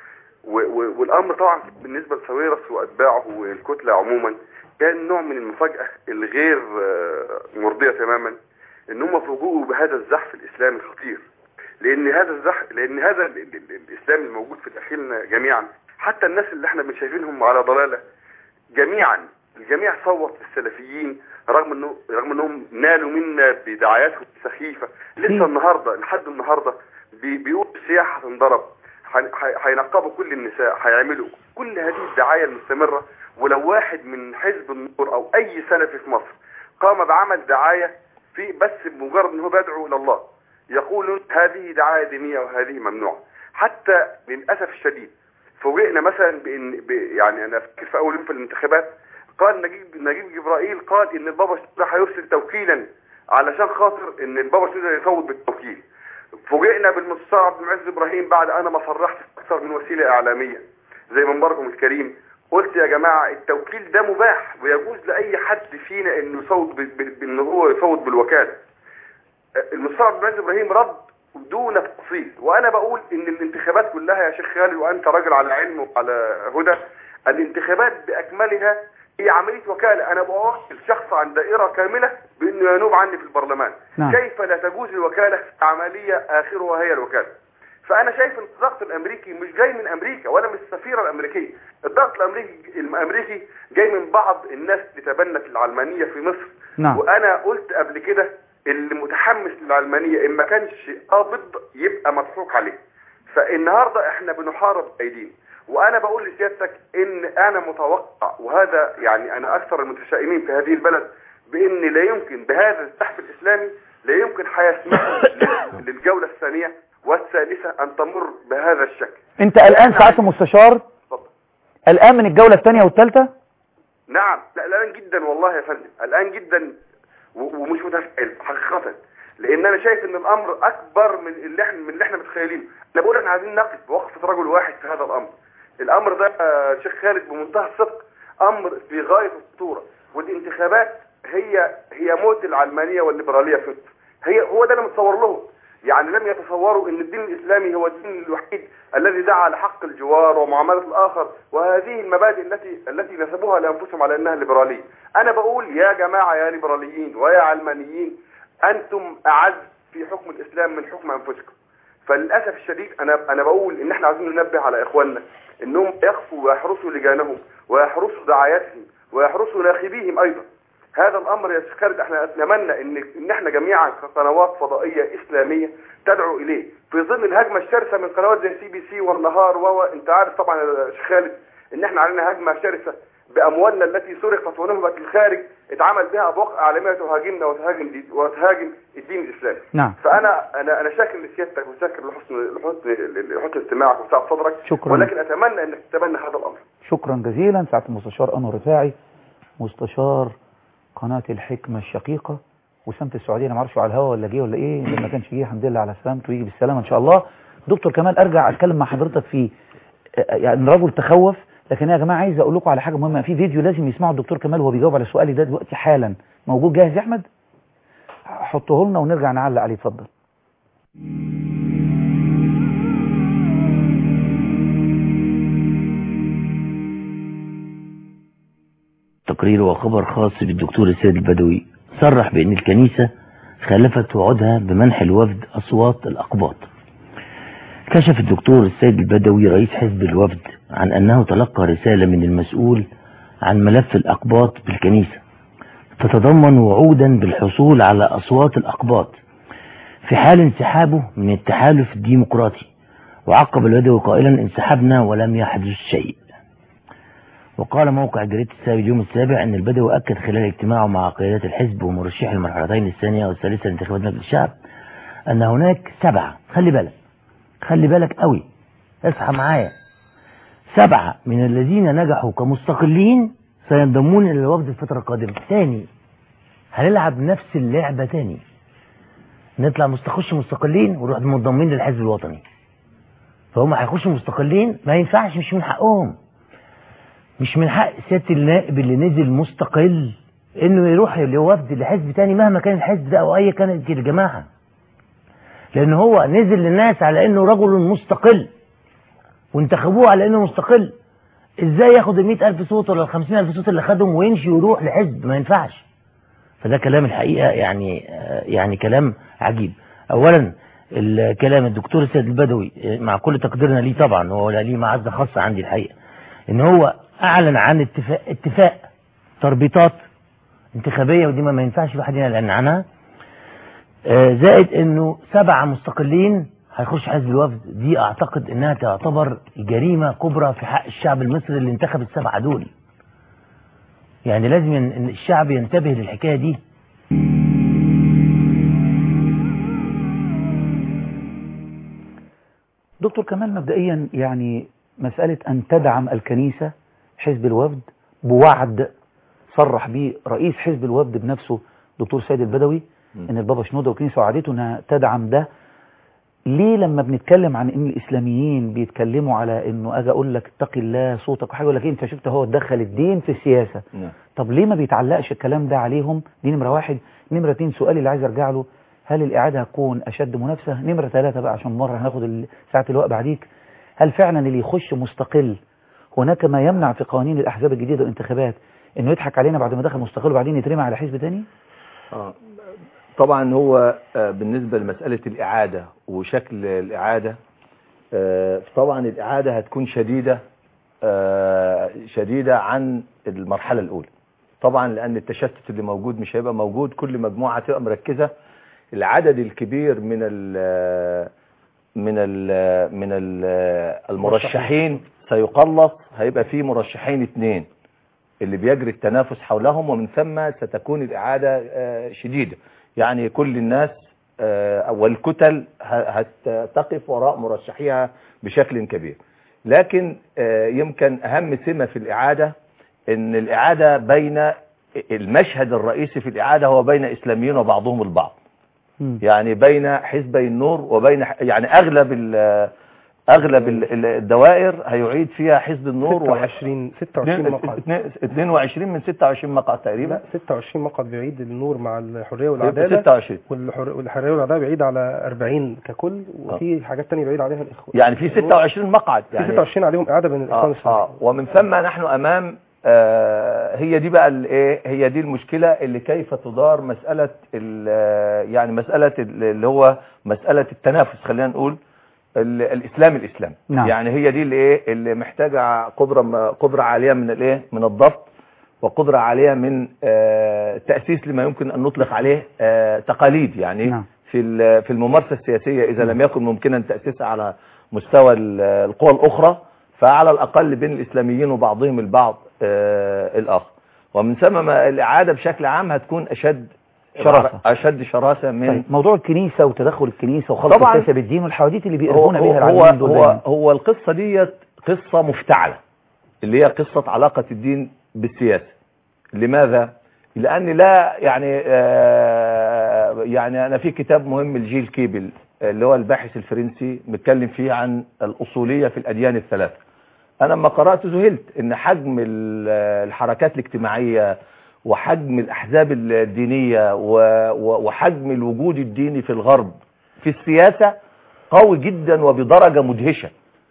و- و- والامر طبعا بالنسبه لساويرس واتباعه والكتله عموما كان نوع من المفاجاه الغير آه، مرضيه تماما ان هم فوجئوا بهذا الزحف الاسلامي الخطير لان هذا الزحف لان هذا ال- ال- ال- الاسلام الموجود في داخلنا جميعا حتى الناس اللي احنا شايفينهم على ضلاله جميعا الجميع صوت للسلفيين رغم انه رغم انهم نالوا منا بدعاياتهم السخيفه لسه النهارده لحد النهارده بي- بيقول السياحه هتنضرب هن- هي- هينقبوا كل النساء هيعملوا كل هذه الدعايه المستمره ولو واحد من حزب النور او اي سلفي في مصر قام بعمل دعايه في بس بمجرد ان هو بيدعو الى الله يقولون هذه دعايه دينيه وهذه ممنوعه حتى للاسف الشديد فوجئنا مثلا بان ب يعني انا افتكر في اول يوم في الانتخابات قال نجيب نجيب جبرائيل قال ان البابا شنودة هيرسل توكيلا علشان خاطر ان البابا شنودة يفوض بالتوكيل فوجئنا بالمستشار عبد المعز ابراهيم بعد انا ما صرحت في اكثر من وسيله اعلاميه زي منبركم الكريم قلت يا جماعه التوكيل ده مباح ويجوز لاي حد فينا انه يفوض ب- ب- بان هو يفوض بالوكاله المستشار عبد المعز ابراهيم رد دون تفصيل وانا بقول ان الانتخابات كلها يا شيخ خالد وانت راجل على علم وعلى هدى الانتخابات باكملها هي عمليه وكاله انا بوكل شخص عن دائره كامله بانه ينوب عني في البرلمان نعم. كيف لا تجوز الوكاله في عمليه اخرها هي الوكاله فانا شايف ان الضغط الامريكي مش جاي من امريكا ولا من السفيره الامريكيه الضغط الامريكي الامريكي جاي من بعض الناس اللي تبنت العلمانيه في مصر نعم. وانا قلت قبل كده اللي متحمس للعلمانيه ان ما كانش قابض يبقى مضحوك عليه فالنهارده احنا بنحارب ايدينا وانا بقول لسيادتك ان انا متوقع وهذا يعني انا اكثر المتشائمين في هذه البلد بان لا يمكن بهذا الزحف الاسلامي لا يمكن هيسمحوا لل- للجوله الثانيه والثالثه ان تمر بهذا الشكل انت الآن سعادة المستشار اتفضل قلقان من الجولة الثانية والثالثة نعم لا الان جدا والله يا فندم الان جدا و- ومش متفائل حقيقه لان انا شايف ان الامر اكبر من اللي احنا من اللي احنا متخيلينه انا بقول احنا عايزين نقف بوقفه رجل واحد في هذا الامر الامر ده يا شيخ خالد بمنتهى الصدق امر في غايه الخطوره والانتخابات هي هي موت العلمانيه والليبراليه في مصر هي هو ده اللي متصور لهم يعني لم يتصوروا ان الدين الاسلامي هو الدين الوحيد الذي دعا لحق الجوار ومعامله الاخر وهذه المبادئ التي التي نسبوها لانفسهم على انها ليبراليه انا بقول يا جماعه يا ليبراليين ويا علمانيين انتم اعز في حكم الاسلام من حكم انفسكم فللاسف الشديد انا انا بقول ان احنا عايزين ننبه على اخواننا انهم يخفوا ويحرسوا لجانهم ويحرسوا دعاياتهم ويحرسوا ناخبيهم ايضا هذا الامر يا شيخ خالد احنا نتمنى ان ان احنا جميعا كقنوات فضائيه اسلاميه تدعو اليه في ظل الهجمه الشرسه من قنوات زي سي بي سي والنهار و انت عارف طبعا يا شيخ خالد ان احنا علينا هجمه شرسه باموالنا التي سرقت ونهبت للخارج اتعمل بها ابواق اعلاميه تهاجمنا وتهاجم دي وتهاجم الدين الاسلامي نعم فانا انا انا شاكر لسيادتك وشاكر لحسن لحسن لحسن استماعك وسعه صدرك شكراً. ولكن اتمنى انك تتبنى هذا الامر شكرا جزيلا سعادة المستشار أنور رفاعي مستشار قناة الحكمة الشقيقة وسامة السعودية أنا معرفش على الهوا ولا جه ولا إيه لما كانش جه الحمد لله على سلامته ويجي بالسلامة إن شاء الله دكتور كمال أرجع أتكلم مع حضرتك في آه، يعني الرجل تخوف لكن يا جماعة عايز أقول لكم على حاجة مهمة في فيديو لازم يسمعه الدكتور كمال وهو بيجاوب على سؤالي ده دلوقتي حالا موجود جاهز يا أحمد حطه لنا ونرجع نعلق عليه اتفضل تقرير وخبر خاص بالدكتور السيد البدوي صرح بأن الكنيسة خالفت وعودها بمنح الوفد أصوات الأقباط كشف الدكتور السيد البدوي رئيس حزب الوفد عن أنه تلقى رسالة من المسؤول عن ملف الأقباط بالكنيسة تتضمن وعودا بالحصول على أصوات الأقباط في حال انسحابه من التحالف الديمقراطي وعقب البدوي قائلا انسحبنا ولم يحدث شيء وقال موقع جريدة السابع اليوم السابع أن البدوي أكد خلال اجتماعه مع قيادات الحزب ومرشحي المرحلتين الثانية والثالثة لانتخابات مجلس الشعب أن هناك سبعة خلي بالك خلي بالك قوي اصحى معايا سبعة من الذين نجحوا كمستقلين سينضمون إلى الوفد الفترة القادمة تاني هنلعب نفس اللعبة تاني نطلع مستخش مستقلين ونروح منضمين للحزب الوطني فهم هيخشوا مستقلين ما ينفعش مش من حقهم مش من حق سيادة النائب اللي نزل مستقل انه يروح لوفد لحزب تاني مهما كان الحزب ده او اي كانت الجماعة لان هو نزل للناس على انه رجل مستقل وانتخبوه على انه مستقل ازاي ياخد ال ألف صوت ولا ال ألف صوت اللي خدهم ويمشي ويروح لحزب ما ينفعش فده كلام الحقيقة يعني آه، يعني كلام عجيب اولا الكلام الدكتور السيد البدوي آه، مع كل تقديرنا ليه طبعا هو ليه معزة خاصة عندي الحقيقة ان هو اعلن عن اتفاق اتفاق تربيطات انتخابيه ودي ما ما ينفعش الواحد يعلن عنها آه، زائد انه سبعه مستقلين هيخش حزب الوفد دي اعتقد انها تعتبر جريمه كبرى في حق الشعب المصري اللي انتخب السبعه دول يعني لازم ين- إن الشعب ينتبه للحكايه دي دكتور كمال مبدئيا يعني مسألة أن تدعم الكنيسة حزب الوفد بوعد صرح به رئيس حزب الوفد بنفسه دكتور سيد البدوي ان البابا شنودة والكنيسة وعدته انها تدعم ده ليه لما بنتكلم عن ان الاسلاميين بيتكلموا على انه اجي اقول لك اتق الله صوتك وحاجه يقول لك إيه انت شفت هو دخل الدين في السياسه نعم. طب ليه ما بيتعلقش الكلام ده عليهم دي نمره واحد نمره اتنين سؤالي اللي عايز ارجع له هل الاعاده هتكون اشد منافسه نمره ثلاثه بقى عشان مره هناخد ال- ساعه الوقت بعديك هل فعلا اللي يخش مستقل هناك ما يمنع في قوانين الاحزاب الجديده والانتخابات انه يضحك علينا بعد ما دخل مستقل وبعدين يترمي على حزب تاني آه. طبعا هو آه، بالنسبة لمسألة الإعادة وشكل الإعادة آه، طبعا الإعادة هتكون شديدة آه، شديدة عن المرحلة الأولى طبعا لأن التشتت اللي موجود مش هيبقى موجود كل مجموعة هتبقى مركزة العدد الكبير من ال من ال من ال المرشحين سيقلص هيبقى فيه مرشحين اثنين اللي بيجري التنافس حولهم ومن ثم ستكون الإعادة آه، شديدة يعني كل الناس آه، والكتل ه- هتقف وراء مرشحيها بشكل كبير لكن آه، يمكن اهم سمة في الاعادة ان الاعادة بين المشهد الرئيسي في الاعادة هو بين اسلاميين وبعضهم البعض مم. يعني بين حزبي النور وبين يعني اغلب ال- اغلب ال- ال- الدوائر هيعيد فيها حزب النور وح- 26 26 مقعد 22 من 26 مقعد تقريبا لا 26 مقعد بيعيد النور مع الحريه يبقى والعداله 26 والحر- والحريه والعداله بيعيد على 40 ككل وفي حاجات تانية بيعيد عليها الاخوه يعني في 26 مقعد في يعني 26 عليهم اعاده بين الاخوان آه والسلفيين آه ومن ثم نحن امام آه هي دي بقى الايه هي دي المشكله اللي كيف تدار مساله ال- يعني مساله ال- اللي هو مساله التنافس خلينا نقول ال- الاسلام الاسلام نعم. يعني هي دي اللي ايه اللي محتاجه قدره م- قدره عاليه من الايه من الضبط وقدره عاليه من آه تاسيس لما يمكن ان نطلق عليه آه تقاليد يعني نعم. في ال- في الممارسه السياسيه اذا لم يكن ممكنا تاسيسها على مستوى ال- القوى الاخرى فعلى الاقل بين الاسلاميين وبعضهم البعض آه الاخر ومن ثم ما الاعاده بشكل عام هتكون اشد شراسة. اشد شراسه من طيب موضوع الكنيسة وتدخل الكنيسة وخلط طبعاً. السياسة بالدين والحواديت اللي هو بيقربونا بيها هو العالمين دول هو, دايما. هو القصه ديت قصه مفتعله اللي هي قصه علاقه الدين بالسياسه لماذا لان لا يعني آه يعني انا في كتاب مهم لجيل كيبل اللي هو الباحث الفرنسي بيتكلم فيه عن الاصوليه في الاديان الثلاثه انا لما قرات ذهلت ان حجم ال- الحركات الاجتماعيه وحجم الاحزاب الدينيه و- و- وحجم الوجود الديني في الغرب في السياسه قوي جدا وبدرجه مدهشه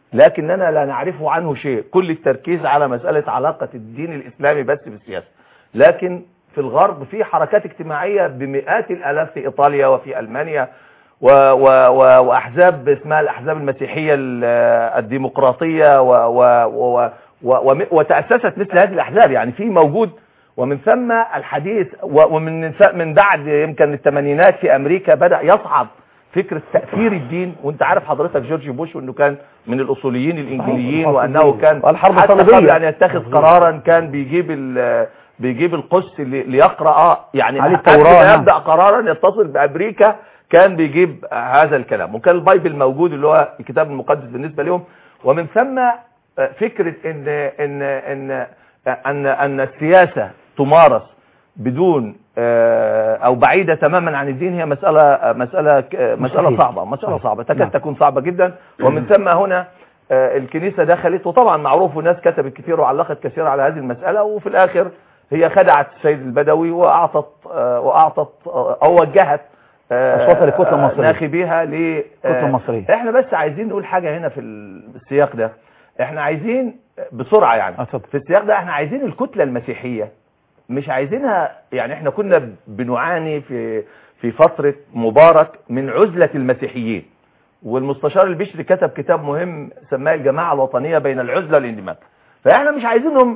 لكننا لا نعرفه عنه شيء كل التركيز على مساله علاقه الدين الاسلامي بس بالسياسه لكن في الغرب في حركات اجتماعيه بمئات الالاف في ايطاليا وفي المانيا و و و واحزاب اسمها الاحزاب المسيحيه ال- الديمقراطيه و و و و و وتاسست مثل هذه الاحزاب يعني في موجود ومن ثم الحديث و- ومن ث- من بعد يمكن الثمانينات في امريكا بدا يصعد فكره تاثير الدين وانت عارف حضرتك جورج بوش وانه كان من الاصوليين الانجليين وانه كان والحرب حتى الصليبية. قبل ان يتخذ قرارا كان بيجيب ال- بيجيب القس اللي- ليقرا يعني عليه قبل التوراة، ما نعم. يبدا قرارا يتصل بامريكا كان بيجيب هذا الكلام وكان البايبل موجود اللي هو الكتاب المقدس بالنسبه لهم ومن ثم فكره ان ان ان ان ان السياسه تمارس بدون آه، او بعيده تماما عن الدين هي مساله مساله مساله مستحيل. صعبه مساله صحيح. صعبه تكاد نعم. تكون صعبه جدا ومن ثم هنا آه، الكنيسه دخلت وطبعا معروف وناس كتبت كثير وعلقت كثير على هذه المساله وفي الاخر هي خدعت السيد البدوي واعطت آه، واعطت آه، او وجهت آه، أصواتها للكتلة المصرية. ناخبيها ل آه، الكتلة المصرية. احنا بس عايزين نقول حاجه هنا في السياق ده احنا عايزين بسرعه يعني اتفضل. في السياق ده احنا عايزين الكتله المسيحيه مش عايزينها يعني احنا كنا بنعاني في في فتره مبارك من عزله المسيحيين والمستشار البشري كتب كتاب مهم سماه الجماعه الوطنيه بين العزله والاندماج فاحنا مش عايزينهم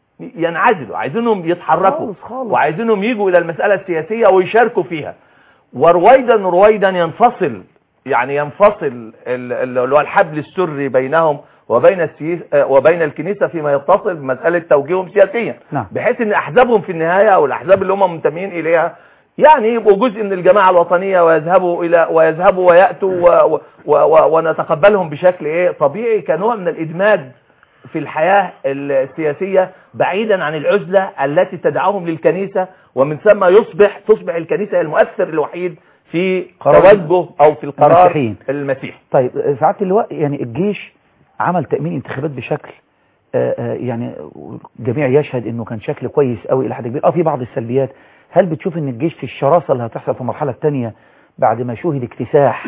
ينعزلوا عايزينهم يتحركوا خالص خالص. وعايزينهم يجوا الى المساله السياسيه ويشاركوا فيها ورويدا رويدا ينفصل يعني ينفصل ال- ال- اللي هو الحبل السري بينهم وبين السيس آه، وبين الكنيسه فيما يتصل بمساله توجيههم سياسيا نعم. بحيث ان احزابهم في النهايه او الاحزاب اللي هم منتمين اليها يعني يبقوا جزء من الجماعه الوطنيه ويذهبوا الى ويذهبوا وياتوا و و و ونتقبلهم بشكل ايه طبيعي كنوع من الادماج في الحياه السياسيه بعيدا عن العزله التي تدعوهم للكنيسه ومن ثم يصبح تصبح الكنيسه المؤثر الوحيد في قرار توجه او في القرار المسيحيين. المسيحي طيب سعاده اللواء يعني الجيش عمل تامين انتخابات بشكل آه، آه، يعني الجميع يشهد انه كان شكل كويس قوي الى حد كبير اه في بعض السلبيات هل بتشوف ان الجيش في الشراسه اللي هتحصل في المرحله الثانيه بعد ما شوهد اكتساح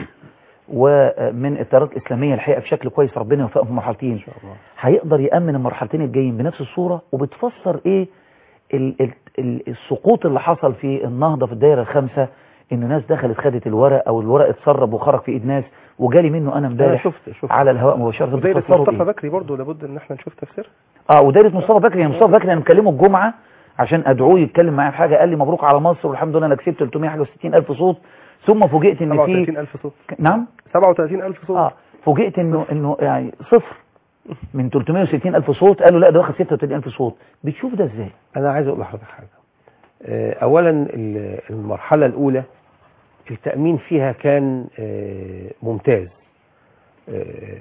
ومن التيارات الاسلاميه الحقيقه بشكل كويس ربنا يوفقهم في المرحلتين ان شاء الله هيقدر يامن المرحلتين الجايين بنفس الصوره وبتفسر ايه ال ال ال السقوط اللي حصل في النهضه في الدائره الخامسه ان ناس دخلت خدت الورق او الورق اتسرب وخرج في ايد ناس وجالي منه انا انا امبارح شفت شفت على الهواء مباشره ودايره بتفسروا مصطفى إيه؟ بكري برضه لابد ان احنا نشوف تفسيرها اه ودايره مصطفى بكري يعني مصطفى بكري انا مكلمه الجمعه عشان ادعوه يتكلم معايا في حاجه قال لي مبروك على مصر والحمد لله انا كسبت 300 حاجه و60 الف صوت ثم فوجئت ان في 37000 صوت نعم 37000 صوت اه فوجئت انه انه يعني صفر من 360 الف صوت قالوا لا ده واخد 36 الف صوت بتشوف ده ازاي انا عايز اقول لحضرتك حاجه آه، اولا ال- المرحله الاولى التامين فيها كان آه، ممتاز آه،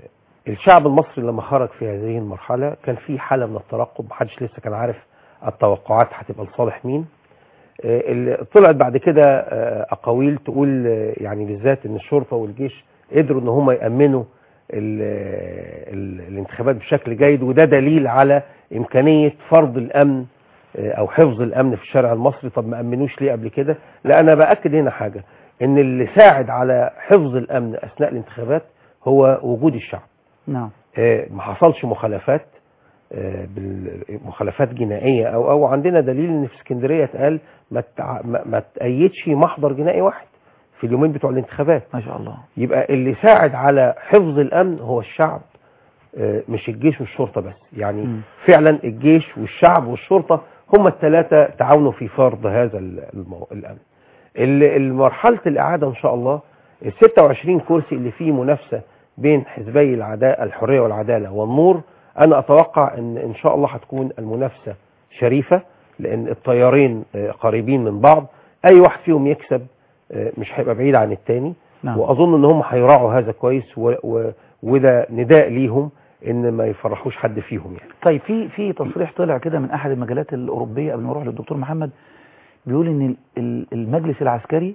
الشعب المصري لما خرج في هذه المرحلة كان في حالة من الترقب محدش لسه كان عارف التوقعات هتبقى لصالح مين آه، اللي طلعت بعد كده آه، أقاويل تقول آه، يعني بالذات إن الشرطة والجيش قدروا إن هم يأمنوا ال ال الانتخابات بشكل جيد وده دليل على إمكانية فرض الأمن آه، أو حفظ الأمن في الشارع المصري طب ما أمنوش ليه قبل كده لا أنا بأكد هنا حاجة إن اللي ساعد على حفظ الأمن أثناء الانتخابات هو وجود الشعب نعم آه، ما حصلش مخالفات آه، بال- مخالفات جنائيه او او عندنا دليل ان في اسكندريه اتقال ما تع- ما ما تأيدش محضر جنائي واحد في اليومين بتوع الانتخابات ما شاء الله يبقى اللي ساعد على حفظ الامن هو الشعب آه، مش الجيش والشرطه بس يعني مم. فعلا الجيش والشعب والشرطه هم الثلاثه تعاونوا في فرض هذا ال- المو... الامن ال- المرحله الاعاده ان شاء الله ال 26 كرسي اللي فيه منافسه بين حزبي العداله الحريه والعداله والنور انا اتوقع ان ان شاء الله هتكون المنافسه شريفه لان الطيارين آه، قريبين من بعض اي واحد فيهم يكسب آه، مش هيبقى بعيد عن التاني نعم واظن ان هم هيراعوا هذا كويس و... و... وده نداء ليهم ان ما يفرحوش حد فيهم يعني طيب في في تصريح طلع كده من احد المجلات الاوروبيه قبل ما اروح للدكتور محمد بيقول ان ال- ال- المجلس العسكري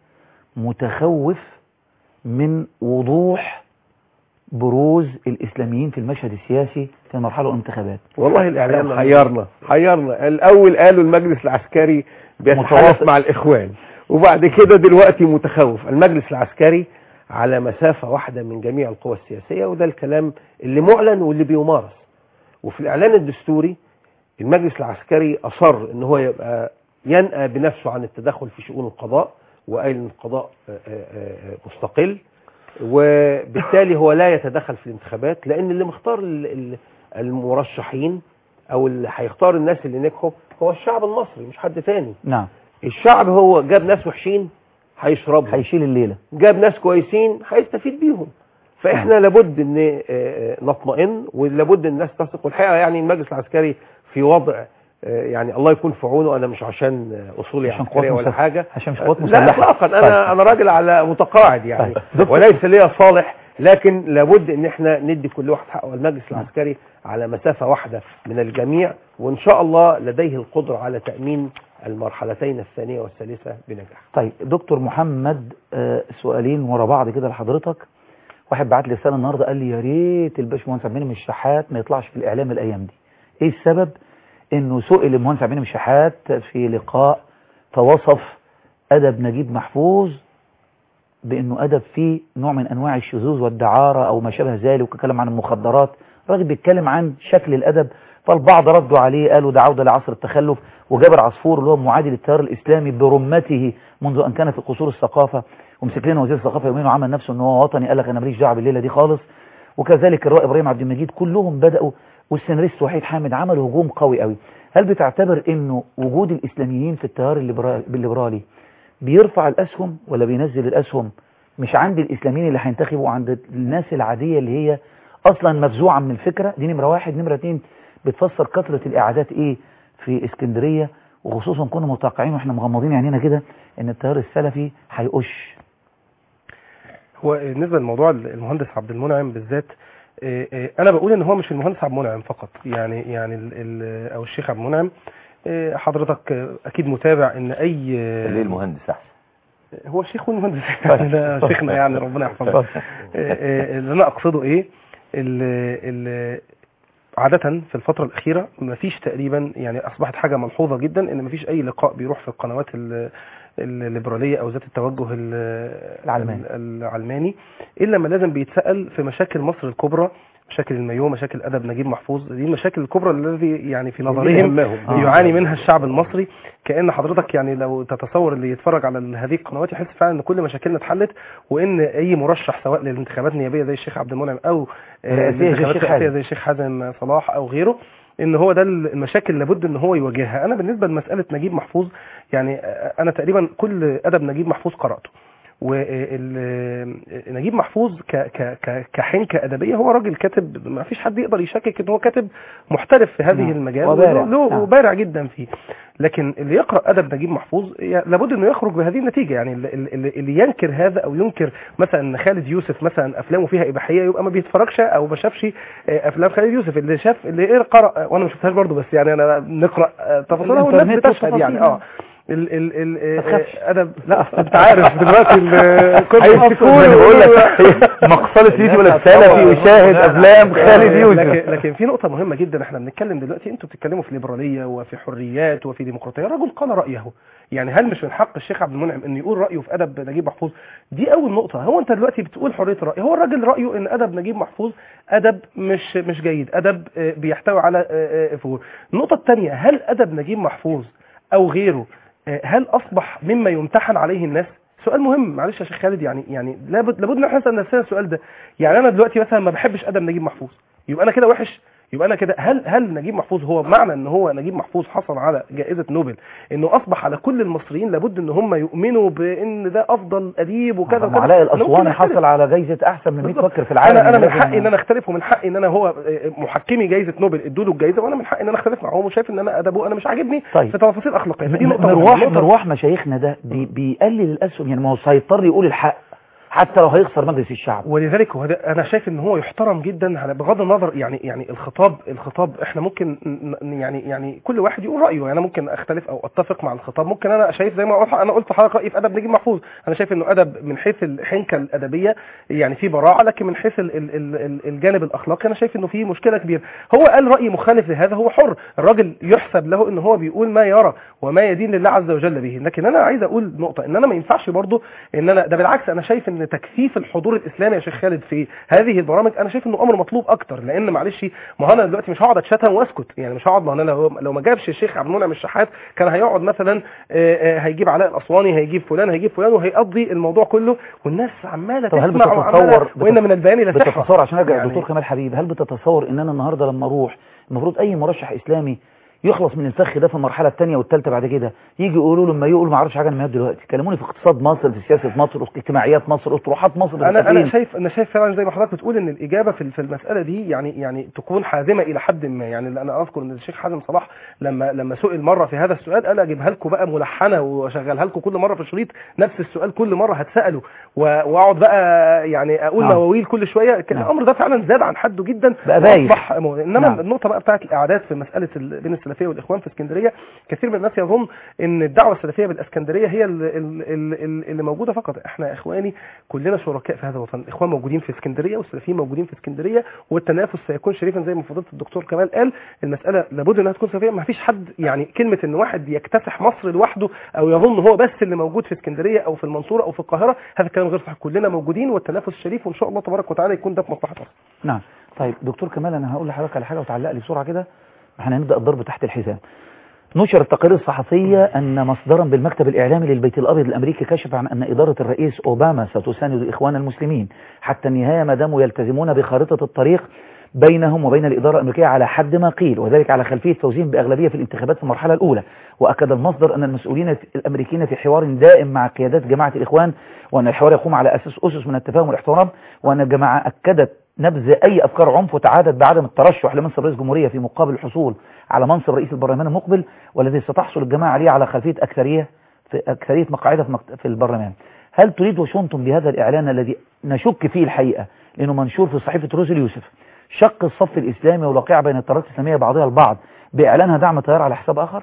متخوف من وضوح بروز الاسلاميين في المشهد السياسي في المرحله الانتخابات والله الاعلام حيرنا. حيرنا حيرنا الاول قالوا المجلس العسكري بيتحالف متواصل. مع الاخوان وبعد كده دلوقتي متخوف المجلس العسكري على مسافة واحدة من جميع القوى السياسية وده الكلام اللي معلن واللي بيمارس وفي الإعلان الدستوري المجلس العسكري أصر إن هو يبقى ينأى بنفسه عن التدخل في شؤون القضاء وقال إن القضاء آه، آه، آه، مستقل وبالتالي هو لا يتدخل في الانتخابات لأن اللي مختار ال- ال- المرشحين أو اللي هيختار الناس اللي نجحوا هو الشعب المصري مش حد تاني نعم الشعب هو جاب ناس وحشين هيشربهم هيشيل الليله جاب ناس كويسين هيستفيد بيهم فاحنا لابد ان آه، آه، نطمئن ولابد الناس تثق والحقيقه يعني المجلس العسكري في وضع آه، يعني الله يكون في عونه انا مش عشان آه، اصولي عشان عسكريه قوات ولا مسلحة. حاجه عشان مش قوات لا مسلحة. اطلاقا انا طيب. انا راجل على متقاعد يعني طيب. دكتور- وليس ليا صالح لكن لابد ان احنا ندي كل واحد حقه والمجلس العسكري على مسافه واحده من الجميع وان شاء الله لديه القدره على تامين المرحلتين الثانيه والثالثه بنجاح طيب دكتور محمد آه، سؤالين ورا بعض كده لحضرتك واحد بعت لي رساله النهارده قال لي يا ريت الباشمهندس عبد المنعم الشحات ما يطلعش في الاعلام الايام دي ايه السبب انه سئل المهندس عبد المنعم الشحات في لقاء فوصف ادب نجيب محفوظ بانه ادب فيه نوع من انواع الشذوذ والدعاره او ما شابه ذلك وكلام عن المخدرات الراجل بيتكلم عن شكل الادب فالبعض ردوا عليه قالوا ده عوده لعصر التخلف وجابر عصفور اللي هو معادي للتيار الاسلامي برمته منذ ان كان في قصور الثقافه ومسك لنا وزير الثقافه يومين وعمل نفسه ان هو وطني قال لك انا ماليش دعوه بالليله دي خالص وكذلك الرائد ابراهيم عبد المجيد كلهم بداوا والسيناريست وحيد حامد عملوا هجوم قوي قوي هل بتعتبر انه وجود الاسلاميين في التيار الليبرا- الليبرالي بيرفع الاسهم ولا بينزل الاسهم مش عند الاسلاميين اللي هينتخبوا عند الناس العاديه اللي هي اصلا مفزوعه من الفكره دي نمره واحد نمره اتنين بتفسر كثره الاعادات ايه في اسكندريه وخصوصا كنا متوقعين واحنا مغمضين عينينا كده ان التيار السلفي هيقش هو بالنسبه لموضوع المهندس عبد المنعم بالذات آه، آه، انا بقول ان هو مش المهندس عبد المنعم فقط يعني يعني ال- ال- او الشيخ عبد المنعم آه، حضرتك آه، اكيد متابع ان اي ليه المهندس احسن هو الشيخ والمهندس يعني ده شيخنا يعني ربنا يحفظه آه، آه، اللي انا اقصده ايه ال- ال- عادة في الفترة الأخيرة مفيش تقريبا يعني أصبحت حاجة ملحوظة جدا إن مفيش أي لقاء بيروح في القنوات ال- الليبرالية أو ذات التوجه ال- العلماني. ال- العلماني إلا ما لازم بيتسأل في مشاكل مصر الكبرى مشاكل المايو مشاكل أدب نجيب محفوظ دي المشاكل الكبرى الذي يعني في نظرهم همهم. يعاني منها الشعب المصري كأن حضرتك يعني لو تتصور اللي يتفرج على ال- هذه القنوات يحس فعلا ان كل مشاكلنا اتحلت وان اي مرشح سواء للانتخابات النيابيه زي الشيخ عبد المنعم او آه، رئاسية زي الانتخابات الشيخ الرئاسيه حازم. زي الشيخ حازم صلاح او غيره ان هو ده المشاكل لابد ان هو يواجهها انا بالنسبه لمساله نجيب محفوظ يعني آه، انا تقريبا كل ادب نجيب محفوظ قراته ونجيب محفوظ ك ك ك كحنكه ادبيه هو راجل كاتب ما فيش حد يقدر يشكك ان هو كاتب محترف في هذه نعم. المجال وبارع. له نعم. وبارع جدا فيه لكن اللي يقرا ادب نجيب محفوظ ي- لابد انه يخرج بهذه النتيجه يعني اللي, اللي اللي ينكر هذا او ينكر مثلا ان خالد يوسف مثلا افلامه فيها اباحيه يبقى ما بيتفرجش او ما شافش آه، افلام خالد يوسف اللي شاف اللي إيه قرا وانا ما شفتهاش برضه بس يعني انا نقرا آه، تفاصيلها والناس الإنترنت بتشهد يعني والتفاصيل. اه ال ال ال ما تخافش. آه، ادب لا اصل انت عارف دلوقتي ال- كل هيمسكوا زي ما بقول لك مقصله يوسف ولا سلفي وشاهد افلام خالد يوسف لكن لكن في نقطه مهمه جدا احنا بنتكلم دلوقتي انتوا بتتكلموا في ليبراليه وفي حريات وفي ديمقراطيه الرجل قال رايه يعني هل مش من حق الشيخ عبد المنعم انه يقول رايه في ادب نجيب محفوظ دي اول نقطه هو انت دلوقتي بتقول حريه الراي هو الراجل رايه ان ادب نجيب محفوظ ادب مش مش جيد ادب آه، بيحتوي على آه، آه، فجور النقطه الثانيه هل ادب نجيب محفوظ او غيره آه، هل اصبح مما يمتحن عليه الناس سؤال مهم معلش يا شيخ خالد يعني يعني لابد لابد ان احنا نسال نفسنا السؤال ده يعني انا دلوقتي مثلا ما بحبش ادب نجيب محفوظ يبقى انا كده وحش يبقى انا كده هل هل نجيب محفوظ هو معنى ان هو نجيب محفوظ حصل على جائزه نوبل انه اصبح على كل المصريين لابد ان هم يؤمنوا بان ده افضل اديب وكذا وكذا علاء أنا ممكن الاسواني أختلف. حصل على جائزه احسن من 100 بالظبط. فكر في العالم انا انا من لازم- حقي ان انا اختلف ومن حقي ان انا هو آه، محكمي جائزه نوبل ادوا له الجائزه وانا من حقي ان انا اختلف معاهم وشايف ان انا ادبه انا مش عاجبني طيب. في تفاصيل اخلاقيه فدي م- نقطه مروح مهمة. نقطة- مروح مشايخنا ده بي بيقلل الاسهم يعني ما هو هيضطر يقول الحق حتى لو هيخسر مجلس الشعب ولذلك هو ده انا شايف ان هو يحترم جدا على بغض النظر يعني يعني الخطاب الخطاب احنا ممكن ن- ن- يعني يعني كل واحد يقول رايه يعني انا ممكن اختلف او اتفق مع الخطاب ممكن انا شايف زي ما قلت- انا قلت حضرتك رايي في ادب نجيب محفوظ انا شايف انه ادب من حيث الحنكه الادبيه يعني في براعه لكن من حيث ال ال ال ال الجانب الاخلاقي انا شايف انه في مشكله كبيره هو قال راي مخالف لهذا هو حر الراجل يحسب له ان هو بيقول ما يرى وما يدين لله عز وجل به لكن انا عايز اقول نقطه ان انا ما ينفعش برضو ان انا ده بالعكس انا شايف ان تكثيف الحضور الاسلامي يا شيخ خالد في هذه البرامج انا شايف انه امر مطلوب اكتر لان معلش ما هو انا دلوقتي مش هقعد اتشتم واسكت يعني مش هقعد ما انا لو, لو ما جابش الشيخ عبد المنعم الشحات كان هيقعد مثلا آه، آه، هيجيب علاء الاسواني هيجيب فلان هيجيب فلان وهيقضي الموضوع كله والناس عماله طب هل تسمع وعماله بتتصور وان من البيان لا سحر بتتصور عشان ارجع يعني- للدكتور كمال حبيب هل بتتصور ان انا النهارده لما اروح المفروض اي مرشح اسلامي يخلص من الفخ ده في المرحله الثانيه والثالثه بعد كده يجي يقولوا له لما يقول ما اعرفش حاجه عن المهاد دلوقتي كلموني في اقتصاد مصر في سياسه مصر في اجتماعيات مصر اطروحات مصر انا انا بالتقديم. شايف انا شايف فعلا زي ما حضرتك بتقول ان الاجابه في في المساله دي يعني يعني تكون حازمه الى حد ما يعني اللي انا اذكر ان الشيخ حازم صلاح لما لما سئل مره في هذا السؤال قال اجيبها لكم بقى ملحنه واشغلها لكم كل مره في شريط نفس السؤال كل مره هتساله و- واقعد بقى يعني اقول نعم. مواويل كل شويه كان نعم. الامر ده فعلا زاد عن حده جدا بقى بايخ. وأصبح مو- انما نعم. النقطه بقى بتاعت الاعداد في مساله ال- بين السلفيه والاخوان في اسكندريه كثير من الناس يظن ان الدعوه السلفيه بالاسكندريه هي ال- ال- ال- اللي موجوده فقط احنا يا اخواني كلنا شركاء في هذا الوطن الاخوان موجودين في اسكندريه والسلفيين موجودين في اسكندريه والتنافس سيكون شريفا زي ما فضيله الدكتور كمال قال المساله لابد انها تكون سلفيه ما فيش حد يعني كلمه ان واحد يكتسح مصر لوحده او يظن هو بس اللي موجود في اسكندريه او في المنصوره او في القاهره هذا الكلام غير صحيح كلنا موجودين والتنافس شريف وان شاء الله تبارك وتعالى يكون ده في مصلحه مصر نعم طيب دكتور كمال انا هقول لحضرتك على حاجه وتعلق لي بسرعه كده احنا هنبدا الضرب تحت الحزام نشر التقارير الصحفية أن مصدرا بالمكتب الإعلامي للبيت الأبيض الأمريكي كشف عن أن إدارة الرئيس أوباما ستساند الإخوان المسلمين حتى النهاية ما داموا يلتزمون بخارطة الطريق بينهم وبين الإدارة الأمريكية على حد ما قيل وذلك على خلفية فوزهم بأغلبية في الانتخابات في المرحلة الأولى وأكد المصدر أن المسؤولين الأمريكيين في حوار دائم مع قيادات جماعة الإخوان وأن الحوار يقوم على أساس أسس من التفاهم والاحترام وأن الجماعة أكدت نبذ أي أفكار عنف وتعادت بعدم الترشح لمنصب رئيس جمهورية في مقابل الحصول على منصب رئيس البرلمان المقبل والذي ستحصل الجماعة عليه على خلفية أكثرية في أكثرية مقاعدها في, مكت... في البرلمان هل تريد واشنطن بهذا الإعلان الذي نشك فيه الحقيقة لأنه منشور في صحيفة روزي اليوسف شق الصف الإسلامي والواقع بين التيارات الإسلامية بعضها البعض بإعلانها دعم تيار على حساب آخر؟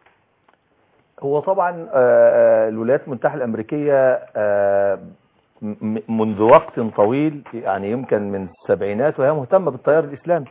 هو طبعا آه، آه، الولايات المتحدة الأمريكية آه، م- منذ وقت طويل يعني يمكن من السبعينات وهي مهتمة بالتيار الإسلامي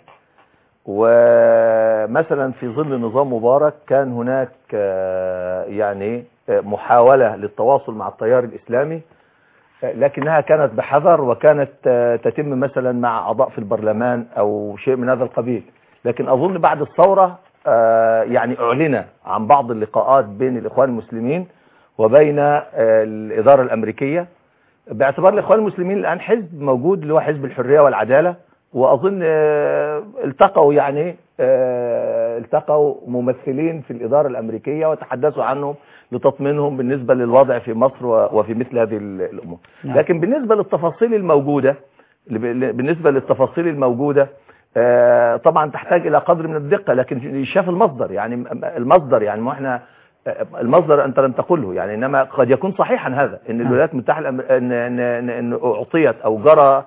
ومثلا في ظل نظام مبارك كان هناك آه، يعني آه، محاولة للتواصل مع التيار الإسلامي آه، لكنها كانت بحذر وكانت آه، تتم مثلا مع أعضاء في البرلمان أو شيء من هذا القبيل لكن أظن بعد الثورة آه، يعني أعلن عن بعض اللقاءات بين الإخوان المسلمين وبين آه، الإدارة الأمريكية باعتبار الإخوان المسلمين الآن حزب موجود اللي هو حزب الحرية والعدالة وأظن آه، التقوا يعني آه، التقوا ممثلين في الإدارة الأمريكية وتحدثوا عنهم لتطمينهم بالنسبة للوضع في مصر و- وفي مثل هذه ال- الأمور نعم. لكن بالنسبة للتفاصيل الموجودة بالنسبة للتفاصيل الموجودة آه، طبعا تحتاج إلى قدر من الدقة لكن شاف المصدر يعني م- المصدر يعني ما احنا آه، المصدر أنت لم تقله يعني إنما قد يكون صحيحا هذا إن الولايات المتحدة الأمر- إن, إن, إن, إن أعطيت أو جرى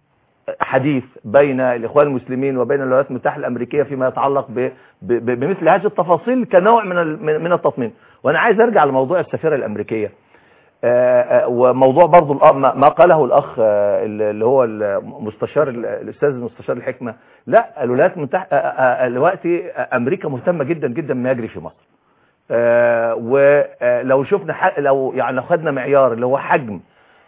حديث بين الإخوان المسلمين وبين الولايات المتحدة الأمريكية فيما يتعلق ب ب ب بمثل هذه التفاصيل كنوع من ال- من من التطمين وأنا عايز أرجع لموضوع السفيرة الأمريكية آه، آه، وموضوع برضو الأ- ما ما قاله الأخ آه، اللي هو المستشار ال- الأستاذ المستشار الحكمة لا الولايات المتحدة آه، آه، آه، دلوقتي آه، أمريكا مهتمة جدا جدا ما يجري في مصر آه، ولو شفنا ح- لو يعني لو خدنا معيار اللي هو حجم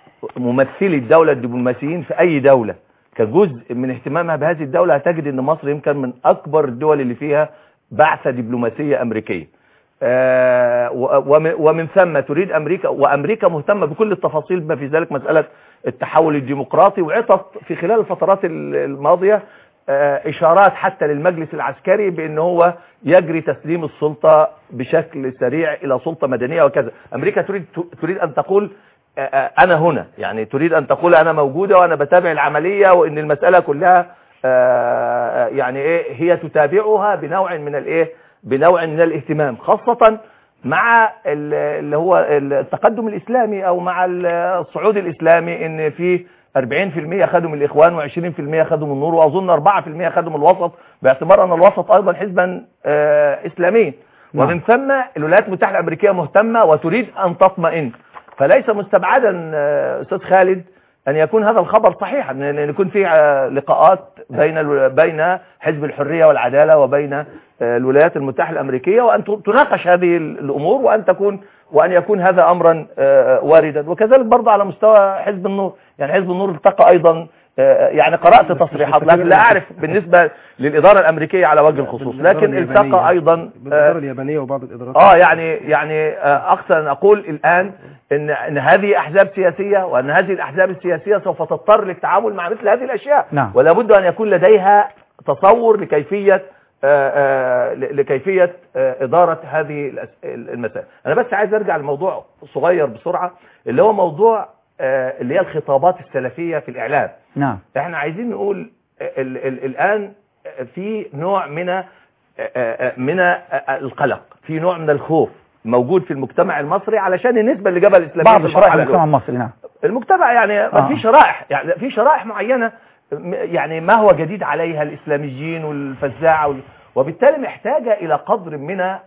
ممثلي الدولة الدبلوماسيين في أي دولة كجزء من اهتمامها بهذه الدولة هتجد أن مصر يمكن من أكبر الدول اللي فيها بعثة دبلوماسية أمريكية آه، و- ومن- ومن ثم تريد أمريكا وأمريكا مهتمة بكل التفاصيل بما في ذلك مسألة التحول الديمقراطي وعطت في خلال الفترات ال- الماضية آه، إشارات حتى للمجلس العسكري بأن هو يجري تسليم السلطة بشكل سريع إلى سلطة مدنية وكذا أمريكا تريد تريد أن تقول آه، آه، أنا هنا يعني تريد أن تقول أنا موجودة وأنا بتابع العملية وإن المسألة كلها آه، يعني إيه هي تتابعها بنوع من الإيه بنوع من الاهتمام خاصة مع ال- اللي هو التقدم الإسلامي أو مع ال- الصعود الإسلامي إن في 40% خدوا من الإخوان و20% خدوا من النور وأظن 4% خدوا من الوسط باعتبار أن الوسط أيضا حزبا آه، إسلاميا نعم. ومن ثم الولايات المتحدة الأمريكية مهتمة وتريد أن تطمئن فليس مستبعدا آه، أستاذ خالد أن يكون هذا الخبر صحيحا أن أن يكون في آه، لقاءات بين الو- بين حزب الحرية والعدالة وبين آه، الولايات المتحدة الأمريكية وأن ت- تناقش هذه ال- الأمور وأن تكون وأن يكون هذا أمرا آه، واردا وكذلك برضه على مستوى حزب النور يعني حزب النور التقى أيضا آه، يعني قرأت تصريحات لكن لا أعرف بالنسبة للإدارة الأمريكية على وجه الخصوص لكن التقى أيضا آه، بالإدارة اليابانية وبعض الإدارات اه يعني يعني آه، اقصد ان اقول الان ان ان هذه احزاب سياسيه وان هذه الاحزاب السياسيه سوف تضطر للتعامل مع مثل هذه الاشياء نعم. ولا بد ان يكون لديها تصور لكيفيه آه، آه، ل- لكيفيه آه، اداره هذه الأس- المسائل انا بس عايز ارجع لموضوع صغير بسرعه اللي هو موضوع آه، اللي هي الخطابات السلفيه في الاعلام نعم احنا عايزين نقول ال ال الان في نوع من من القلق في نوع من الخوف موجود في المجتمع المصري علشان النسبة اللي جابها الإسلامية بعض في شرائح المرحلة المجتمع الأولى. المصري نعم المجتمع يعني آه. ما في شرائح يعني في شرائح معينة م- يعني ما هو جديد عليها الإسلاميين والفزاعة وال- وبالتالي محتاجة إلى قدر من آه،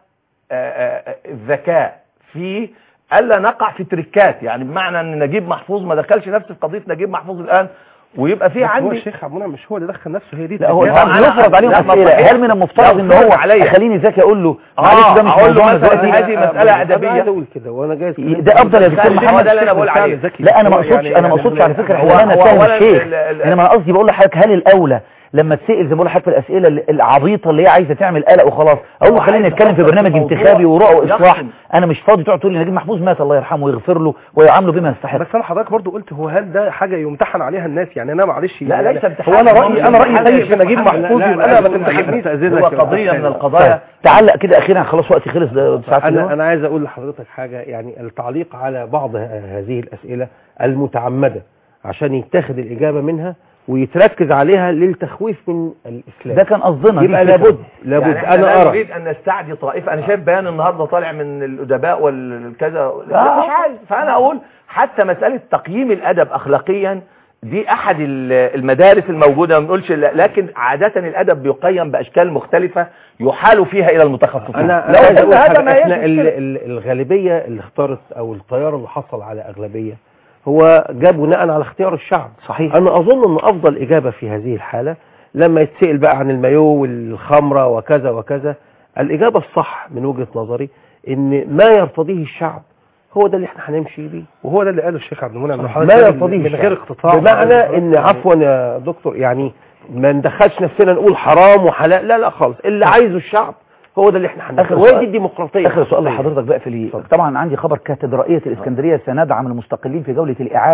آه، الذكاء في ألا نقع في تركات يعني بمعنى أن نجيب محفوظ ما دخلش نفسه في قضية نجيب محفوظ الآن ويبقى في بس هو عندي الشيخ عبد المنعم مش هو اللي دخل نفسه هي دي لا هو لا، طبعا أنا- يفرض عليهم لا، ما اسئله صحيح. هل من المفترض لا، ان فرض هو عليا. خليني ذكي اقول له آه، معلش ده مش أقول له موضوعنا مثلا دلوقتي هذه مسألة أنا أدبية. عايز اقول كده وانا جايز ده افضل يا دكتور هو محمد ده اللي أنا بقول عليه. لا انا ما اقصدش انا ما اقصدش على فكره هو- احنا لا هو نتهم أولاً الشيخ ال- ال- انما انا قصدي بقول لحضرتك هل الاولى لما تسال زي ما بقول لحضرتك في الاسئله ال- العبيطه اللي هي عايزه تعمل قلق وخلاص اقول له هو خلينا عايز نتكلم في يخطط برنامج الموضوع انتخابي ورؤى واصلاح يقسم. انا مش فاضي تقعد تقول لي نجيب محفوظ مات الله يرحمه ويغفر له ويعامله بما يستحق بس انا حضرتك برضو قلت هو هل ده حاجه يمتحن عليها الناس يعني انا معلش لا، يعني ليس امتحان. هو انا هو رايي مش انا رايي امتحان سيء يا في شيخ نجيب محمد. محفوظ لا، لا، يبقى لا، انا ما لا، تنتخبنيش هو قضية من القضايا تعلق كده اخيرا خلاص وقتي خلص ده ساعات انا اليوم. انا عايز اقول لحضرتك حاجه يعني التعليق على بعض ه- هذه الاسئله المتعمده عشان يتاخد الاجابه منها ويتركز عليها للتخويف من الاسلام ده كان قصدنا دي يبقى الفكرة. لابد لابد يعني احنا انا لا ارى نريد ان نستعدي طائفه انا شايف بيان النهارده طالع من الادباء والكذا لا آه. مش عايز فانا اقول حتى مساله تقييم الادب اخلاقيا دي احد ال- المدارس الموجوده ما بنقولش لا لكن عاده الادب بيقيم باشكال مختلفه يحال فيها الى المتخصصين انا لو أنا عايز قلنا اقول هذا حاجه ما احنا يجوز ال- كده. ال- الغالبيه اللي اختارت او التيار اللي حصل على اغلبيه هو جاب بناء على اختيار الشعب صحيح انا اظن ان افضل اجابه في هذه الحاله لما يتسال بقى عن المايو والخمره وكذا وكذا الاجابه الصح من وجهه نظري ان ما يرتضيه الشعب هو ده اللي احنا هنمشي بيه وهو ده اللي قاله الشيخ عبد المنعم ما يرتضيه من الشعب. غير اقتطاع بمعنى ان عفوا يا دكتور يعني ما ندخلش نفسنا نقول حرام وحلال لا لا خالص اللي عايزه الشعب هو ده اللي احنا هنعمله آخر وهي سؤال. دي الديمقراطيه اخر سؤال الحقيقية. لحضرتك بقى في لي طبعا عندي خبر كاتدرائيه الاسكندريه سندعم المستقلين في جوله الاعاده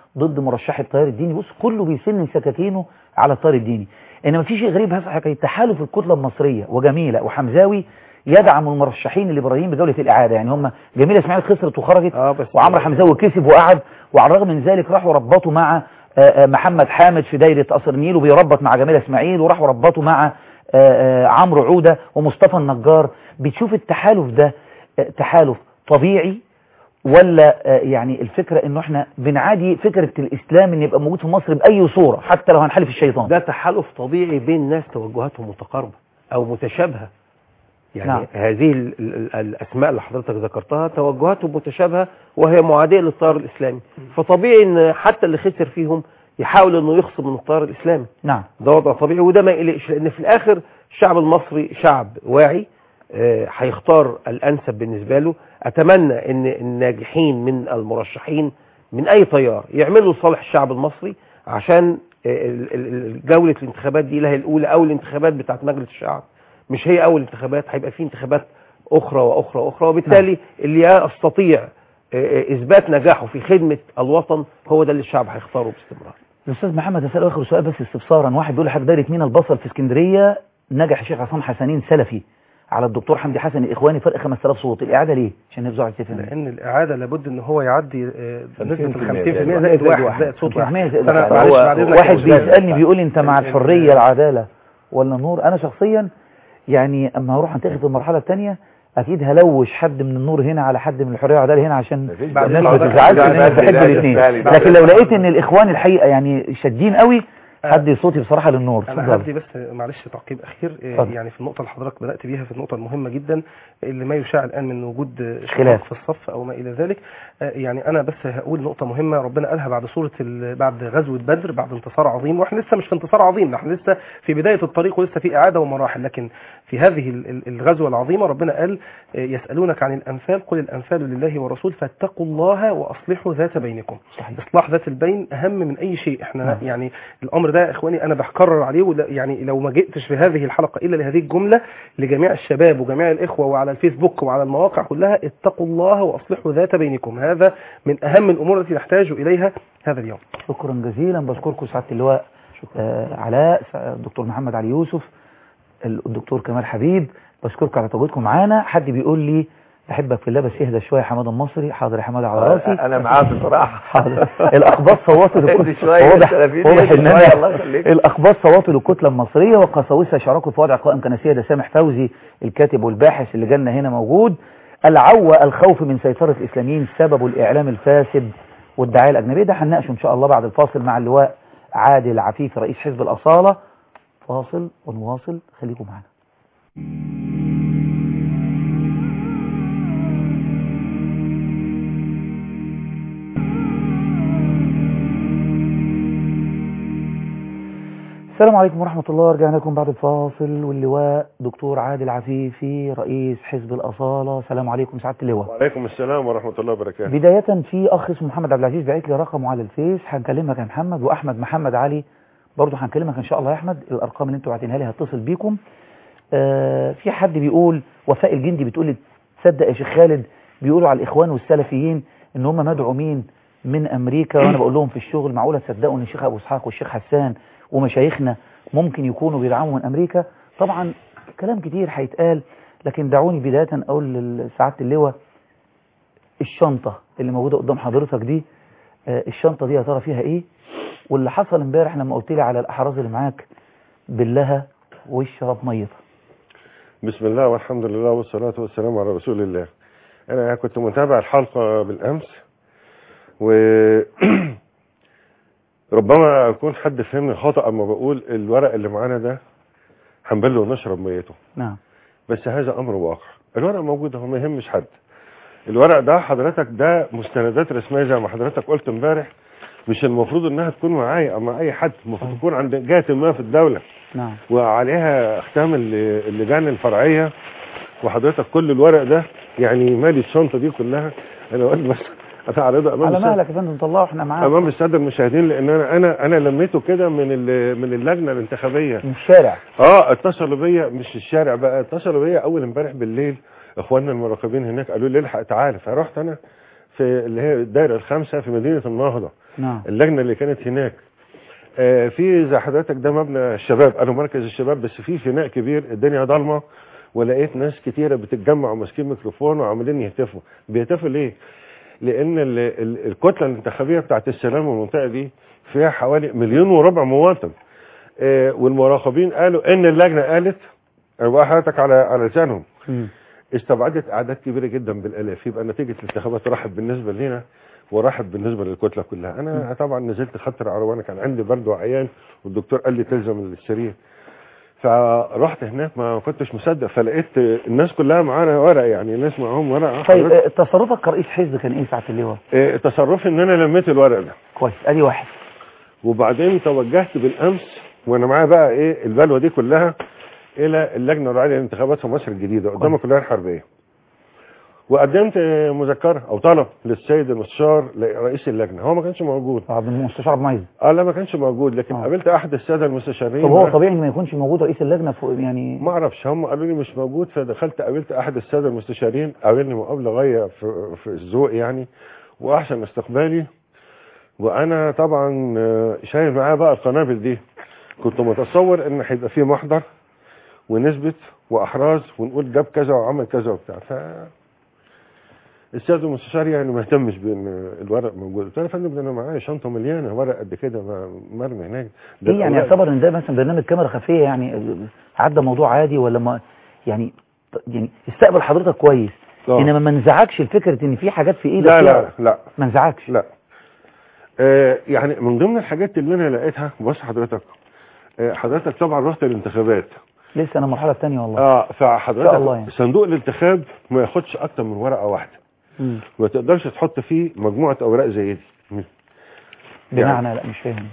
ضد مرشح التيار الديني بص كله بيسن سكاكينه على التيار الديني انما في شيء غريب هذا حكايه تحالف الكتله المصريه وجميله وحمزاوي يدعم المرشحين الليبراليين بجوله الاعاده يعني هم جميله اسماعيل خسرت وخرجت اه بس وعمرو حمزاوي كسب وقعد وعلى الرغم من ذلك راحوا ربطوا مع آه، آه، محمد حامد في دايره قصر النيل وبيربط مع جميله اسماعيل وراحوا ربطوا مع آه، آه، عمرو عوده ومصطفى النجار بتشوف التحالف ده آه، تحالف طبيعي ولا آه، يعني الفكره انه احنا بنعادي فكره الاسلام ان يبقى موجود في مصر باي صوره حتى لو هنحلف الشيطان ده تحالف طبيعي بين ناس توجهاتهم متقاربة أو متشابهة يعني نعم. نعم. هذه ال ال الأسماء اللي حضرتك ذكرتها توجهاتهم متشابهة وهي معادية للتيار الإسلامي فطبيعي إن حتى اللي خسر فيهم يحاول إنه يخصم من التيار الإسلامي نعم ده وضع طبيعي وده ما يقلقش لأن في الآخر الشعب المصري شعب واعي آه، هيختار الأنسب بالنسبة له أتمنى إن الناجحين من المرشحين من أي تيار يعملوا لصالح الشعب المصري عشان آه، ال- ال- ال- جولة الانتخابات دي لها الأولى أو الانتخابات بتاعت مجلس الشعب مش هي أول انتخابات هيبقى في انتخابات أخرى وأخرى وأخرى وبالتالي اللي يستطيع آه، آه، إثبات نجاحه في خدمة الوطن هو ده اللي الشعب هيختاره باستمرار الاستاذ محمد هسأل اخر سؤال بس استفسارا واحد بيقول لحضرتك دايره مينا البصل في اسكندريه نجح الشيخ عصام حسنين سلفي على الدكتور حمدي حسن الاخواني فرق 5000 صوت الاعاده ليه عشان نفزع على السيف لان الاعاده لابد ان هو يعدي آه، نسبه ال 50% زائد زائد واحد. واحد زائد صوت واحد 50% زائد فأنا واحد. معلش هو- بعد إذنك يا واحد أستاذ. بيسالني بيقول لي انت مع ال- ال- الحريه العداله ولا النور انا شخصيا يعني اما هروح انتخب في المرحله الثانيه اكيد هلوش حد من النور هنا على حد من الحريه والعداله هنا عشان مفيش بعد الناس إذنك ما حضرتك تزعلش بعد ان انا إذنك بحب بداية الاثنين الثاني. لكن لو لقيت ان الاخوان الحقيقه يعني شادين قوي هدي صوتي بصراحه للنور انا اتفضل. هدي بس معلش تعقيب اخير آه، اتفضل. يعني في النقطه اللي حضرتك بدات بيها في النقطه المهمه جدا اللي ما يشاع الان من وجود آه، خلاف. في الصف او ما الى ذلك آه، يعني انا بس هقول نقطه مهمه ربنا قالها بعد سوره ال- بعد غزوه بدر بعد انتصار عظيم واحنا لسه مش في انتصار عظيم احنا لسه في بدايه الطريق ولسه في اعاده ومراحل لكن في هذه ال- ال- الغزوه العظيمه ربنا قال آه، يسالونك عن الانفال قل الانفال لله ورسول فاتقوا الله واصلحوا ذات بينكم صحيح. اصلاح ذات البين اهم من اي شيء احنا نعم. يعني الامر ده يا اخواني انا بكرر عليه ولا- يعني لو ما جئتش في هذه الحلقه الا لهذه الجمله لجميع الشباب وجميع الاخوه وعلى الفيسبوك وعلى المواقع كلها اتقوا الله واصلحوا ذات بينكم هذا من اهم الامور التي نحتاج اليها هذا اليوم شكرا جزيلا بشكركم سعاده اللواء آه علاء سع- الدكتور محمد علي يوسف الدكتور كمال حبيب بشكركم على تواجدكم معانا حد بيقول لي بحبك في الله بس اهدى شويه يا حماده المصري حاضر يا حماده على راسي انا معاه بصراحه حاضر الاقباط صوتوا اهدي للكتلة شوية، واضح السلفيين واضح اهدي ان شوية، أنا- الله يخليك. الاقباط صوتوا للكتله المصريه وقساوسه شاركوا في وضع قائم كنسيه ده سامح فوزي الكاتب والباحث اللي جالنا هنا موجود العوى الخوف من سيطره الاسلاميين سبب الاعلام الفاسد والدعايه الاجنبيه ده هنناقشه ان شاء الله بعد الفاصل مع اللواء عادل عفيف رئيس حزب الاصاله فاصل ونواصل خليكم معنا السلام عليكم ورحمة الله رجعنا لكم بعد الفاصل واللواء دكتور عادل عفيفي رئيس حزب الأصالة السلام عليكم سعادة اللواء وعليكم السلام ورحمة الله وبركاته بداية في أخ اسمه محمد عبد العزيز بعت لي رقمه على الفيس هنكلمك يا محمد وأحمد محمد علي برضه هنكلمك إن شاء الله يا أحمد الأرقام اللي أنتوا بعتينها لي هتصل بيكم آه في حد بيقول وفاء الجندي بتقول لي تصدق يا شيخ خالد بيقولوا على الإخوان والسلفيين إن هم مدعومين من أمريكا وأنا بقول لهم في الشغل معقولة تصدقوا إن الشيخ أبو إسحاق والشيخ حسان ومشايخنا ممكن يكونوا بيدعموا من أمريكا طبعا كلام كتير هيتقال لكن دعوني بداية أقول لسعادة اللواء الشنطة اللي موجودة قدام حضرتك دي آه، الشنطة دي يا ترى فيها ايه واللي حصل امبارح لما قلت لي على الأحراز اللي معاك بلها واشرب ميتها بسم الله والحمد لله والصلاة والسلام على رسول الله أنا كنت متابع الحلقة بالأمس و ربما أكون حد فهمني خطأ أما بقول الورق اللي معانا ده هنبله ونشرب ميته نعم بس هذا أمر واقع الورق موجود هو ما يهمش حد الورق ده حضرتك ده مستندات رسمية زي ما حضرتك قلت امبارح مش المفروض انها تكون معايا او مع اي حد المفروض تكون عند جهة ما في الدولة نعم وعليها اختام ال- اللجان الفرعيه وحضرتك كل الورق ده يعني مالي الشنطه دي كلها انا قلت بس اتعرضها امام على السادة- مهلك يا فندم طلعه احنا معاك امام الساده المشاهدين لان انا انا انا لميته كده من ال- من اللجنه الانتخابيه من الشارع اه اتصلوا بيا مش الشارع بقى اتصلوا بيا اول امبارح بالليل اخواننا المراقبين هناك قالوا لي الحق تعالى فرحت انا في اللي هي الدائره الخامسه في مدينه النهضه نعم اللجنه اللي كانت هناك آه، في زي حضرتك ده مبنى الشباب انا مركز الشباب بس في فناء كبير الدنيا ضلمه ولقيت ناس كتيره بتتجمع وماسكين ميكروفون وعمالين يهتفوا بيهتفوا ليه؟ لان ال- ال- الكتله الانتخابيه بتاعت السلام والمنطقه دي فيها حوالي مليون وربع مواطن آه، والمراقبين قالوا ان اللجنه قالت أنا حضرتك على على لسانهم مم. استبعدت اعداد كبيره جدا بالالاف يبقى نتيجه الانتخابات راحت بالنسبه لنا وراحت بالنسبه للكتله كلها انا طبعا نزلت خدت العروانه كان عندي برد وعيان والدكتور قال لي تلزم السرير فرحت هناك ما كنتش مصدق فلقيت الناس كلها معانا ورق يعني الناس معاهم ورق طيب حضرتك- آه، تصرفك كرئيس حزب كان ايه ساعة اللواء آه، تصرفي ان انا لميت الورق ده كويس ادي واحد وبعدين توجهت بالامس وانا معايا بقى ايه البلوه دي كلها الى اللجنه الرعايه للانتخابات في مصر الجديده قدام الكليه الحربيه وقدمت آه، مذكره او طلب للسيد المستشار رئيس اللجنه هو ما كانش موجود عبد المستشار عبد المعز اه لا ما كانش موجود لكن آه. قابلت احد الساده المستشارين طب هو طبيعي ان ما يكونش موجود رئيس اللجنة فوق يعني ما اعرفش هم قالوا لي مش موجود فدخلت قابلت احد الساده المستشارين قابلني مقابله غايه في, في الذوق يعني واحسن استقبالي وانا طبعا آه، شايل معاه بقى القنابل دي كنت متصور ان هيبقى في محضر ونثبت واحراز ونقول جاب كذا وعمل كذا وبتاع ف السيد المستشار يعني ما اهتمش بان الورق موجود قلت له يا فندم ده انا معايا شنطه مليانه ورق قد كده ما- مرمي هناك ده ايه يعني الأوراق- يعتبر ان ده مثلا برنامج كاميرا خفيه يعني آه، عدى موضوع عادي ولا ما يعني يعني استقبل حضرتك كويس آه. انما ما انزعجش الفكره ان في حاجات في ايدك لا فيها- لا لا ما انزعجش لا آه يعني من ضمن الحاجات اللي انا لقيتها بص حضرتك آه حضرتك طبعا رحت الانتخابات لسه انا المرحله الثانيه والله اه إن شاء الله فحضرتك يعني. صندوق الانتخاب ما ياخدش اكتر من ورقه واحده مم. ما تقدرش تحط فيه مجموعه اوراق زي دي بمعنى لا مش فاهم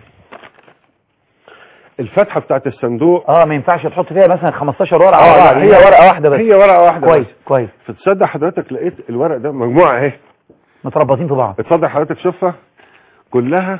الفتحه بتاعت الصندوق اه ما ينفعش تحط فيها مثلا 15 ورقه آه، على بعض لا، هي ورقه واحده بس هي ورقه واحده كويس بس. كويس فتصدق حضرتك لقيت الورق ده مجموعه اهي متربطين في بعض اتفضل حضرتك شوفها كلها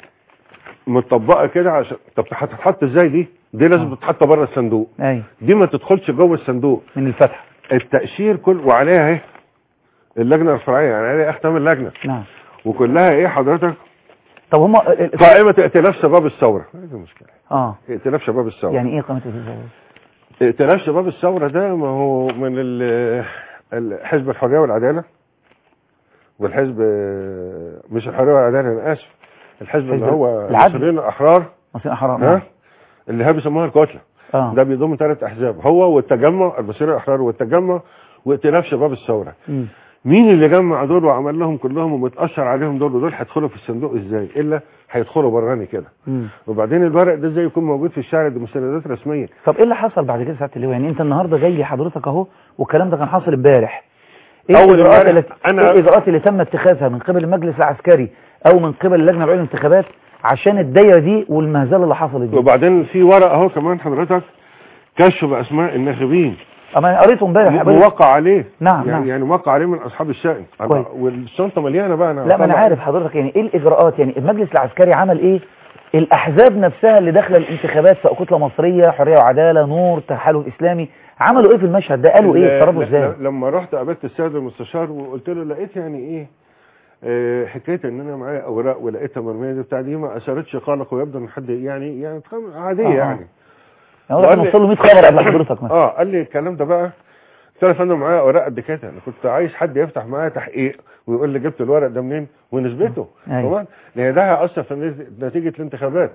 متطبقه كده عشان طب هتتحط ازاي دي دي لازم آه. تتحط بره الصندوق ايوه دي ما تدخلش جوه الصندوق من الفتح التأشير كل وعليها اهي اللجنة الفرعية يعني عليها اختام اللجنة نعم وكلها ايه حضرتك طب هم قائمة ائتلاف شباب الثورة هذه المشكلة اه ائتلاف شباب الثورة يعني ايه قيمه الفيزا ائتلاف شباب الثورة ده ما هو من ال- ال- حزب الحرية والعدالة والحزب مش الحرية والعدالة انا اسف الحزب اللي حزب هو العدل. المصريين الاحرار مصريين احرار ها نعم. اللي هي بيسموها الكتلة اه ده بيضم ثلاث احزاب هو والتجمع المصريين الاحرار والتجمع وائتلاف شباب الثورة مم. مين اللي جمع دول وعمل لهم كلهم ومتأشر عليهم دول ودول هيدخلوا في الصندوق ازاي الا هيدخلوا براني كده مم. وبعدين الورق ده ازاي يكون موجود في الشارع دي مستندات رسميه طب ايه اللي حصل بعد كده ساعه اللواء يعني انت النهارده جاي لي حضرتك اهو والكلام ده كان حاصل امبارح ايه أول الاجراءات امبارح التي أنا- ايه الاجراءات اللي تم اتخاذها من قبل المجلس العسكري او من قبل اللجنه العليا للانتخابات عشان الدايره دي والمهزله اللي حصلت دي وبعدين في ورق اهو كمان حضرتك كشف باسماء الناخبين اما انا قريته امبارح يا م- بيه. موقع عليه نعم، يعني, نعم. يعني موقع عليه من اصحاب الشأن أنا- كويس. والشنطه مليانه بقى انا لا ما انا طبعاً- عارف حضرتك يعني ايه الاجراءات يعني المجلس العسكري عمل ايه الاحزاب نفسها اللي داخله الانتخابات سواء كتله مصريه حريه وعداله نور تحالف اسلامي عملوا ايه في المشهد ده قالوا ايه ل- اتصرفوا ل- ازاي ل- لما رحت قابلت السيد المستشار وقلت له لقيت يعني ايه آه، حكايه ان انا معايا اوراق ولقيتها مرميه دي بتاع دي ما اثرتش قلق ويبدو ان حد يعني يعني تخم- عاديه آه، آه. يعني يعني وقال واضح لي- وصل له 100 خبر قبل حضرتك مثلا اه قال لي الكلام ده بقى قلت له يا فندم معايا اوراق قد كده انا كنت عايز حد يفتح معايا تحقيق ويقول لي جبت الورق ده منين ونسبته أيوة. طبعا لان ده هيأثر في نز- نتيجه الانتخابات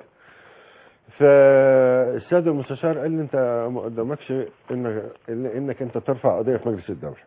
فالسيد المستشار قال لي انت ما قدامكش انك إلا انك انت ترفع قضيه في مجلس الدوله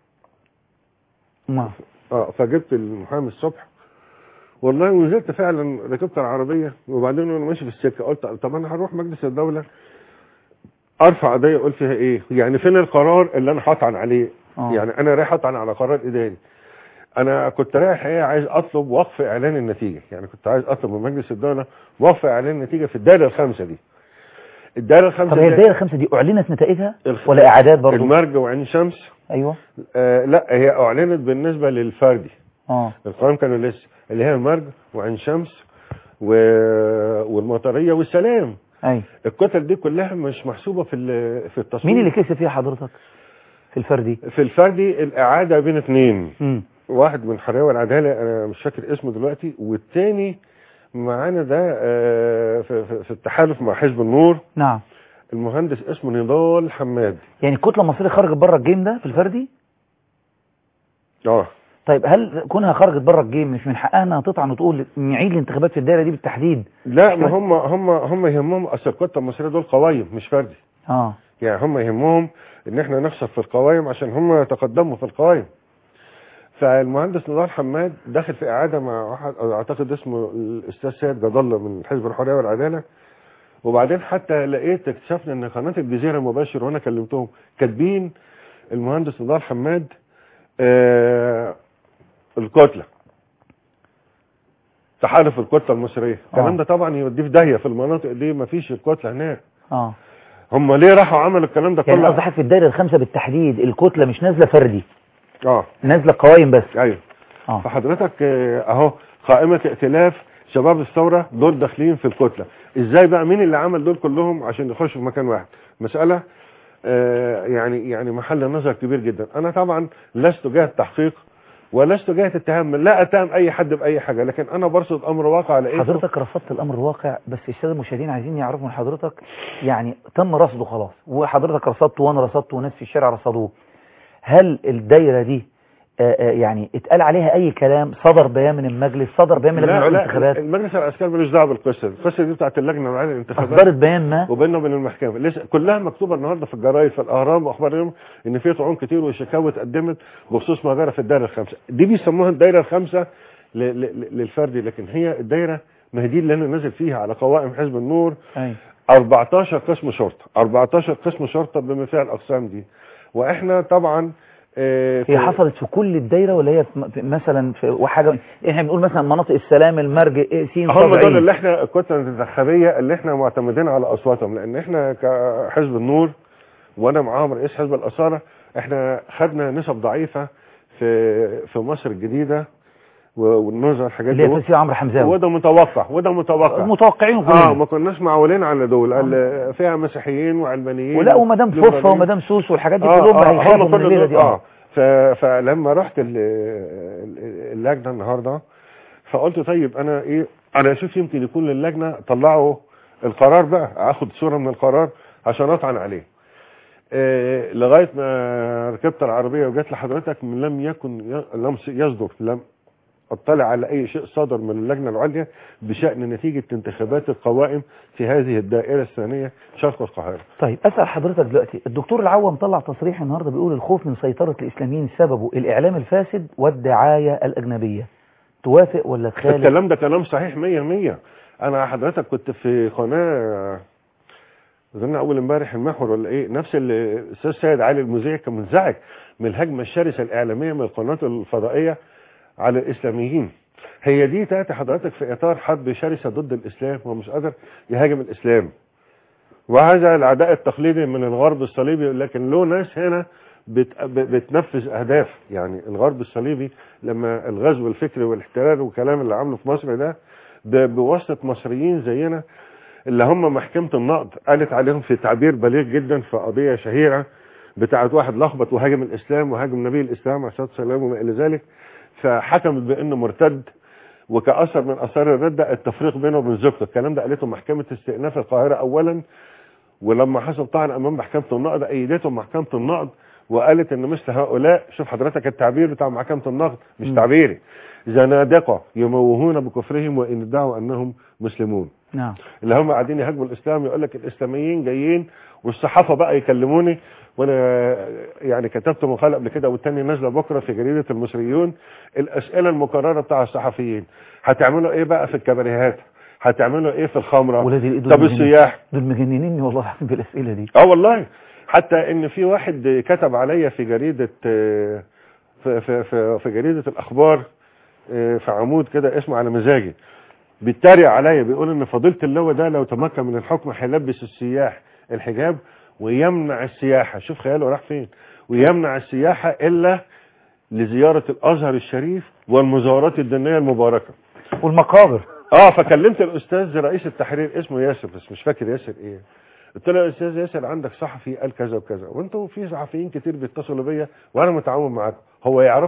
نعم اه فجبت المحامي الصبح والله ونزلت فعلا ركبت العربيه وبعدين وانا ماشي في السكه قلت طب انا هروح مجلس الدوله ارفع قضيه اقول فيها ايه يعني فين القرار اللي انا هطعن عليه آه. يعني انا رايح اطعن على قرار اداري انا كنت رايح ايه عايز اطلب وقف اعلان النتيجه يعني كنت عايز اطلب من مجلس الدوله وقف اعلان النتيجه في الدائره الخامسه دي الدائره الخامسه طب هي دي- الدائره الخمسه دي اعلنت نتائجها الخ- ولا اعادات برضه المرج وعين شمس ايوه آه لا هي اعلنت بالنسبه للفردي اه القوائم كانوا لسه اللي هي المرج وعين شمس و... والمطريه والسلام ايوه الكتل دي كلها مش محسوبه في ال- في التصويت مين اللي كسب فيها حضرتك في الفردي في الفردي الاعاده بين اثنين امم واحد من الحريه والعداله انا مش فاكر اسمه دلوقتي والتاني معانا ده آه، في, في, في التحالف مع حزب النور نعم المهندس اسمه نضال حماد يعني الكتله المصريه خرجت بره الجيم ده في الفردي اه طيب هل كونها خرجت بره الجيم مش من حقها انها تطعن وتقول نعيد الانتخابات في الدايره دي بالتحديد لا ما هم هم هم يهمهم اصل الكتله المصريه دول قوايم مش فردي اه يعني هم يهمهم ان احنا نخسر في القوائم عشان هم يتقدموا في القوائم فالمهندس نضال حماد داخل في اعاده مع واحد أو اعتقد اسمه الاستاذ سيد جد الله من حزب الحريه والعداله وبعدين حتى لقيت اكتشفنا ان قناه الجزيره مباشر وانا كلمتهم كاتبين المهندس نضال حماد آه الكتله تحالف الكتله المصريه الكلام آه. ده طبعا يوديه في داهيه في المناطق دي مفيش الكتله هناك اه هم ليه راحوا عملوا الكلام ده يعني كله قصدي حضرتك في الدايره الخامسه بالتحديد الكتله مش نازله فردي اه نازله قوائم بس ايوه اه فحضرتك آه، اهو قائمه ائتلاف شباب الثوره دول داخلين في الكتله ازاي بقى مين اللي عمل دول كلهم عشان يخشوا في مكان واحد مساله آه، يعني يعني محل نظر كبير جدا انا طبعا لست جهه تحقيق ولست جهه اتهام لا اتهم اي حد باي حاجه لكن انا برصد امر واقع لقيته حضرتك رصدت الامر الواقع بس الساده المشاهدين عايزين يعرفوا من حضرتك يعني تم رصده خلاص وحضرتك رصدته وانا رصدته وناس في الشارع رصدوه هل الدايره دي آه، آه، يعني اتقال عليها اي كلام صدر بيان من المجلس صدر بيان من لجنه لا العلوم لا الانتخابات المجلس العسكري ملوش دعوه بالقصه دي القصه دي بتاعت اللجنه العليا للانتخابات اصدرت بيان ما وبيننا وبين المحكمه لسه كلها مكتوبه النهارده في الجرايد في الاهرام واخبار اليوم ان في طعون كتير وشكاوى اتقدمت بخصوص ما جرى في الدائره الخامسه دي بيسموها الدائره الخامسه ل- ل- للفردي لكن هي الدائره ما هي دي اللي انا نازل فيها على قوائم حزب النور أيوة. 14 قسم شرطه 14 قسم شرطه بما فيها الاقسام دي واحنا طبعا آه، هي في- حصلت في كل الدايره ولا هي في- في- مثلا في حاجه احنا بنقول مثلا مناطق السلام المرج إيه، سين هم صاد دول عين. اللي احنا الكتله الانتخابيه اللي احنا معتمدين على اصواتهم لان احنا كحزب النور وانا معاهم رئيس حزب الاثاره احنا خدنا نسب ضعيفه في في مصر الجديده و- والنزهه الحاجات اللي هي دي تسير عمرو حمزاوي وده متوقع وده متوقع متوقعين اه كلنا ما كناش معولين على دول ال- فيها مسيحيين وعلمانيين ولا ومدام فوفا ليبراليين. ومدام سوسو والحاجات دي آه، كلهم آه، هيخافوا هم من كل الليله دول دي اه اه ف- فلما رحت ال- ال- اللجنه النهارده فقلت طيب انا ايه انا اشوف يمكن يكون للجنه طلعوا القرار بقى اخد صوره من القرار عشان اطعن عليه إيه لغايه ما ركبت العربيه وجت لحضرتك من لم يكن ي- لم يصدر لم اطلع على اي شيء صدر من اللجنه العليا بشان نتيجه انتخابات القوائم في هذه الدائره الثانيه شرق القاهره طيب اسال حضرتك دلوقتي الدكتور العوام طلع تصريح النهارده بيقول الخوف من سيطره الاسلاميين سببه الاعلام الفاسد والدعايه الاجنبيه توافق ولا تخالف الكلام ده كلام صحيح 100% انا حضرتك كنت في قناه اظن اول امبارح المحور ولا ايه نفس ال- الاستاذ سيد علي المذيع كان منزعج من الهجمه الشرسه الاعلاميه من القنوات الفضائيه على الاسلاميين هي دي تاتي حضرتك في اطار حرب شرسه ضد الاسلام ومش قادر يهاجم الاسلام وهذا العداء التقليدي من الغرب الصليبي لكن له ناس هنا بت- ب- بتنفذ اهداف يعني الغرب الصليبي لما الغزو الفكري والاحتلال والكلام اللي عامله في مصر ده ب- بواسطه مصريين زينا اللي هم محكمه النقد قالت عليهم في تعبير بليغ جدا في قضيه شهيره بتاعت واحد لخبط وهاجم الاسلام وهاجم نبي الاسلام عليه الصلاه والسلام وما الى ذلك فحكمت بانه مرتد وكاثر من اثار الرده التفريق بينه وبين زوجته الكلام ده قالته محكمه استئناف القاهره اولا ولما حصل طعن امام محكمه النقد ايدته محكمه النقد وقالت ان مثل هؤلاء شوف حضرتك التعبير بتاع محكمه النقد مش م. تعبيري زنادقه يموهون بكفرهم وان ادعوا انهم مسلمون نعم اللي هم قاعدين يهاجموا الاسلام يقول لك الاسلاميين جايين والصحافه بقى يكلموني وانا يعني كتبت مقال قبل كده والتاني نازله بكره في جريده المصريون الاسئله المكرره بتاع الصحفيين هتعملوا ايه بقى في الكباريهات هتعملوا ايه في الخمره ولاد الايد طب السياح دول مجننيني والله العظيم بالاسئله دي اه والله حتى ان في واحد كتب عليا في جريده آه، في في في, في جريده الاخبار آه، في عمود كده اسمه على مزاجي بيتريق عليا بيقول ان فضيله اللواء ده لو تمكن من الحكم هيلبس السياح الحجاب ويمنع السياحه شوف خياله راح فين ويمنع السياحه الا لزياره الازهر الشريف والمزارات الدينيه المباركه والمقابر اه فكلمت الاستاذ رئيس التحرير اسمه ياسر بس مش فاكر ياسر ايه قلت له يا استاذ ياسر عندك صحفي قال كذا وكذا وانتوا في صحفيين كتير بيتصلوا بيا وانا متعاون معاكم هو يعرفني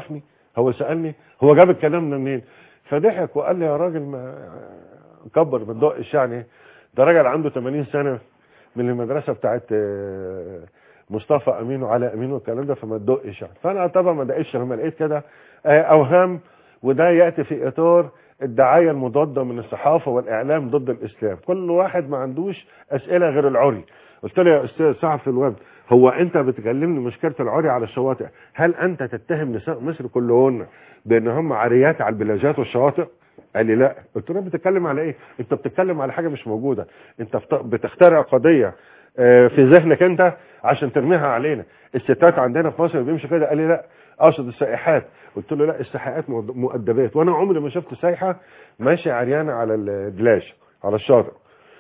هو سالني هو جاب الكلام ده منين فضحك وقال لي يا راجل ما كبر ما تدقش يعني ده راجل عنده 80 سنه من المدرسه بتاعت آه، مصطفى امين وعلى امين والكلام ده فما تدقش يعني فانا طبعا ما دقش لما لقيت كده آه، اوهام وده ياتي في اطار الدعايه المضاده من الصحافه والاعلام ضد الاسلام كل واحد ما عندوش اسئله غير العري قلت له يا استاذ صحفي الوفد هو انت بتكلمني مشكله العري على الشواطئ هل انت تتهم نساء مصر كلهن بان هم عاريات على البلاجات والشواطئ قال لي لا قلت له بتتكلم على ايه انت بتتكلم على حاجه مش موجوده انت بت- بتخترع قضيه آه، في ذهنك انت عشان ترميها علينا الستات عندنا في مصر بيمشي كده قال لي لا اقصد السائحات قلت له لا السائحات مؤد- مؤدبات وانا عمري ما شفت سايحه ماشيه عريانه على البلاج على الشاطئ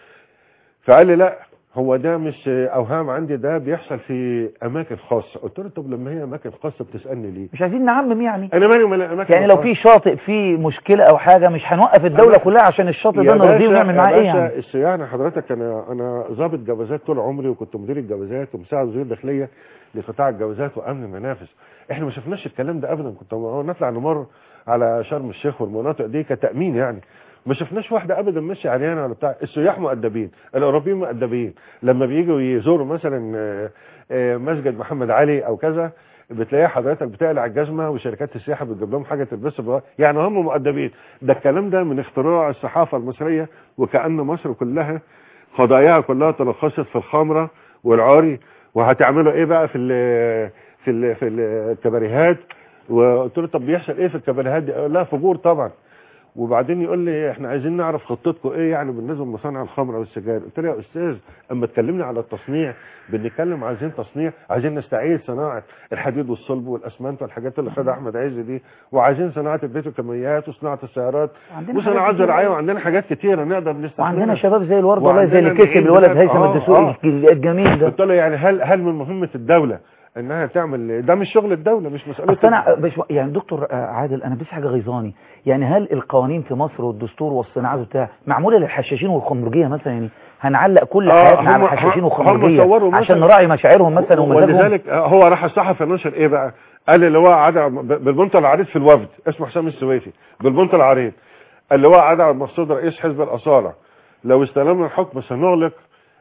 فقال لي لا هو ده مش اوهام عندي ده بيحصل في اماكن خاصه قلت له طب لما هي اماكن خاصه بتسالني ليه مش عايزين نعمم يعني انا مالي ومال الاماكن يعني لو الخاصة. في شاطئ فيه مشكلة او حاجة مش هنوقف الدولة أنا- كلها عشان الشاطئ ده يا نرضيه باشا- ونعمل يا معاه ايه باشا يعني السياحة حضرتك انا انا ضابط جوازات طول عمري وكنت مدير الجوازات ومساعد وزير الداخليه لقطاع الجوازات وامن المنافس احنا ما شفناش الكلام ده ابدا كنت نطلع نمر على شرم الشيخ والمناطق دي كتامين يعني ما شفناش واحده ابدا ماشيه عريانه ولا بتاع السياح مؤدبين الاوروبيين مؤدبين لما بييجوا يزوروا مثلا آه، آه، مسجد محمد علي او كذا بتلاقي حضرتك بتقلع الجزمه وشركات السياحه بتجيب لهم حاجه تلبسها يعني هم مؤدبين ده الكلام ده من اختراع الصحافه المصريه وكأن مصر كلها قضاياها كلها تلخصت في الخمره والعري وهتعملوا ايه بقى في ال في ال في الكباريهات وقلت له طب بيحصل ايه في الكباريهات دي قال لا فجور طبعا وبعدين يقول لي احنا عايزين نعرف خطتكم ايه يعني بالنسبه لمصانع الخمره والسجاير قلت له يا استاذ اما تكلمني على التصنيع بنتكلم عايزين تصنيع عايزين نستعيد صناعه الحديد والصلب والاسمنت والحاجات اللي خدها احمد عز دي وعايزين صناعه البتروكيماويات وصناعه السيارات عندنا وصناعات حاجات كتير. زراعيه وعندنا حاجات كتيره نقدر نستخدمها وعندنا شباب زي الورد والله زي اللي وعندنا كسب نعيم الولد بلاد. هيثم آه، الدسوقي آه. الجميل ده قلت له يعني هل هل من مهمه الدوله انها تعمل ده مش شغل الدوله مش مساله بس انا بش... يعني دكتور آه، عادل انا بس حاجه غيظاني يعني هل القوانين في مصر والدستور والصناعات وبتاع معموله للحشاشين والخمرجيه مثلا يعني هنعلق كل آه، حياتنا على هم- الحشاشين هم والخمرجيه صوروا عشان مثلا- نراعي مشاعرهم مثلا ومزاجهم ولذلك هو راح الصحفي نشر ايه بقى قال اللي هو قعد بالبنطة العريض في الوفد اسمه حسام السويفي بالبنطة العريض اللي هو قعد على المقصود رئيس حزب الاصاله لو استلمنا الحكم سنغلق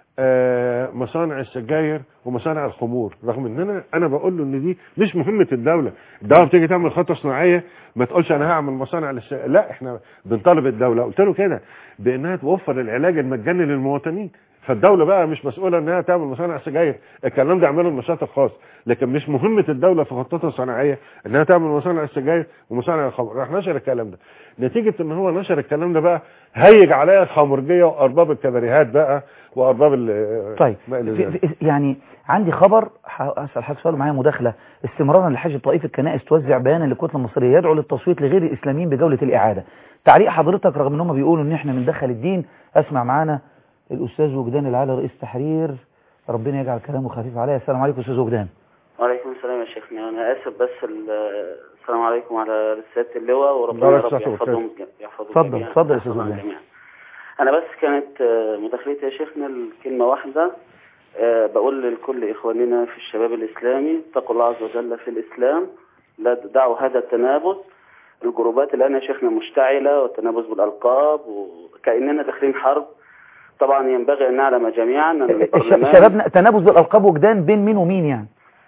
آه، مصانع السجاير ومصانع الخمور رغم ان انا انا بقول له ان دي مش مهمه الدوله الدوله بتيجي تعمل خطه صناعيه ما تقولش انا هعمل مصانع للس... لا احنا بنطالب الدوله قلت له كده بانها توفر العلاج المجاني للمواطنين فالدوله بقى مش مسؤوله انها تعمل مصانع سجاير الكلام ده يعمله النشاط الخاص لكن مش مهمه الدوله في خطتها الصناعيه انها تعمل مصانع السجاير ومصانع الخمر راح نشر الكلام ده نتيجه ان هو نشر الكلام ده بقى هيج عليا الخمرجيه وارباب الكباريهات بقى وارباب ال- طيب ما إلى في ذلك. في يعني عندي خبر هسال حضرتك سؤال معايا مداخله استمرارا لحج طائفه الكنائس توزع بيانا للكتله المصريه يدعو للتصويت لغير الاسلاميين بجوله الاعاده تعليق حضرتك رغم ان هم بيقولوا ان احنا بندخل الدين اسمع معانا الاستاذ وجدان العالي رئيس تحرير ربنا يجعل كلامه خفيف عليا السلام عليكم استاذ وجدان وعليكم السلام يا شيخنا انا اسف بس ال- السلام عليكم على رسالة اللواء وربنا عليكم يا رب السلام يحفظهم يحفظهم اتفضل جميعا. اتفضل يا استاذ يحفظنا وجدان جميعا. انا بس كانت آه، مداخلتي يا شيخنا الكلمة واحدة آه، بقول لكل اخواننا في الشباب الاسلامي اتقوا الله عز وجل في الاسلام لا تدعوا هذا التنابز الجروبات الان يا شيخنا مشتعلة والتنابز بالالقاب وكاننا داخلين حرب طبعا ينبغي ان نعلم جميعا ان الش- البرلمان شبابنا تنابز بالالقاب وجدان بين مين ومين يعني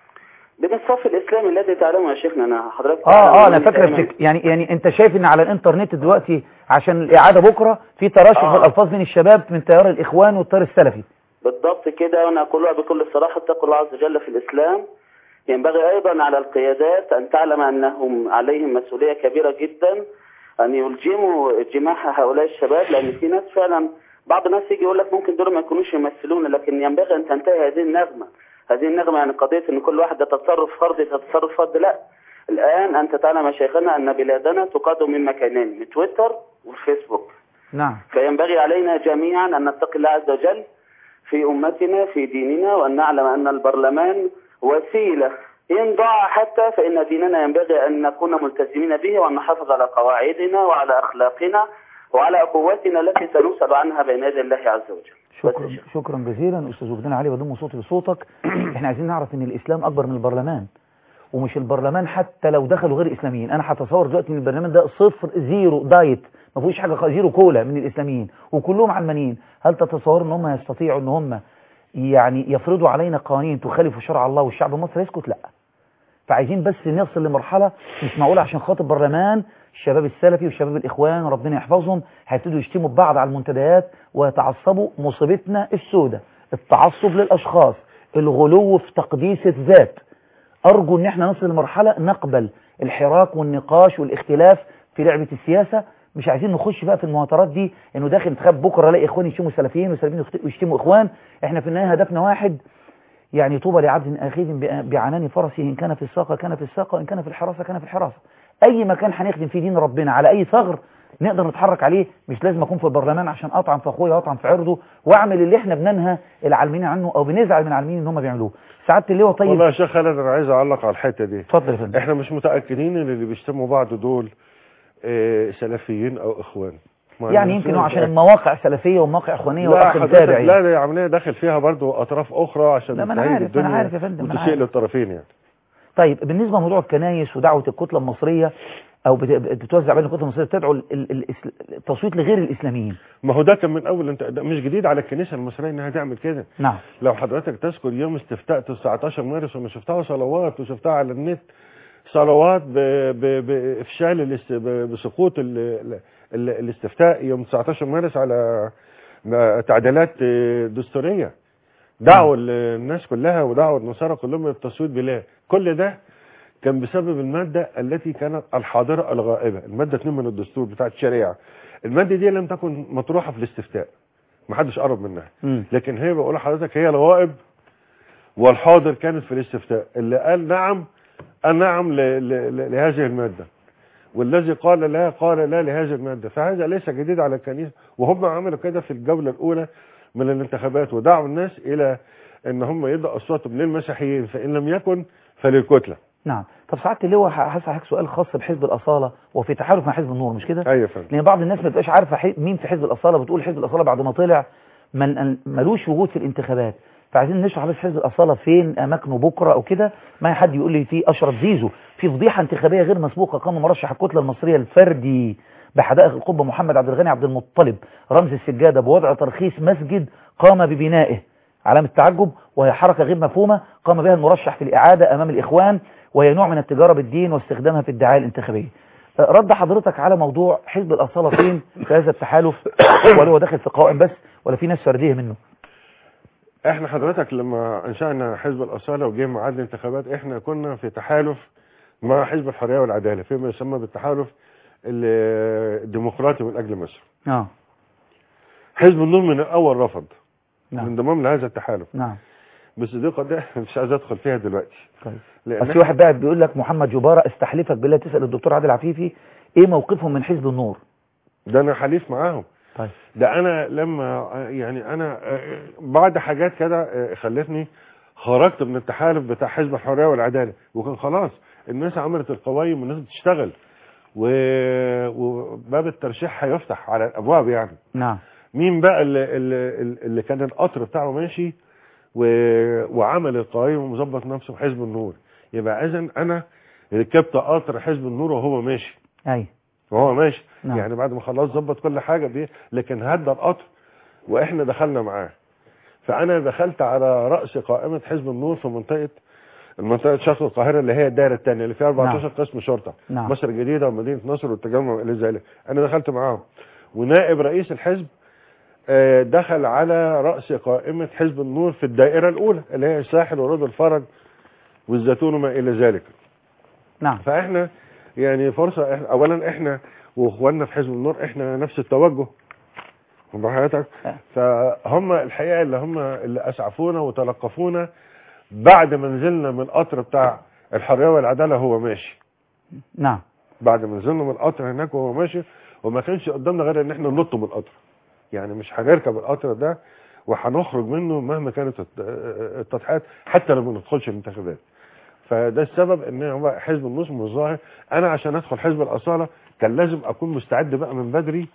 بين الصف الاسلامي الذي تعلمه يا شيخنا انا حضرتك اه اه انا تعلم فاكر دائماً- بتك... يعني يعني انت شايف ان على الانترنت دلوقتي عشان الاعاده بكره في تراشح آه. في الالفاظ بين الشباب من تيار الاخوان والتيار السلفي بالضبط كده وانا اقولها بكل صراحه اتقوا الله عز وجل في الاسلام ينبغي ايضا على القيادات ان تعلم انهم عليهم مسؤوليه كبيره جدا ان يلجموا جماح هؤلاء الشباب لان في ناس فعلا بعض الناس يجي يقول لك ممكن دول ما يكونوش يمثلون لكن ينبغي ان تنتهي هذه النغمه هذه النغمه يعني قضيه ان كل واحد ده تصرف فردي ده تصرف فردي لا الان انت تعلم يا شيخنا ان بلادنا تقاد من مكانين من تويتر والفيسبوك نعم فينبغي علينا جميعا أن نتقي الله عز وجل في أمتنا في ديننا وأن نعلم أن البرلمان وسيلة إن ضاع حتى فإن ديننا ينبغي أن نكون ملتزمين به وأن نحافظ على قواعدنا وعلى أخلاقنا وعلى قوتنا التي سنسأل عنها بين يدي الله عز وجل شكرا شكرا جزيلا استاذ وجدان علي بضم صوتي لصوتك احنا عايزين نعرف ان الاسلام اكبر من البرلمان ومش البرلمان حتى لو دخلوا غير اسلاميين انا هتصور دلوقتي ان البرلمان ده صفر زيرو دايت ما فيهوش حاجه خ- زيرو كولا من الاسلاميين وكلهم علمانيين هل تتصور ان هم يستطيعوا ان هم يعني يفرضوا علينا قوانين تخالف شرع الله والشعب المصري يسكت لا فعايزين بس نصل لمرحله مش معقوله عشان خاطر برلمان الشباب السلفي والشباب الاخوان ربنا يحفظهم هيبتدوا يشتموا ببعض على المنتديات ويتعصبوا مصيبتنا السوداء التعصب للاشخاص الغلو في تقديس الذات ارجو ان احنا نصل لمرحله نقبل الحراك والنقاش والاختلاف في لعبه السياسه مش عايزين نخش بقى في المهاترات دي انه داخل انتخاب بكره الاقي اخوان يشتموا سلفيين وسلفيين يخت- يشتموا اخوان احنا في النهايه هدفنا واحد يعني طوبى لعبد اخذ ب- بعنان فرسه ان كان في الساقه كان في الساقه وان كان في الحراسه كان في الحراسه اي مكان هنخدم فيه دين ربنا على اي ثغر نقدر نتحرك عليه مش لازم اكون في البرلمان عشان اطعن في اخويا واطعن في عرضه واعمل اللي احنا بننهى العالمين عنه او بنزعل من العالمين ان هم بيعملوه سعاده اللواء طيب والله يا شيخ خالد انا عايز اعلق على الحته دي اتفضل يا فندم احنا مش متاكدين ان اللي بيشتموا بعض دول آه، سلفيين او اخوان ما يعني الناس يمكن هو عشان متأكد. المواقع سلفيه ومواقع اخوانيه لا واخ حضرتك متابع لا يعني. دي عمليه داخل فيها برضو اطراف اخرى عشان لا، ما أنا تهيج عارف، ما أنا الدنيا عارف يا فندم، ما أنا وتسيء عارف. للطرفين يعني طيب بالنسبه لموضوع الكنايس ودعوه الكتله المصريه او بت- بتتوزع بين الكتله المصريه بتدعو ال- ال- الإسل- التصويت لغير الاسلاميين ما هو ده كان من اول انت ده مش جديد على الكنيسه المصريه انها تعمل كده نعم لو حضرتك تذكر يوم استفتاء 19 مارس وما شفتها صلوات وشفتها على النت صلوات ب... ب... بافشال الاست... ب... بسقوط ال... ال... ال... الاستفتاء يوم 19 مارس على م- تعديلات آه، دستوريه دعوا ال- الناس كلها ودعوا النصارى كلهم للتصويت بلا كل ده كان بسبب المادة التي كانت الحاضرة الغائبة المادة 2 من الدستور بتاعت الشريعة المادة دي لم تكن مطروحة في الاستفتاء محدش قرب منها مم. لكن هي بقول لحضرتك هي الغائب والحاضر كانت في الاستفتاء اللي قال نعم قال نعم ل- ل- ل- لهذه المادة والذي قال لا قال لا لهذه المادة فهذا ليس جديد على الكنيسة وهم عملوا كده في الجولة الأولى من الانتخابات ودعوا الناس إلى أن هم يدعوا أصواتهم للمسيحيين فإن لم يكن فللكتلة نعم طب سعاده اللواء ه- هسألك سؤال خاص بحزب الاصاله وفي تحالف مع حزب النور مش كده أيوة فندم لان بعض الناس ما بتبقاش عارفه حي- مين في حزب الاصاله بتقول حزب الاصاله بعد ما طلع من ملوش وجود في الانتخابات فعايزين نشرح بس حزب الاصاله فين اماكنه بكره او كده ما حد يقول لي في اشرف زيزو في فضيحه انتخابيه غير مسبوقه قام مرشح الكتله المصريه الفردي بحدائق القبه محمد عبد الغني عبد المطلب رمز السجاده بوضع ترخيص مسجد قام ببنائه علامة تعجب وهي حركة غير مفهومة قام بها المرشح في الإعادة أمام الإخوان وهي نوع من التجارة بالدين واستخدامها في الدعاية الانتخابية آه، رد حضرتك على موضوع حزب الأصالة فين في هذا التحالف ولا هو داخل في قوائم بس ولا في ناس فردية منه احنا حضرتك لما انشأنا حزب الأصالة وجه ميعاد الانتخابات احنا كنا في تحالف مع حزب الحرية والعدالة فيما يسمى بالتحالف ال- الديمقراطي من أجل مصر اه حزب النور من الأول رفض نعم الانضمام لهذا التحالف نعم بس دي قضية مش عايز أدخل فيها دلوقتي طيب لأن بس في واحد بقى بيقول لك محمد جبارة استحلفك بالله تسأل الدكتور عادل عفيفي ايه موقفهم من حزب النور ده أنا حليف معاهم طيب ده أنا لما يعني أنا بعد حاجات كده خلتني خرجت من التحالف بتاع حزب الحرية والعدالة وكان خلاص الناس عملت القوائم والناس بتشتغل و- وباب الترشيح هيفتح على الأبواب يعني نعم مين بقى اللي, اللي, اللي كان القطر بتاعه ماشي و... وعمل القوائم ومظبط نفسه في حزب النور يبقى اذا انا ركبت قطر حزب النور وهو ماشي اي وهو ماشي نعم. يعني بعد ما خلاص ظبط كل حاجه بيه لكن هدى القطر واحنا دخلنا معاه فانا دخلت على راس قائمه حزب النور في منطقه المنطقه شرق القاهره اللي هي الدائره الثانيه اللي فيها 14 قسم شرطه نعم. مصر الجديده ومدينه نصر والتجمع والى ذلك انا دخلت معاهم ونائب رئيس الحزب آه، دخل على رأس قائمة حزب النور في الدائرة الأولى اللي هي الساحل ورود الفرج والزيتون وما إلى ذلك نعم فإحنا يعني فرصة إحنا أولا إحنا وإخواننا في حزب النور إحنا نفس التوجه واخد حضرتك آه. فهم الحقيقة اللي هم اللي أسعفونا وتلقفونا بعد ما نزلنا من القطر بتاع الحرية والعدالة هو ماشي نعم بعد ما نزلنا من القطر هناك وهو ماشي وما كانش قدامنا غير ان احنا ننط من القطر يعني مش هنركب القطر ده وهنخرج منه مهما كانت الت- التضحيات حتى لو ما ندخلش الانتخابات فده السبب ان هو حزب النص مش ظاهر انا عشان ادخل حزب الاصاله كان لازم اكون مستعد بقى من بدري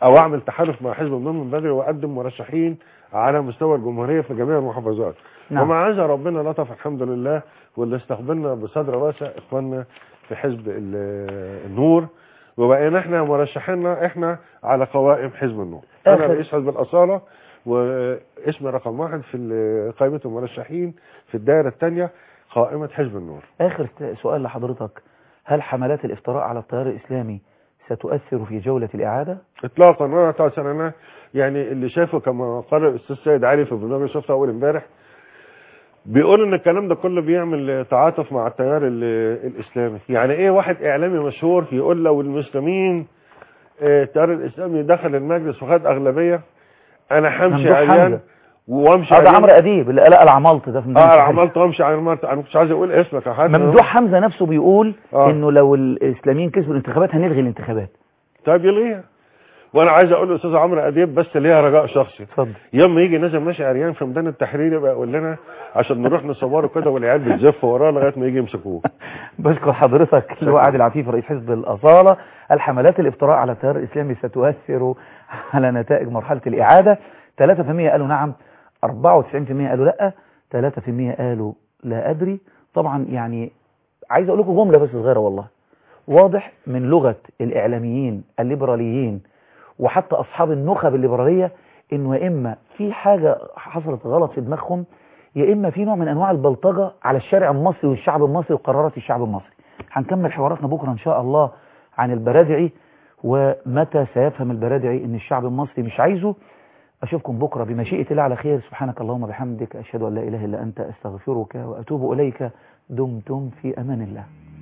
او اعمل تحالف مع حزب النور من بدري واقدم مرشحين على مستوى الجمهوريه في جميع المحافظات نعم. ومع هذا ربنا لطف الحمد لله واللي استقبلنا بصدر واسع اخواننا في حزب ال- النور وبقينا احنا مرشحينا احنا على قوائم حزب النور انا آخر- رئيس حزب الاصاله واسم رقم واحد في ال- قائمه المرشحين في الدائره الثانيه قائمه حزب النور آخر سؤال لحضرتك هل حملات الافتراء على التيار الإسلامي ستؤثر في جولة الإعادة؟ اطلاقا وانا طبعا انا يعني اللي شافه كما قال الاستاذ سيد علي في برنامج شفته اول امبارح بيقول ان الكلام ده كله بيعمل تعاطف مع التيار ال- الاسلامي يعني ايه واحد اعلامي مشهور يقول لو المسلمين آه، التيار الاسلامي دخل المجلس وخد اغلبيه انا همشي ممدوح عريان حمزة. وامشي هذا عريان. عمرو أديب اللي قال العمالطة ده في ميدان اه التحرير. عملت وامشي عريان مرت انا مش عايز اقول اسمك يا حد ممدوح حمزة نفسه بيقول آه. انه لو الاسلاميين كسبوا الانتخابات هنلغي الانتخابات طيب يلغيها وانا عايز اقول للاستاذ عمرو اديب بس ليها رجاء شخصي اتفضل يوم ما يجي نازل ماشي عريان في ميدان التحرير يبقى يقول لنا عشان نروح نصوره كده والعيال بتزف وراه لغايه ما يجي يمسكوه بشكر حضرتك اللي هو عادل عفيف رئيس حزب الأصالة الحملات الافتراء على التيار الإسلامي ستؤثر على نتائج مرحلة الإعادة 3% قالوا نعم 94% قالوا لا 3% قالوا لا أدري طبعا يعني عايز أقول لكم جملة بس صغيرة والله واضح من لغة الإعلاميين الليبراليين وحتى أصحاب النخب الليبرالية إنه يا إما في حاجة حصلت غلط في دماغهم يا إما في نوع من أنواع البلطجة على الشارع المصري والشعب المصري وقرارات الشعب المصري هنكمل حواراتنا بكرة إن شاء الله عن البرادعي ومتى سيفهم البرادعي إن الشعب المصري مش عايزه أشوفكم بكرة بمشيئة الله على خير سبحانك اللهم بحمدك أشهد أن لا إله إلا أنت أستغفرك وأتوب إليك دمتم في أمان الله